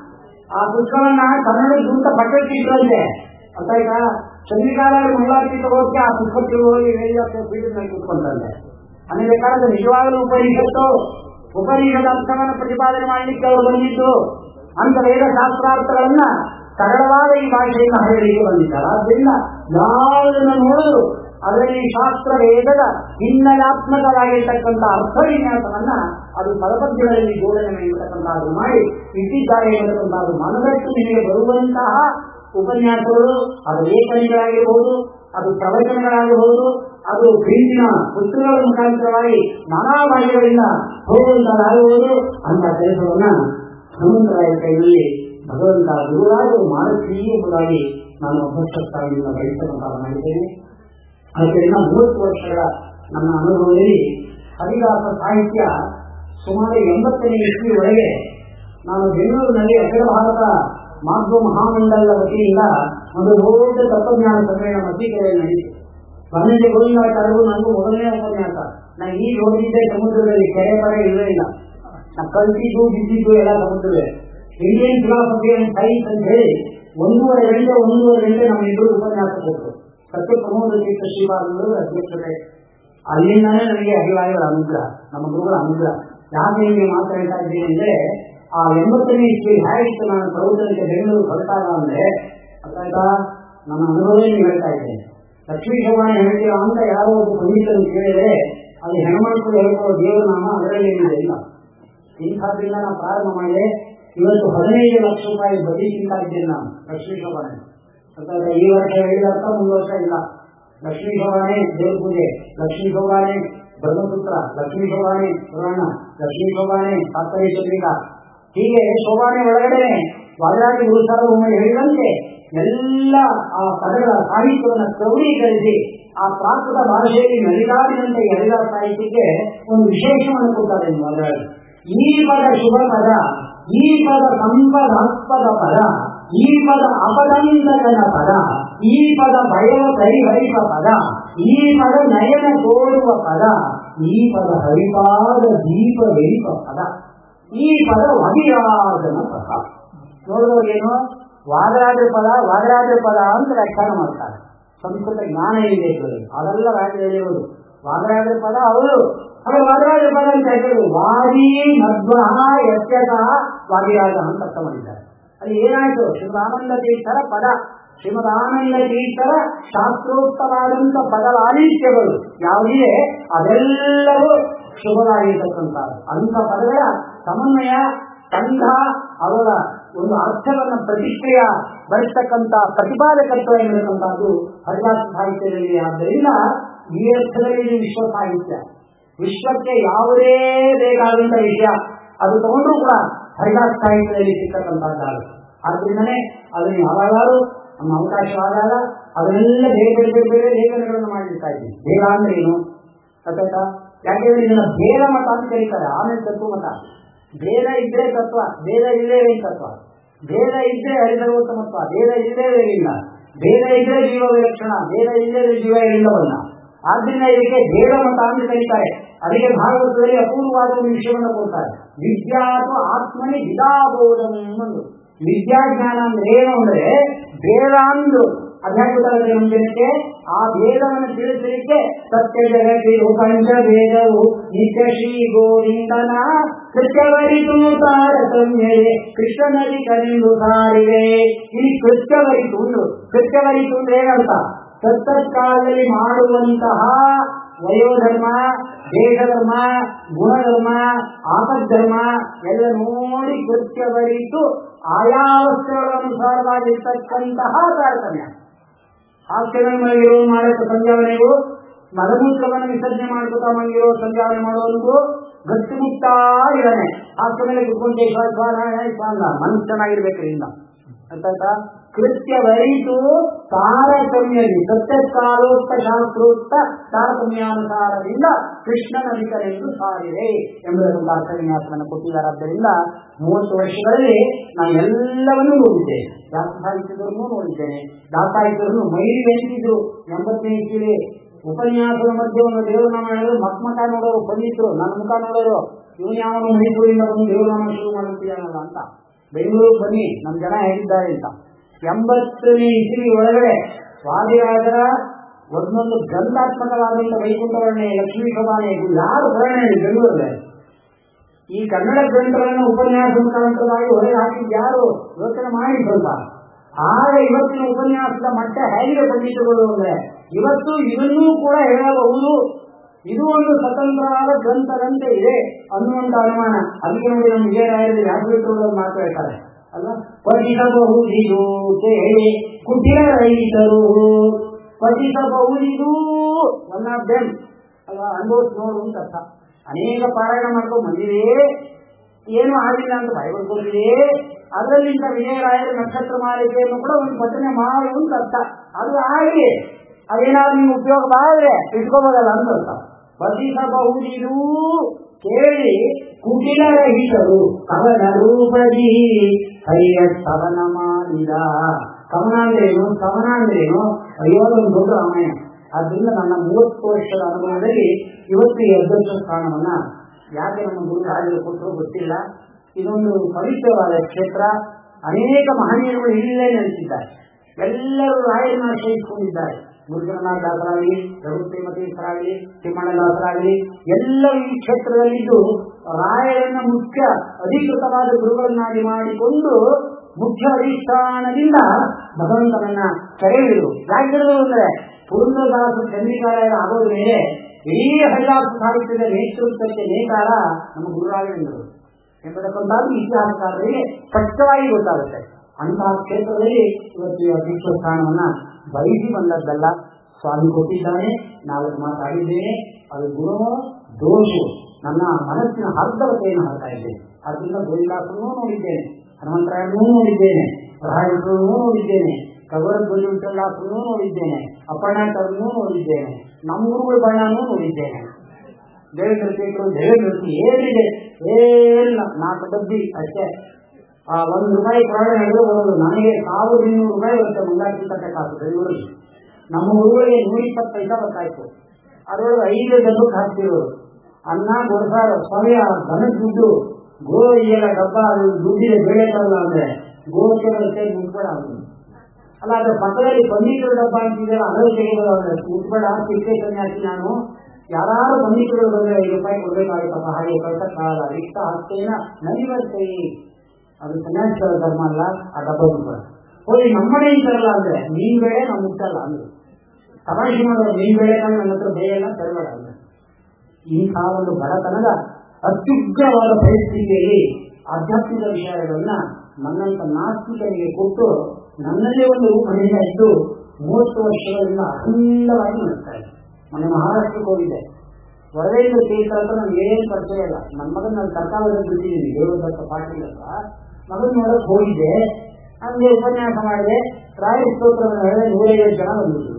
ಆ ಪುಸ್ತಕವನ್ನ ಕನ್ನಡ ದೂತ ಪಟ್ಟಕ್ಕೆ ಇಟ್ಟರಂತೆ ಅರ್ಥಾಯ್ತಾ ಚಂದ್ರಿಕಾಚಾರ್ಯ ಮಂಗಾತಿ ತಗೋಕೆ ಆ ಪುಸ್ತಕಕ್ಕೆ ಹೋಗಿ ವೇದಿಗಾಸ್ತ್ರ ಪೀಠದ ಮೇಲೆ ಕೂತ್ಕೊಂಡ್ರಂತೆ ಅಂದರೆ ಕಾಲದ ನಿಜವಾಗಲೂ ಉಪನಿಷತ್ತು ಉಪನಿಷದ ಅರ್ಥವನ್ನು ಪ್ರತಿಪಾದನೆ ಮಾಡಲಿಕ್ಕೆ ಅವರು ಬಂದಿದ್ದು ಅಂತ ವೇದ ಶಾಸ್ತ್ರಾರ್ಥಗಳನ್ನ ಸರಳವಾದ ಈ ಭಾಷೆಯಿಂದ ಹರಡಲಿಕ್ಕೆ ಬಂದಿದ್ದಾರೆ ಆದ್ದರಿಂದ ಯಾವುದನ್ನು ನೋಡಿದ್ರು ಅದರಲ್ಲಿ ಶಾಸ್ತ್ರ ವೇದದ ಹಿನ್ನೆಲಾತ್ಮಕವಾಗಿರ್ತಕ್ಕಂಥ ಅರ್ಥ ವಿನ್ಯಾಸವನ್ನ ಅದು ಪದಪದ್ಯಗಳಲ್ಲಿ ಜೋಡಣೆ ಮಾಡಿರ್ತಕ್ಕಂಥದ್ದು ಮಾಡಿ ಇಟ್ಟಿದ್ದಾರೆ ಎಂಬತಕ್ಕಂಥದ್ದು ಮನದಟ್ಟು ನಿಮಗೆ ಬರುವಂತಹ ಉಪನ್ಯಾಸಗಳು ಅದು ಲೇಖನಿಗಳಾಗಿರಬಹುದು ಅದು ಪ್ರವಚನಗಳಾಗಬಹುದು ಅದು ಪ್ರಿಂಟಿನ ಪುಸ್ತಕಗಳ ಮುಖಾಂತರವಾಗಿ ನಾನಾ ಭಾಷೆಗಳಿಂದ ಹೋಗುವಂತದ್ದಾಗುವುದು ಅಂತ ಕೆಲಸವನ್ನ ಹನುಮಂತರಾಯ ಕೈಯಲ್ಲಿ ಭಗವಂತ ಗುರುರಾಜರು ಮಾಡುತ್ತೀ ಎಂಬುದಾಗಿ ನಾನು ಅಭ್ಯಸ್ತಕ್ಕಾಗಿಂದ ಬಯಸಬೇಕಾದ ಮಾಡಿದ್ದೇನೆ ಆದ್ದರಿಂದ ಮೂವತ್ತು ವರ್ಷಗಳ ನನ್ನ ಅನುಭವದಲ್ಲಿ ಹರಿದಾಸ ಸಾಹಿತ್ಯ ಸುಮಾರು ಎಂಬತ್ತನೇ ಇಸ್ವಿವರೆಗೆ ನಾನು ಬೆಂಗಳೂರಿನಲ್ಲಿ ಅಖಿಲ ಭಾರತ ಮಾಧ್ವ ಮಹಾಮಂಡಲದ ವತಿಯಿಂದ ಒಂದು ದೊಡ್ಡ ತತ್ವಜ್ಞಾನ ಸಮ್ಮೇಳನ ಮಧ್ಯಕೆರೆಯಲ್ಲಿ ನಡೆಯಿತು ಬನ್ನಂಜೆ ಗೋವಿಂದಾಚಾರ್ಯರು ನನಗೂ ಮೊದಲನೇ ಉಪನ್ಯಾಸ ನಾನು ಈಗ ಹೋಗಿದ್ದೆ ಸಮುದ್ರದಲ್ಲಿ ಕೆರೆ ಪರೆ ಇಲ್ಲವೇ ಇಲ್ಲ ನಾನು ಕಲ್ತಿದ್ದು ಬಿದ್ದಿದ್ದು ಎಲ್ಲ ಸಮುದ್ರವೇ ಇಂಡಿಯನ್ ಫಿಲಾಸಫಿ ಅಂಡ್ ಸೈನ್ಸ್ ಅಂತ ಹೇಳಿ ಒಂದೂವರೆ ಗಂಟೆ ಒಂದೂವರೆ ಗಂಟೆ ನಮ್ಮಿಬ್ಬರು ಉಪನ್ಯಾಸ ಕೊಟ್ಟರು ಸತ್ಯ ಪ್ರಮೋದ ತೀರ್ಥ ಶ್ರೀವಾದರು ಅಧ್ಯಕ್ಷತೆ ಅಲ್ಲಿಂದಾನೇ ನನಗೆ ಅಭಿವಾದಿಗಳ ಅನುಗ್ರಹ ನಮ್ಮ ಗುರುಗಳ ಅನುಗ್ರಹ ಯಾಕೆ ನಿಮಗೆ ಮಾತಾಡ್ತಾ ಇದ್ದೀನಿ ಅಂದ್ರೆ ಆ ಎಂಬತ್ತನೇ ಇಸ್ವಿ ಹೇಗಿತ್ತು ನಾನು ಪ್ರವಚನಕ್ಕೆ ಬೆಂಗಳೂರು ಹೊರಟಾಗ ಅಂದ್ರೆ ಅರ್ಥಾಯ್ತಾ ನನ್ನ ಅನುಭವವೇ ನೀವು ಹೇಳ್ತಾ ಇದ್ದೇನೆ ಲಕ್ಷ್ಮೀ ಶೋಭಾನೆ ಹೇಳ್ತೀರಾ ಅಂತ ಯಾರೋ ಒಬ್ಬ ಪಂಡಿತರನ್ನು ಕೇಳಿದ್ರೆ ಅದು ಹೆಣ್ಮಕ್ಳು ಹೇಳ್ಕೊಳ್ಳೋ ದೇವರ ನಾಮ ಅದರಲ್ಲಿ ಏನಿದೆ ಇಲ್ಲ ಇಂಥದ್ರಿಂದ ನಾನು ಪ್ರಾರಂಭ ಮಾಡಿದೆ ಇವತ್ತು ಹದಿನೈದು ಲಕ್ಷ ರೂಪಾಯಿ ಬಡ್ಡಿ ತಿಂತಾ ಇದ್ದೇನೆ ನಾನು ಲಕ್ಷ್ಮೀ ಶೋಭಾನೆ ಅರ್ಥಾಯ್ತಾ ಈ ವರ್ಷ ಹೇಳಿದರ್ಥ ಮುಂದು ವರ್ಷ ಇಲ್ಲ ಲಕ್ಷ್ಮೀ ಶೋಭಾನೆ ದೇವ್ರ ಪೂಜೆ ಲಕ್ಷ್ಮೀ ಶೋಭಾನೆ ಬ್ರಹ್ಮಸೂತ್ರ ಲಕ್ಷ್ಮೀ ಶೋಭಾನೆ ಪುರಾಣ ಲಕ್ಷ್ಮೀ ಶೋಭಾನೆ ತಾತ್ಪರ್ಯ ಚಂದ್ರಿಕಾ ಹೀಗೆ ಶೋಭಾನೆ ಒಳಗಡೆ ವಾದರಾಜ ಗುರುಸಾರ್ವಭೌಮ ಹೇಳಿದಂತೆ ಎಲ್ಲ ಆ ಪದಗಳ ಸಾಹಿತ್ಯವನ್ನು ಕ್ರೋಢೀಕರಿಸಿ ಆ ಪ್ರಾಕೃತ ಭಾಷೆಯಲ್ಲಿ ನಲಿದಾಡಿದಂತೆ ಎಲ್ಲ ಸಾಹಿತ್ಯಕ್ಕೆ ಒಂದು ವಿಶೇಷವನ್ನು ಕೊಡ್ತಾರೆ ವಾದರಾಜ ಈ ಪದ ಶುಭ ಪದ ಈ ಪದ ಸಂಪದಾಸ್ಪದ ಪದ ಈ ಪದ ಅಪದಂತಕನ ಪದ ಈ ಪದ ಭಯವ ಪರಿಹರಿಸುವ ಪದ ಈ ಪದ ನಯನ ತೋರುವ ಪದ ಈ ಪದ ಹರಿಪಾದ ದೀಪ ಬೆರಿಪ ಪದ ಈ ಪದ ವಗಿರಾಜನ ಪದ ನೋಡಿದವ್ರೇನು ವಾದರಾಜ ಪದ ವಾದರಾಜ ಪದ ಅಂತ ವ್ಯಾಖ್ಯಾನ ಮಾಡ್ತಾರೆ ಸಂಸ್ಕೃತ ಜ್ಞಾನ ಇದೆ ಅದೆಲ್ಲ ರಾಜ್ಯದಲ್ಲಿರುವುದು ವಾದರಾಜ ಪದ ಹೌದು ಹಾಗೆ ವಾದರಾಜ ಪದ ಅಂತ ಹೇಳಿದ್ರು ವಾದಿ ಮಧ್ವ ಯತ್ಯತಃ ವಾದಿರಾಜ ಅಂತ ಅರ್ಥ ಮಾಡಿದ್ದಾರೆ ಅದು ಏನಾಯ್ತು ಶ್ರೀಮದಾನಂದ ತೀರ್ಥರ ಪದ ಶ್ರೀಮದಾನಂದ ತೀರ್ಥರ ಶಾಸ್ತ್ರೋಕ್ತವಾದಂತ ಪದಲಾಲಿತ್ಯಗಳು ಯಾವುದಿದೆ ಅದೆಲ್ಲವೂ ಶುಭವಾಗಿರ್ತಕ್ಕಂಥದ್ದು ಅಂಥ ಪದಗಳ ಸಮನ್ವಯ ಸಂಘ ಅವರ ಒಂದು ಅರ್ಥವನ್ನ ಪ್ರತಿಕ್ರಿಯೆ ಬರೆಸ್ತಕ್ಕಂಥ ಪ್ರತಿಪಾದಕತ್ವ ಎನ್ನುವಂತಹದ್ದು ಹರಿದಾಸ ಸಾಹಿತ್ಯದಲ್ಲಿ ಆದ್ದರಿಂದ ಈ ಅರ್ಥದಲ್ಲಿ ಇದು ವಿಶ್ವ ಸಾಹಿತ್ಯ ವಿಶ್ವಕ್ಕೆ ಯಾವುದೇ ಬೇಕಾದಂತ ವಿಷಯ ಅದು ತಗೊಂಡ್ರು ಕೂಡ ಹರಿದಾಸ ಸಾಹಿತ್ಯದಲ್ಲಿ ಸಿಕ್ಕಂತಹದ್ದಾಗ ಆದ್ರಿಂದನೇ ಅದನ್ನು ಯಾವಾಗಾರು ನಮ್ಮ ಅವಕಾಶವಾದಾಗ ಅದನ್ನೆಲ್ಲ ಬೇರೆ ಬೇರೆ ಬೇರೆ ಬೇರೆ ಲೇಖನಗಳನ್ನು ಮಾಡಿರ್ತಾ ಇದ್ದೀವಿ ಬೇಗ ಅಂದ್ರೆ ಏನು ಗೊತ್ತಾಯ್ತಾ ಯಾಕೆಂದ್ರೆ ಇದನ್ನ ಭೇದ ಮತ ಅಂತ ಕರೀತಾರೆ ಆಮೇಲೆ ತತ್ವ ಮತ ಭೇದ ಇದ್ರೆ ತತ್ವ ಭೇದ ಇಲ್ಲೇ ಏನು ತತ್ವ ಭೇದ ಇದ್ರೆ ಹರಿಸರ್ವೋತ್ತಮತ್ವ ಭೇದ ಇಲ್ಲೇ ಇಲ್ಲ ಭೇದ ಇದ್ರೆ ಜೀವ ವಿಲಕ್ಷಣ ಭೇದ ಇಲ್ಲೇ ಜೀವ ಇಲ್ಲವಲ್ಲ ಆದ್ರಿಂದ ಇದಕ್ಕೆ ಭೇದ ಮತ ಅಂತ ಕರೀತಾರೆ ಅದಕ್ಕೆ ಭಾಗವತದಲ್ಲಿ ಅಪೂರ್ವವಾದ ಒಂದು ವಿಷಯವನ್ನು ಕೊಡ್ತಾರೆ ವಿದ್ಯಾತು ಆತ್ಮನಿ ವಿದಾಬೋಧಂ ಒಂದು ವಿದ್ಯಾಜ್ಞಾನ ಅಂದ್ರೆ ಏನು ಅಂದ್ರೆ ಭೇದ ಅಂದು ಅಧ್ಯಾತ್ಮದಲ್ಲಿ ನಮ್ಮ ಜನಕ್ಕೆ ಆ ಭೇದವನ್ನು ತಿಳಿಸಲಿಕ್ಕೆ ಸತ್ಯ ಜಗತ್ತಿರು ಪಂಚ ಭೇದವು ನಿತ್ಯ ಶ್ರೀ ಗೋವಿಂದನ ಕೃತ್ಯವರಿತು ತಾರತಮ್ಯೆ ಕೃಷ್ಣನಲ್ಲಿ ಕರೆಂದು ಸಾರಿವೆ ಇಲ್ಲಿ ಕೃತ್ಯವರಿತು ಒಂದು ಕೃತ್ಯವರಿತು ಅಂದ್ರೆ ಏನರ್ಥ ಸತ್ತತ್ಕಾಲದಲ್ಲಿ ಮಾಡುವಂತಹ ವಯೋಧರ್ಮ ದೇಹಧರ್ಮ ಗುಣಧರ್ಮ ಆಪದ್ಧರ್ಮ ಎಲ್ಲ ನೋಡಿ ಕೃತ್ಯವರಿತು ಆಯಾವಸ್ಥೆಗಳ ಅನುಸಾರವಾಗಿರ್ತಕ್ಕಂತಹ ತಾರತಮ್ಯ ಹಾಸ್ಯದಲ್ಲಿ ಮಲಗಿರೋ ಮಾಡಕ್ಕೆ ಸಂಜಾವನೆಗೂ ಮಲಮೂತ್ರವನ್ನು ವಿಸರ್ಜನೆ ಮಾಡ್ಕೊತಾ ಮಲಗಿರೋ ಸಂಜಾವನೆ ಮಾಡೋದಕ್ಕೂ ಗಟ್ಟಿ ಮುಕ್ತಾ ಇದ್ದಾನೆ ಹಾಸ್ಯ ಮೇಲೆ ಕುತ್ಕೊಂಡು ಶ್ವಾಸ ಮನುಷ್ಯನಾಗಿರ್ಬೇಕ್ರಿಂದ ಅಂತ ಕೃತ್ಯವರಿತು ತಾರತಮ್ಯದಿ ಸತ್ಯಕಾಲೋಕ್ತ ಶಾಸ್ತ್ರೋಕ್ತ ತಾರತಮ್ಯಾನುಸಾರದಿಂದ ಕೃಷ್ಣನಧಿಕರೆಂದು ಸಾರಿದೆ ಎಂಬುದನ್ನು ಅರ್ಥವಿನ್ಯಾಸವನ್ನು ಕೊಟ್ಟಿದ್ದಾರೆ ಆದ್ದರಿಂದ ಮೂವತ್ತು ವರ್ಷಗಳಲ್ಲಿ ನಾನು ಎಲ್ಲವನ್ನೂ ನೋಡಿದ್ದೇನೆ ದಾಸ ಸಾಹಿತ್ಯದವರನ್ನು ನೋಡಿದ್ದೇನೆ ದಾಸಾಹಿತ್ಯರನ್ನು ಮೈಲಿ ಬೆಂಚಿದ್ರು ಎಂಬತ್ತನೇ ಇಸ್ವಿಲಿ ಉಪನ್ಯಾಸದ ಮಧ್ಯೆ ಒಂದು ದೇವನಾಮ ಹೇಳಿದ್ರು ಮಕ್ ಮಕ ನೋಡೋರು ಪಂಡಿತರು ನನ್ನ ಮುಖ ನೋಡೋರು ಇವನು ಯಾವನು ಮೈಸೂರಿಂದ ಬಂದು ದೇವನಾಮ ಶುರು ಮಾಡುತ್ತಿದ್ದಾನಲ್ಲ ಅಂತ ಬೆಂಗಳೂರು ಬನ್ನಿ ನಮ್ಮ ಜನ ಹೇಳಿದ್ದಾರೆ ಅಂತ ಎಂಬತ್ತನೇ ಇಸ್ವಿ ಒಳಗಡೆ ವಾದಿರಾಜರ ಒಂದೊಂದು ಗ್ರಂಥಾತ್ಮಕವಾದಂಥ ವೈಕುಂಠವನ್ನೇ ಲಕ್ಷ್ಮೀ ಶೋಭಾನೆ ಯಾರು ಹೊರಗಡೆ ಬೆಂಗಳೂರಲ್ಲಿ ಈ ಕನ್ನಡ ಗ್ರಂಥಗಳನ್ನು ಉಪನ್ಯಾಸ ಮುಖಾಂತರವಾಗಿ ಹೊರಗೆ ಹಾಕಿದ್ದು ಯಾರು ಯೋಚನೆ ಮಾಡಿ ಸ್ವಲ್ಪ ಆಗ ಇವತ್ತಿನ ಉಪನ್ಯಾಸದ ಮಟ್ಟ ಹೇಗೆ ಪಂಡಿತಗಳು ಅಂದ್ರೆ ಇವತ್ತು ಇದನ್ನೂ ಕೂಡ ಹೇಳಬಹುದು ಇದು ಒಂದು ಸ್ವತಂತ್ರವಾದ ಗ್ರಂಥದಂತೆ ಇದೆ ಅನ್ನುವಂತ ಅನುಮಾನ ಅದಕ್ಕೆ ನೋಡಿ ನಮ್ಮ ವಿಜಯರಾಯರು ವ್ಯಾಸವಿಟ್ಟರು ಮಾತಾಡ್ತಾರೆ ಅಲ್ಲ ಪಠಿಸಬಹುದಿದು ಹೇಳಿ ಕುಟಿಲ ರೈತರು ಪಠಿಸಬಹುದಿದು ಒನ್ ಆಫ್ ದೆಮ್ ಅಲ್ಲ ಅನುಭವಿಸಿ ನೋಡು ಅಂತ ಅರ್ಥ ಅನೇಕ ಪಾರಾಯಣ ಮಾಡ್ಕೊಂಡು ಬಂದಿದೆ ಏನು ಆಗಿಲ್ಲ ಅಂತ ಭಯಪಡ್ಕೊಂಡಿದೆ ಅದರಲ್ಲಿಂದ ವಿಜಯರಾಯರ ನಕ್ಷತ್ರ ಮಾಲಿಕೆಯನ್ನು ಕೂಡ ಒಂದು ಪಠನೆ ಮಾಡು ಅಂತ ಅರ್ಥ ಅದು ಆಗಿ ಅದೇನಾದ್ರು ನಿಮ್ಗೆ ಉಪಯೋಗವಾದ್ರೆ ಇಟ್ಕೋಬೋದಲ್ಲ ಅಂತ ಅರ್ಥ ಪಠಿಸಬಹುದಿದು ಕೇಳಿ ಕುಟಿಲರಹಿತರು ಕವನ ರೂಪದಿ ಹರಿಯ ಸ್ತವನ ಮಾಡಿದ ಕವನ ಅಂದ್ರೇನು ಸ್ತವನ ಅಂದ್ರೇನು ಅಯ್ಯೋ ಒಂದು ದೊಡ್ಡ ರಾಮಾಯಣ ಆದ್ರಿಂದ ನನ್ನ ಮೂವತ್ತು ವರ್ಷದ ಅನುಭವದಲ್ಲಿ ಇವತ್ತು ಈ ಅಧ್ಯಕ್ಷ ಸ್ಥಾನವನ್ನ ಯಾಕೆ ನಮ್ಮ ಗುರುರಾಜರು ಕೊಟ್ಟರು ಗೊತ್ತಿಲ್ಲ ಇದೊಂದು ಪವಿತ್ರವಾದ ಕ್ಷೇತ್ರ ಅನೇಕ ಮಹನೀಯರುಗಳು ಇಲ್ಲೇ ನೆಲೆಸಿದ್ದಾರೆ ಎಲ್ಲರೂ ರಾಯರನ್ನ ಆಶ್ರಯಿಸಿಕೊಂಡಿದ್ದಾರೆ ಮುರುಘನಾಥ ದಾಸರಾಗಲಿ ರಘುಪ್ರೇಮ ತೀರ್ಥರಾಗಲಿ ತಿಮ್ಮಣ್ಣದಾಸರಾಗಲಿ ಎಲ್ಲರೂ ಈ ಕ್ಷೇತ್ರದಲ್ಲಿದ್ದು ರಾಯರನ್ನ ಮುಖ್ಯ ಅಧಿಕೃತವಾದ ಗುರುಗಳನ್ನಾಗಿ ಮಾಡಿಕೊಂಡು ಮುಖ್ಯ ಅಧಿಷ್ಠಾನದಿಂದ ಭಗವಂತನನ್ನ ಕರೆಯುವುದು ಯಾಕೆ ಹೇಳಿದ್ರು ಅಂದ್ರೆ ಪುರಂದರದಾಸ ಚಂದ್ರಿಕಾರಾಯರ ಆಗೋದ ಮೇಲೆ ಇಡೀ ಹರಿದಾಸ ಸಾಹಿತ್ಯದ ನೇತೃತ್ವಕ್ಕೆ ನೇಕಾರ ನಮ್ಮ ಗುರುರಾಘವೇಂದ್ರರು ಎಂಬತಕ್ಕಂಥದ್ದು ಇತಿಹಾಸಕಾರರಿಗೆ ಸ್ಪಷ್ಟವಾಗಿ ಗೊತ್ತಾಗುತ್ತೆ ಅಂತಹ ಕ್ಷೇತ್ರದಲ್ಲಿ ಇವತ್ತು ಈ ಅಧ್ಯಕ್ಷ ಸ್ಥಾನವನ್ನ ಬಯಸಿ ಬಂದದ್ದಲ್ಲ ಸ್ವಾಮಿ ಕೊಟ್ಟಿದ್ದಾನೆ ನಾಲ್ಕು ಮಾತಾಡಿದ್ದೇನೆ ಅದು ಗುರು ದೋಷು ನನ್ನ ಮನಸ್ಸಿನ ಹರ್ಧವತೆಯನ್ನು ಹಾಕ್ತಾ ಇದ್ದೇನೆ ಅದರಿಂದ ಗೋವಿಂದಾಸನೂ ನೋಡಿದ್ದೇನೆ ಹನುಮಂತರಾಯನೂ ನೋಡಿದ್ದೇನೆ ರಾಯಕರನ್ನೂ ನೋಡಿದ್ದೇನೆ ಕವರ ಧ್ವಜವಿಠಲಾಸನೂ ನೋಡಿದ್ದೇನೆ ಅಪ್ಪಣ್ಣಾಟರನ್ನೂ ನೋಡಿದ್ದೇನೆ ನಮ್ಮ ಗುರುಗಳ ಬಣ್ಣನೂ ನೋಡಿದ್ದೇನೆ ದೇವಕೃತಿಗಳು ದೇವಕೃತಿ ಏನಿದೆ ಏನಿಲ್ಲ ನಾಲ್ಕು ಡಬ್ಬಿ ಅಷ್ಟೇ ಆ ಒಂದು ರೂಪಾಯಿ ಪ್ರಾಣ ಹಿಡಿದು ಬರೋದು ನನಗೆ ಸಾವಿರದ ಇನ್ನೂರು ರೂಪಾಯಿ ಬರುತ್ತೆ ಮುಂದಾಟಿ ತಟ್ಟಕ್ಕಾಗ್ತದೆ ಬೆಂಗಳೂರಿಗೆ ನಮ್ಮ ಊರಿಗೆ ನೂರ ಇಪ್ಪತ್ತು ಪೈಸಾ ಬರ್ತಾಯಿತ್ತು ಅದರೊಳಗೆ ಐದು ಡಬ್ಬಕ್ಕೆ ಹಾಕ್ತಿರೋರು ಅನ್ನ ಗೊಡ್ಸಾರ ಸ್ವಾಮಿಯ ದನದ ದುಡ್ಡು ಗೋ ಈಗ ಡಬ್ಬ ಅದು ದುಡ್ಡಿಗೆ ಬೇಳೆ ಬರಲ್ಲ ಅಂದ್ರೆ ಗೋಕ್ಕೆ ಬರುತ್ತೆ ಮುಟ್ಬೇಡ ಅವ್ನು ಅಲ್ಲ ಅದ್ರ ಪಕ್ಕದಲ್ಲಿ ಪನ್ನೀರ್ ಡಬ್ಬ ಅಂತಿದೆಯಲ್ಲ ಅದರ ತೆಗೆಯೋದು ಅಂದ್ರೆ ಮುಟ್ಬೇಡ ಪಿಕ್ಕೆ ಸನ್ಯಾಸಿ ನಾನು ಯಾರು ಬಂದಿದ್ರು ಬಂದ್ರೆ ಐದು ರೂಪಾಯಿ ಕೊಡ್ಬೇಕಾಗುತ್ತಪ್ಪ ಹಾಗೆ ಕಳ್ಸಕ್ಕಾಗಲ್ಲ ರಿಕ್ತ ಹಸ್ತೇನ ನಲಿವರ್ತೆ ಅದು ಸನ್ಯಾಸಿಗಳ ಧರ್ಮ ಅಲ್ಲ ಆ ಡಬ್ಬ ಮುಟ್ಟ ಹೋಗಿ ನಮ್ಮನೆ ಇದ್ದಾರಲ್ಲ ಅಂದ್ರೆ ನೀನ್ ಬೇಳೆ ನಾವು ಮುಟ್ಟಲ್ಲ ಅಂದ್ರೆ ತಮಾಷೆ ಮಾಡೋದು ನೀನ್ ಬೇಳೆ ನನ್ನ ಹತ್ರ ಬೇಯಲ್ಲ ತರಬೇಡ ಅಂದ್ರೆ ಇಂಥ ಒಂದು ಬಡತನದ ಅತ್ಯುಗ್ರವಾದ ಪರಿಸ್ಥಿತಿಯಲ್ಲಿ ಆಧ್ಯಾತ್ಮಿಕ ವಿಷಯಗಳನ್ನ ನನ್ನಂತ ನಾಸ್ತಿಕರಿಗೆ ಕೊಟ್ಟು ನನ್ನಲ್ಲೇ ಒಂದು ಮನೆಯಿಂದ ಇದ್ದು ಮೂವತ್ತು ವರ್ಷಗಳಿಂದ ಅಖಂಡವಾಗಿ ನಡೆಸ್ತಾ ಇದೆ ಮೊನ್ನೆ ಮಹಾರಾಷ್ಟ್ರಕ್ಕೆ ಹೋಗಿದ್ದೆ ಹೊರಗಡೆಯಿಂದ ತೀರ್ಥ ಅಂತ ನನ್ಗೆ ಏನು ಪರಿಚಯ ಇಲ್ಲ ನನ್ನ ಮಗನ ನಾನು ಸರ್ಕಾರದಲ್ಲಿ ಬಿಟ್ಟಿದ್ದೀನಿ ದೇವದತ್ತ ಪಾಟೀಲ್ ಅಂತ ಮಗನ ನೋಡಕ್ ಹೋಗಿದ್ದೆ ಹಂಗೆ ಉಪನ್ಯಾಸ ಮಾಡಿದೆ ರಾಯ ಸ್ತೋತ್ರವನ್ನು ಹೇಳಿದ್ರೆ ನೂರೈವತ್ತು ಜನ ಬಂದಿದ್ರು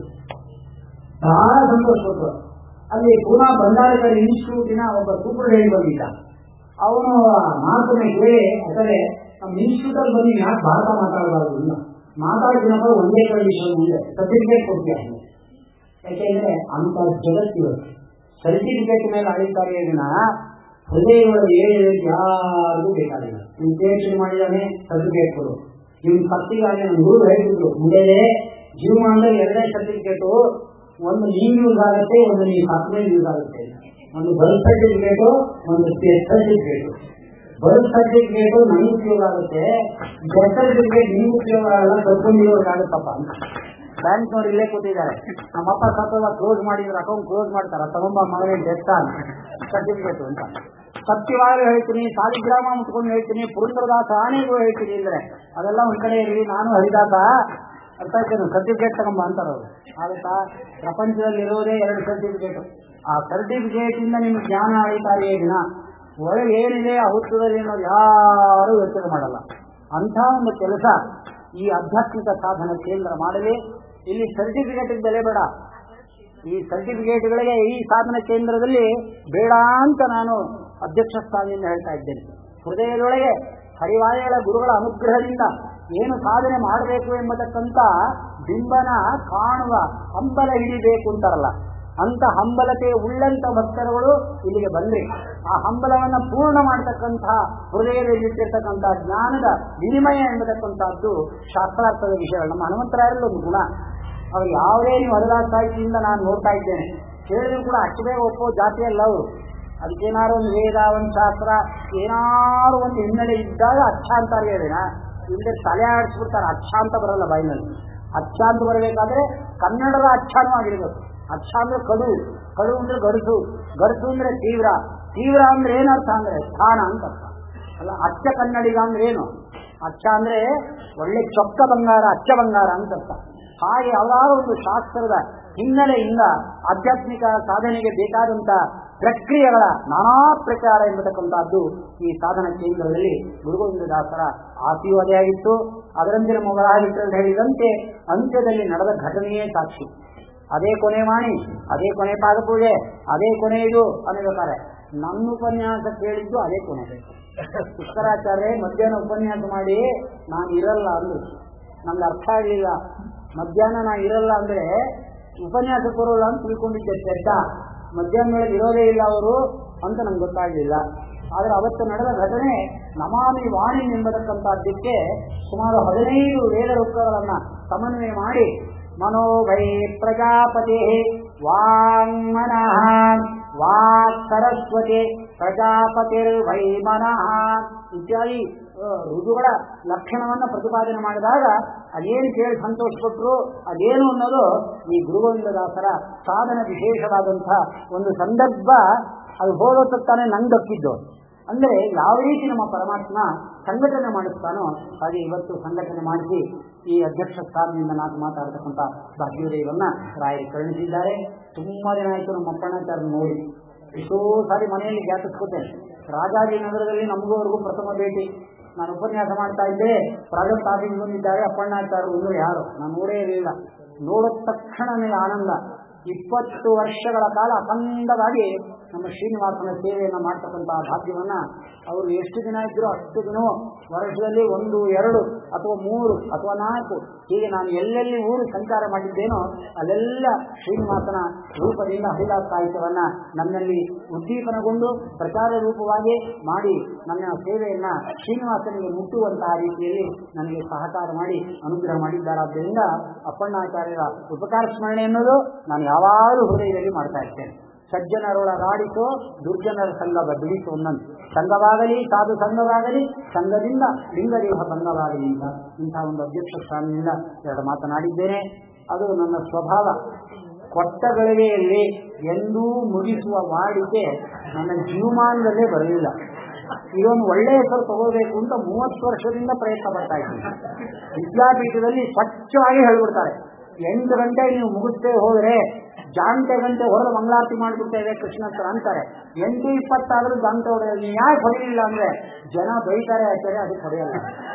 ಬಹಳ ಸಂತೋಷಪಟ್ಟರು ಅಲ್ಲಿ ಪೂನಾ ಭಂಡಾರಕರ್ ಇನ್ಸ್ಟಿಟ್ಯೂಟಿನ ಒಬ್ಬ ಸೂಪರ್ ಹೇಳಿ ಬಂದಿದ್ದ ಅವನು ಮಾತನ್ನ ಕೇಳಿ ಅದರೆ ನಮ್ಮ ಇನ್ಸ್ಟಿಟ್ಯೂಟ್ ಅಲ್ಲಿ ಬಂದು ಯಾಕೆ ಭಾರತ ಮಾತಾಡಬಾರ್ದು ಇಲ್ಲ ಮಾತಾಡಿದಪ್ಪ ಒಂದೇ ಕಂಡೀಷನ್ ಮುಂದೆ ಸರ್ಟಿಫಿಕೇಟ್ ಕೊಡ್ತೀಯ ಯಾಕೆಂದ್ರೆ ಅಂತ ಜಗತ್ತಿರುತ್ತೆ ಸರ್ಟಿಫಿಕೇಟ್ ಮೇಲೆ ಅಳಿತಾರೆ ಇದನ್ನ ಹೃದಯಗಳು ಏನಿದೆ ಯಾರಿಗೂ ಬೇಕಾಗಿಲ್ಲ ನೀವು ಪಿ ಮಾಡಿದಾನೆ ಸರ್ಟಿಫಿಕೇಟ್ ಕೊಡು ಇವ್ನ ಪತ್ತಿಗಾಗಿ ನನ್ನ ಗುರು ಹೇಳ್ತಿದ್ರು ಮುಂದೆ ಜೀವಮಾನದಲ್ಲಿ ಎರಡೇ ಸರ್ಟಿಫಿಕೇಟು ಒಂದು ನೀನ್ ಯೂಸ್ ಆಗುತ್ತೆ ಒಂದು ನೀವು ಸತ್ತ ಮೇಲೆ ಯೂಸ್ ಆಗುತ್ತೆ ಒಂದು ಬರ್ತ್ ಸರ್ಟಿಫಿಕೇಟು ಒಂದು ಸರ್ಟಿಫಿಕೇಟು ಬರ್ತ್ ಸರ್ಟಿಫಿಕೇಟು ನನಗೆ ಉಪಯೋಗ ಆಗುತ್ತೆ ಡೆತ್ ಸರ್ಟಿಫಿಕೇಟ್ ನಿಮ್ಗೆ ಉಪಯೋಗ ಆಗಲ್ಲ ಕರ್ಕೊಂಡಿರೋರ್ಗಾಗುತ್ತಪ್ಪ ಅಂತ ಬ್ಯಾಂಕ್ನವ್ರು ಇಲ್ಲೇ ಕೂತಿದ್ದಾರೆ ನಮ್ಮಪ್ಪ ಸತ್ತಲ್ಲ ಕ್ಲೋಸ್ ಮಾಡಿದ್ರೆ ಅಕೌಂಟ್ ಕ್ಲೋಸ್ ಮಾಡ್ತಾರ ತಗೊಂಬ ಮಗನೇ ಡೆತ್ ಅಂತ ಸರ್ಟಿಫಿಕೇಟ್ ಅಂತ ಸತ್ಯವಾಗಿ ಹೇಳ್ತೀನಿ ಸಾಲಿಗ್ರಾಮ ಮುಟ್ಕೊಂಡು ಹೇಳ್ತೀನಿ ಪುರಂದರದಾಸ ಆನೆಗೂ ಹೇಳ್ತೀನಿ ಅಂದ್ರೆ ಅದೆಲ್ಲ ಒಂದ್ ಕಡೆ ಇರಲಿ ನಾನು ಹರಿದಾಸ ಅರ್ಥ ಆಯ್ತೇನು ಸರ್ಟಿಫಿಕೇಟ್ ತಗೊಂಬ ಅಂತಾರ ಅವರು ಆಗುತ್ತಾ ಪ್ರಪಂಚದಲ್ಲಿ ಇರೋದೇ ಎರಡು ಸರ್ಟಿಫಿಕೇಟ್ ಆ ಸರ್ಟಿಫಿಕೇಟ್ ಇಂದ ನಿಮ್ಗೆ ಜ್ಞಾನ ಅಳಿತಾರೆ ದಿನ ಒಳಗೆ ಏನಿದೆ ಆ ಹುತ್ತದಲ್ಲಿ ಅನ್ನೋದು ಯಾರು ಯೋಚನೆ ಮಾಡಲ್ಲ ಅಂಥ ಒಂದು ಕೆಲಸ ಈ ಆಧ್ಯಾತ್ಮಿಕ ಸಾಧನ ಕೇಂದ್ರ ಮಾಡಲಿ ಇಲ್ಲಿ ಸರ್ಟಿಫಿಕೇಟ್ ಬೆಲೆ ಬೇಡ ಈ ಸರ್ಟಿಫಿಕೇಟ್ಗಳಿಗೆ ಈ ಸಾಧನ ಕೇಂದ್ರದಲ್ಲಿ ಬೇಡ ಅಂತ ನಾನು ಅಧ್ಯಕ್ಷ ಸ್ಥಾನದಿಂದ ಹೇಳ್ತಾ ಇದ್ದೇನೆ ಹೃದಯದೊಳಗೆ ಹರಿವಾಯಗಳ ಗುರುಗಳ ಅನುಗ್ರಹದಿಂದ ಏನು ಸಾಧನೆ ಮಾಡಬೇಕು ಎಂಬತಕ್ಕಂಥ ಬಿಂಬನ ಕಾಣುವ ಹಂಬಲ ಹಿಡಿಬೇಕು ಅಂತಾರಲ್ಲ ಅಂತ ಹಂಬಲತೆ ಉಳ್ಳಂತ ಭಕ್ತರುಗಳು ಇಲ್ಲಿಗೆ ಬಂದ್ರಿ ಆ ಹಂಬಲವನ್ನ ಪೂರ್ಣ ಮಾಡತಕ್ಕಂಥ ಹೃದಯದಲ್ಲಿಟ್ಟಿರ್ತಕ್ಕಂಥ ಜ್ಞಾನದ ವಿನಿಮಯ ಎಂಬತಕ್ಕಂಥದ್ದು ಶಾಸ್ತ್ರಾರ್ಥದ ವಿಷಯಗಳು ನಮ್ಮ ಹನುಮಂತರಾಯರಲ್ಲಿ ಒಂದು ಗುಣ ಅವ್ರು ಯಾವುದೇ ನೀವು ಹರಿದಾಸ ಸಾಹಿತ್ಯದಿಂದ ನಾನು ನೋಡ್ತಾ ಇದ್ದೇನೆ ಕೇಳಿದ್ರು ಕೂಡ ಅಷ್ಟೇ ಒಪ್ಪೋ ಜಾತಿ ಅಲ್ಲ ಅವರು ಅದಕ್ಕೇನಾದ್ರು ಒಂದು ವೇದ ಒಂದು ಶಾಸ್ತ್ರ ಏನಾದ್ರು ಒಂದು ಹಿನ್ನೆಲೆ ಇದ್ದಾಗ ಅಚ್ಚ ಅಂತಾರೆ ಹೇಳಿನ ಇಲ್ಲದೆ ತಲೆ ಆಡಿಸ್ಬಿಡ್ತಾರೆ ಅಚ್ಚ ಅಂತ ಬರಲ್ಲ ಬಾಯಿನಲ್ಲಿ ಅಚ್ಚ ಅಂತ ಬರಬೇಕಾದ್ರೆ ಕನ್ನಡದ ಅಚ್ಛಾನೂ ಆಗಿರ್ಬೇಕು ಅಚ್ಚ ಅಂದ್ರೆ ಕಡು ಕಡು ಅಂದ್ರೆ ಗಡುಸು ಗಡುಸು ಅಂದ್ರೆ ತೀವ್ರ ತೀವ್ರ ಅಂದ್ರೆ ಏನರ್ಥ ಅಂದ್ರೆ ಸ್ಥಾನ ಅಂತ ಅರ್ಥ ಅಲ್ಲ ಅಚ್ಚ ಕನ್ನಡಿಗ ಅಂದ್ರೆ ಏನು ಅಚ್ಚ ಅಂದ್ರೆ ಒಳ್ಳೆ ಚೊಕ್ಕ ಬಂಗಾರ ಅಚ್ಚ ಬಂಗಾರ ಅಂತ ಅರ್ಥ ಹಾಗೆ ಯಾವ್ದಾದ್ರು ಒಂದು ಶಾಸ್ತ್ರದ ಹಿನ್ನೆಲೆಯಿಂದ ಆಧ್ಯಾತ್ಮಿಕ ಸಾಧನೆಗೆ ಬೇಕಾದಂತ ಪ್ರಕ್ರಿಯೆಗಳ ನಾನಾ ಪ್ರಕಾರ ಎಂಬತಕ್ಕಂಥದ್ದು ಈ ಸಾಧನ ಕೇಂದ್ರದಲ್ಲಿ ಗುರುಗೋವಿಂದದಾಸರ ಆಶೀರ್ವಾದ ಆಗಿತ್ತು ಅದರಂತೆ ಮೊದಲಾಗಿತ್ತು ಹೇಳಿದಂತೆ ಅಂತ್ಯದಲ್ಲಿ ನಡೆದ ಘಟನೆಯೇ ಸಾಕ್ಷಿ ಅದೇ ಕೊನೆ ಮಾಡಿ ಅದೇ ಕೊನೆ ಪಾದಪೂಜೆ ಅದೇ ಕೊನೆ ಇದು ಅನ್ನಬೇಕಾರೆ ನನ್ನ ಉಪನ್ಯಾಸ ಕೇಳಿದ್ದು ಅದೇ ಕೊನೆ ಶುಕ್ರಾಚಾರ್ಯ ಮಧ್ಯಾಹ್ನ ಉಪನ್ಯಾಸ ಮಾಡಿ ನಾನು ಇರಲ್ಲ ಅಂದ್ರು ನಮ್ಗೆ ಅರ್ಥ ಆಗಲಿಲ್ಲ ಮಧ್ಯಾಹ್ನ ನಾ ಇರಲ್ಲ ಅಂದ್ರೆ ಉಪನ್ಯಾಸ ಕೊರೋಲ್ಲ ಅಂತ ತಿಳ್ಕೊಂಡಿದ್ದೆ ಶ್ರದ್ಧ ಮಧ್ಯಾಹ್ನ ವೇಳೆ ಇರೋದೇ ಇಲ್ಲ ಅವರು ಅಂತ ನಂಗೆ ಗೊತ್ತಾಗಲಿಲ್ಲ ಆದ್ರೆ ಅವತ್ತು ನಡೆದ ಘಟನೆ ನಮಾಮಿ ವಾಣಿ ಎಂಬತಕ್ಕಂಥದ್ದಕ್ಕೆ ಸುಮಾರು ಹದಿನೈದು ವೇದ ವೃತ್ತಗಳನ್ನ ಸಮನ್ವಯ ಮಾಡಿ ಮನೋಭೈ ಪ್ರಜಾಪತಿ ವಾಂಗ್ಮನಃ ವಾಕ್ ಸರಸ್ವತಿ ಪ್ರಜಾಪತಿರ್ವೈ ಮನಃ ಇತ್ಯಾದಿ ಋತುಗಳ ಲಕ್ಷಣವನ್ನ ಪ್ರತಿಪಾದನೆ ಮಾಡಿದಾಗ ಅದೇನು ಕೇಳಿ ಸಂತೋಷಪಟ್ಟರು ಅದೇನು ಅನ್ನೋದು ಈ ಗುರುಗೋವಿಂದದಾಸರ ಸಾಧನ ವಿಶೇಷವಾದಂತಹ ಒಂದು ಸಂದರ್ಭ ಅದು ಹೋಗೋತಾನೆ ನಂಗೆ ದಕ್ಕಿದ್ದು ಅಂದ್ರೆ ಯಾವ ರೀತಿ ನಮ್ಮ ಪರಮಾತ್ಮ ಸಂಘಟನೆ ಮಾಡಿಸ್ತಾನೋ ಹಾಗೆ ಇವತ್ತು ಸಂಘಟನೆ ಮಾಡಿಸಿ ಈ ಅಧ್ಯಕ್ಷ ಸ್ಥಾನದಿಂದ ನಾನು ಮಾತಾಡ್ತಕ್ಕಂಥ ಭಾಗ್ಯೋದಯವನ್ನ ರಾಯರು ಕರುಣಿಸಿದ್ದಾರೆ ತುಂಬಾ ದಿನ ಆಯ್ತು ನಮ್ಮ ಅಪ್ಪಣ್ಣಾಚಾರ್ಯ ನೋಡಿ ಎಷ್ಟೋ ಸಾರಿ ಮನೆಯಲ್ಲಿ ಜ್ಞಾಪಿಸ್ಕೊತೇನೆ ರಾಜಾಜಿನಗರದಲ್ಲಿ ನಮಗೋವರೆಗೂ ಪ್ರಥಮ ಭೇಟಿ ನಾನು ಉಪನ್ಯಾಸ ಮಾಡ್ತಾ ಇದ್ದೆ ಪ್ರಾಜೆಕ್ಟ್ ಆಫೀಸ್ ಬಂದಿದ್ದಾರೆ ಅಪ್ಪಣ್ಣಾಚಾರ್ಯ ಅಂದ್ರೆ ಯಾರು ನಾನು ನೋಡೇ ಇರಲಿಲ್ಲ ನೋಡಿದ ತಕ್ಷಣ ನನಗೆ ಆನಂದ ಇಪ್ಪತ್ತು ವರ್ಷಗಳ ಕಾಲ ಅಖಂಡವಾಗಿ ನಮ್ಮ ಶ್ರೀನಿವಾಸನ ಸೇವೆಯನ್ನು ಮಾಡ್ತಕ್ಕಂತಹ ಭಾಗ್ಯವನ್ನ ಅವರು ಎಷ್ಟು ದಿನ ಇದ್ರು ಅಷ್ಟು ದಿನ ವರ್ಷದಲ್ಲಿ ಒಂದು ಎರಡು ಅಥವಾ ಮೂರು ಅಥವಾ ನಾಲ್ಕು ಹೀಗೆ ನಾನು ಎಲ್ಲೆಲ್ಲಿ ಊರು ಸಂಚಾರ ಮಾಡಿದ್ದೇನೋ ಅಲ್ಲೆಲ್ಲ ಶ್ರೀನಿವಾಸನ ರೂಪದಿಂದ ಹರಿದಾಸ ಸಾಹಿತ್ಯವನ್ನ ನನ್ನಲ್ಲಿ ಉದ್ದೀಪನಗೊಂಡು ಪ್ರಚಾರ ರೂಪವಾಗಿ ಮಾಡಿ ನನ್ನ ಸೇವೆಯನ್ನ ಶ್ರೀನಿವಾಸನಿಗೆ ಮುಟ್ಟುವಂತಹ ರೀತಿಯಲ್ಲಿ ನನಗೆ ಸಹಕಾರ ಮಾಡಿ ಅನುಗ್ರಹ ಮಾಡಿದ್ದಾರಾದ್ದರಿಂದ ಅಪ್ಪಣ್ಣಾಚಾರ್ಯರ ಉಪಕಾರ ಸ್ಮರಣೆ ಎನ್ನುವುದು ನಾನು ಯಾವಾಗಲೂ ಹೃದಯದಲ್ಲಿ ಮಾಡ್ತಾ ಇರ್ತೇನೆ ಸಜ್ಜನರೊಳಗಾಡಿಸೋ ದುರ್ಜನರ ಸಂಘವ ಬಿಡಿಸು ಒಂದನ್ನು ಸಂಘವಾಗಲಿ ಸಾಧು ಸಂಘವಾಗಲಿ ಸಂಘದಿಂದ ಲಿಂಗದೇಹ ಭಂಗವಾಗಲಿ ಅಂತ ಇಂತಹ ಒಂದು ಅಧ್ಯಕ್ಷ ಸ್ಥಾನದಿಂದ ಎರಡು ಮಾತನಾಡಿದ್ದೇನೆ ಅದು ನನ್ನ ಸ್ವಭಾವ ಕೊಟ್ಟ ಗಳಿಗೆಯಲ್ಲಿ ಎಂದೂ ಮುಗಿಸುವ ವಾಡಿಕೆ ನನ್ನ ಜೀವಮಾನದಲ್ಲೇ ಬರಲಿಲ್ಲ ಇದೊಂದು ಒಳ್ಳೆಯ ಹೆಸರು ತಗೋಬೇಕು ಅಂತ ಮೂವತ್ತು ವರ್ಷದಿಂದ ಪ್ರಯತ್ನ ಪಡ್ತಾ ಇದ್ದೀನಿ ವಿದ್ಯಾಪೀಠದಲ್ಲಿ ಸ್ವಚ್ಛವಾಗಿ ಹೇಳ್ಬಿಡ್ತಾರೆ ಎಂಟು ಗಂಟೆಗೆ ನೀವು ಮುಗಿಸ್ತೇ ಹೋದರೆ ಜಾಂಟೆ ಗಂಟೆ ಹೊರಗೆ ಮಂಗಳಾರತಿ ಮಾಡಿಬಿಡ್ತೇವೆ ಕೃಷ್ಣತ್ರ ಅಂತಾರೆ ಎಂಟು ಇಪ್ಪತ್ತಾದ್ರೂ ಜಾಂಟೆ ಹೊಡೆಯೋದು ನೀವು ಯಾಕೆ ಹೊಡೆಯಲಿಲ್ಲ ಅಂದ್ರೆ ಜನ ಬೈತಾರೆ ಆಚಾರ್ಯ ಅದಕ್ಕೆ ಹೊಡೆಯಲ್ಲ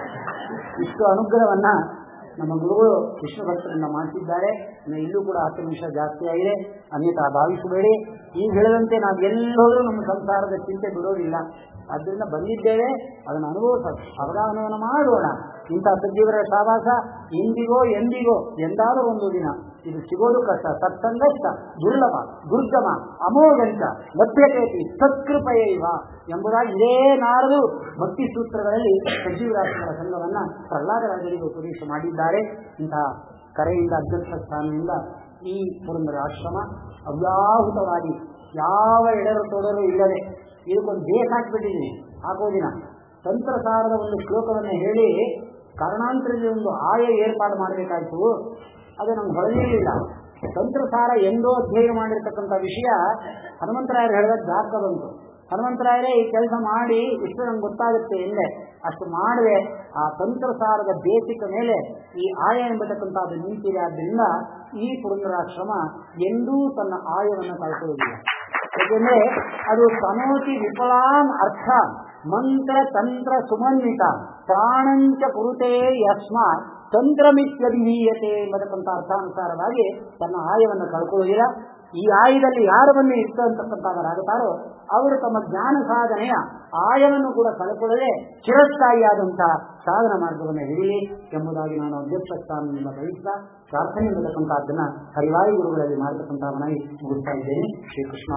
ಇಷ್ಟು ಅನುಗ್ರಹವನ್ನ ನಮ್ಮ ಗುರುಗಳು ವಿಷ್ಣು ಭಕ್ತರಿಂದ ಮಾಡಿಸಿದ್ದಾರೆ ಇನ್ನು ಇಲ್ಲೂ ಕೂಡ ಹತ್ತು ನಿಮಿಷ ಜಾಸ್ತಿ ಆಗಿದೆ ಅನ್ಯತಾ ಭಾವಿಸಬೇಡಿ ಈಗ ಹೇಳಿದಂತೆ ನಾವು ಎಲ್ಲೋದ್ರೂ ನಮ್ಮ ಸಂಸಾರದ ಚಿಂತೆ ಬಿಡೋದಿಲ್ಲ ಆದ್ದರಿಂದ ಬಂದಿದ್ದೇವೆ ಅದನ್ನು ಅನುಭವಿಸ ಅವಗಾಹನವನ್ನು ಮಾಡೋಣ ಇಂಥ ಸಜ್ಜೀವರ ಸಾವಾಸ ಇಂದಿಗೋ ಎಂದಿಗೋ ಎಂದಾದರೂ ಒಂದು ದಿನ ಇದು ಸಿಗೋದು ಕಷ್ಟ ಸತ್ಸಂಗಷ್ಟ ದುರ್ಲಭ ದುರ್ಗಮ ಅಮೋಘಂತ ಲಭ್ಯತೆಯತಿ ಸತ್ಕೃಪಯೇ ಇವ ಎಂಬುದಾಗಿ ಇದೇ ನಾರದು ಭಕ್ತಿ ಸೂತ್ರಗಳಲ್ಲಿ ಸಜ್ಜೀವರಾಜರ ಸಂಘವನ್ನ ಪ್ರಹ್ಲಾದರಾಜರಿಗೆ ಉಪದೇಶ ಮಾಡಿದ್ದಾರೆ ಇಂತಹ ಕರೆಯಿಂದ ಅಧ್ಯಕ್ಷ ಸ್ಥಾನದಿಂದ ಈ ಪುರಂದರ ಆಶ್ರಮ ಅವ್ಯಾಹುತವಾಗಿ ಯಾವ ಎಡರು ತೊಡರು ಇಲ್ಲದೆ ಇದಕ್ಕೊಂದು ಬೇಸ್ ಹಾಕ್ಬಿಟ್ಟಿದ್ದೀನಿ ಹಾಕೋದಿನ ತಂತ್ರಸಾರದ ಒಂದು ಶ್ಲೋಕವನ್ನು ಹೇಳಿ ಕಾರಣಾಂತರದಲ್ಲಿ ಒಂದು ಆಯ ಏರ್ಪಾಡು ಮಾಡಬೇಕಾಯ್ತು ಅದು ನಮ್ಗೆ ಹೊಳೆಯಲಿಲ್ಲ ತಂತ್ರಸಾರ ಎಂದೋ ಅಧ್ಯಯನ ಮಾಡಿರ್ತಕ್ಕಂಥ ವಿಷಯ ಹನುಮಂತರಾಯರು ಹೇಳಿದ ಜಾತ ಬಂತು ಹನುಮಂತರಾಯರೇ ಈ ಕೆಲಸ ಮಾಡಿ ಇಷ್ಟು ನಂಗೆ ಗೊತ್ತಾಗುತ್ತೆ ಎಂದೆ ಅಷ್ಟು ಮಾಡದೆ ಆ ತಂತ್ರಸಾರದ ಬೇಸಿಕ ಮೇಲೆ ಈ ಆಯ ಎಂಬತಕ್ಕಂಥದ್ದು ನಿಂತಿದೆ ಆದ್ದರಿಂದ ಈ ಪುರಂದರಾಶ್ರಮ ಎಂದೂ ತನ್ನ ಆಯವನ್ನು ಕಳ್ಕೊಳ್ಳುವುದಿಲ್ಲ ಯಾಕೆಂದ್ರೆ ಅದು ತನೋತಿ ವಿಫಲಾನ್ ಅರ್ಥ ಮಂತ್ರ ತಂತ್ರ ಸುಮನ್ವಿತ ಪ್ರಾಣಂಚ ಕುರುತೆ ಯಸ್ಮಾತ್ ತಂತ್ರಮಿತ್ಯಧಿಮೀಯತೆ ಎಂಬತಕ್ಕಂಥ ಅರ್ಥಾನುಸಾರವಾಗಿ ತನ್ನ ಆಯವನ್ನು ಕಳ್ಕೊಳ್ಳುವುದಿಲ್ಲ ಈ ಆಯದಲ್ಲಿ ಯಾರು ಬಂದು ಇರ್ತಕ್ಕಂಥವರಾಗುತ್ತಾರೋ ಅವರು ತಮ್ಮ ಜ್ಞಾನ ಸಾಧನೆಯ ಆಯವನ್ನು ಕೂಡ ಕಳ್ಕೊಳ್ಳದೆ ಚಿರಸ್ಥಾಯಿಯಾದಂತಹ ಸಾಧನ ಮಾರ್ಗವನ್ನು ಹಿಡಿಲಿ ಎಂಬುದಾಗಿ ನಾನು ಅಧ್ಯಕ್ಷ ಸ್ಥಾನದಿಂದ ಬಯಸ್ತಾ ಪ್ರಾರ್ಥನೆ ಮಾಡತಕ್ಕಂಥದ್ದನ್ನ ಹರಿವಾಯು ಗುರುಗಳಲ್ಲಿ ಮಾಡತಕ್ಕಂಥವನಾಗಿ ಮುಗಿಸ್ತಾ ಇದ್ದೇನೆ ಶ್ರೀಕೃಷ್ಣ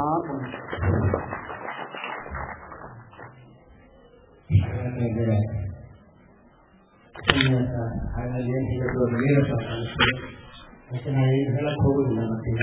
ಹಾಗಾಗಿ ಏನು ಹೇಳಿದ್ರು ಅದು ನೀರಸ ಅನಿಸ್ತದೆ ಮತ್ತೆ ನಾವು ಏನು ಹೇಳಕ್ ಹೋಗುದಿಲ್ಲ ಮತ್ತೆ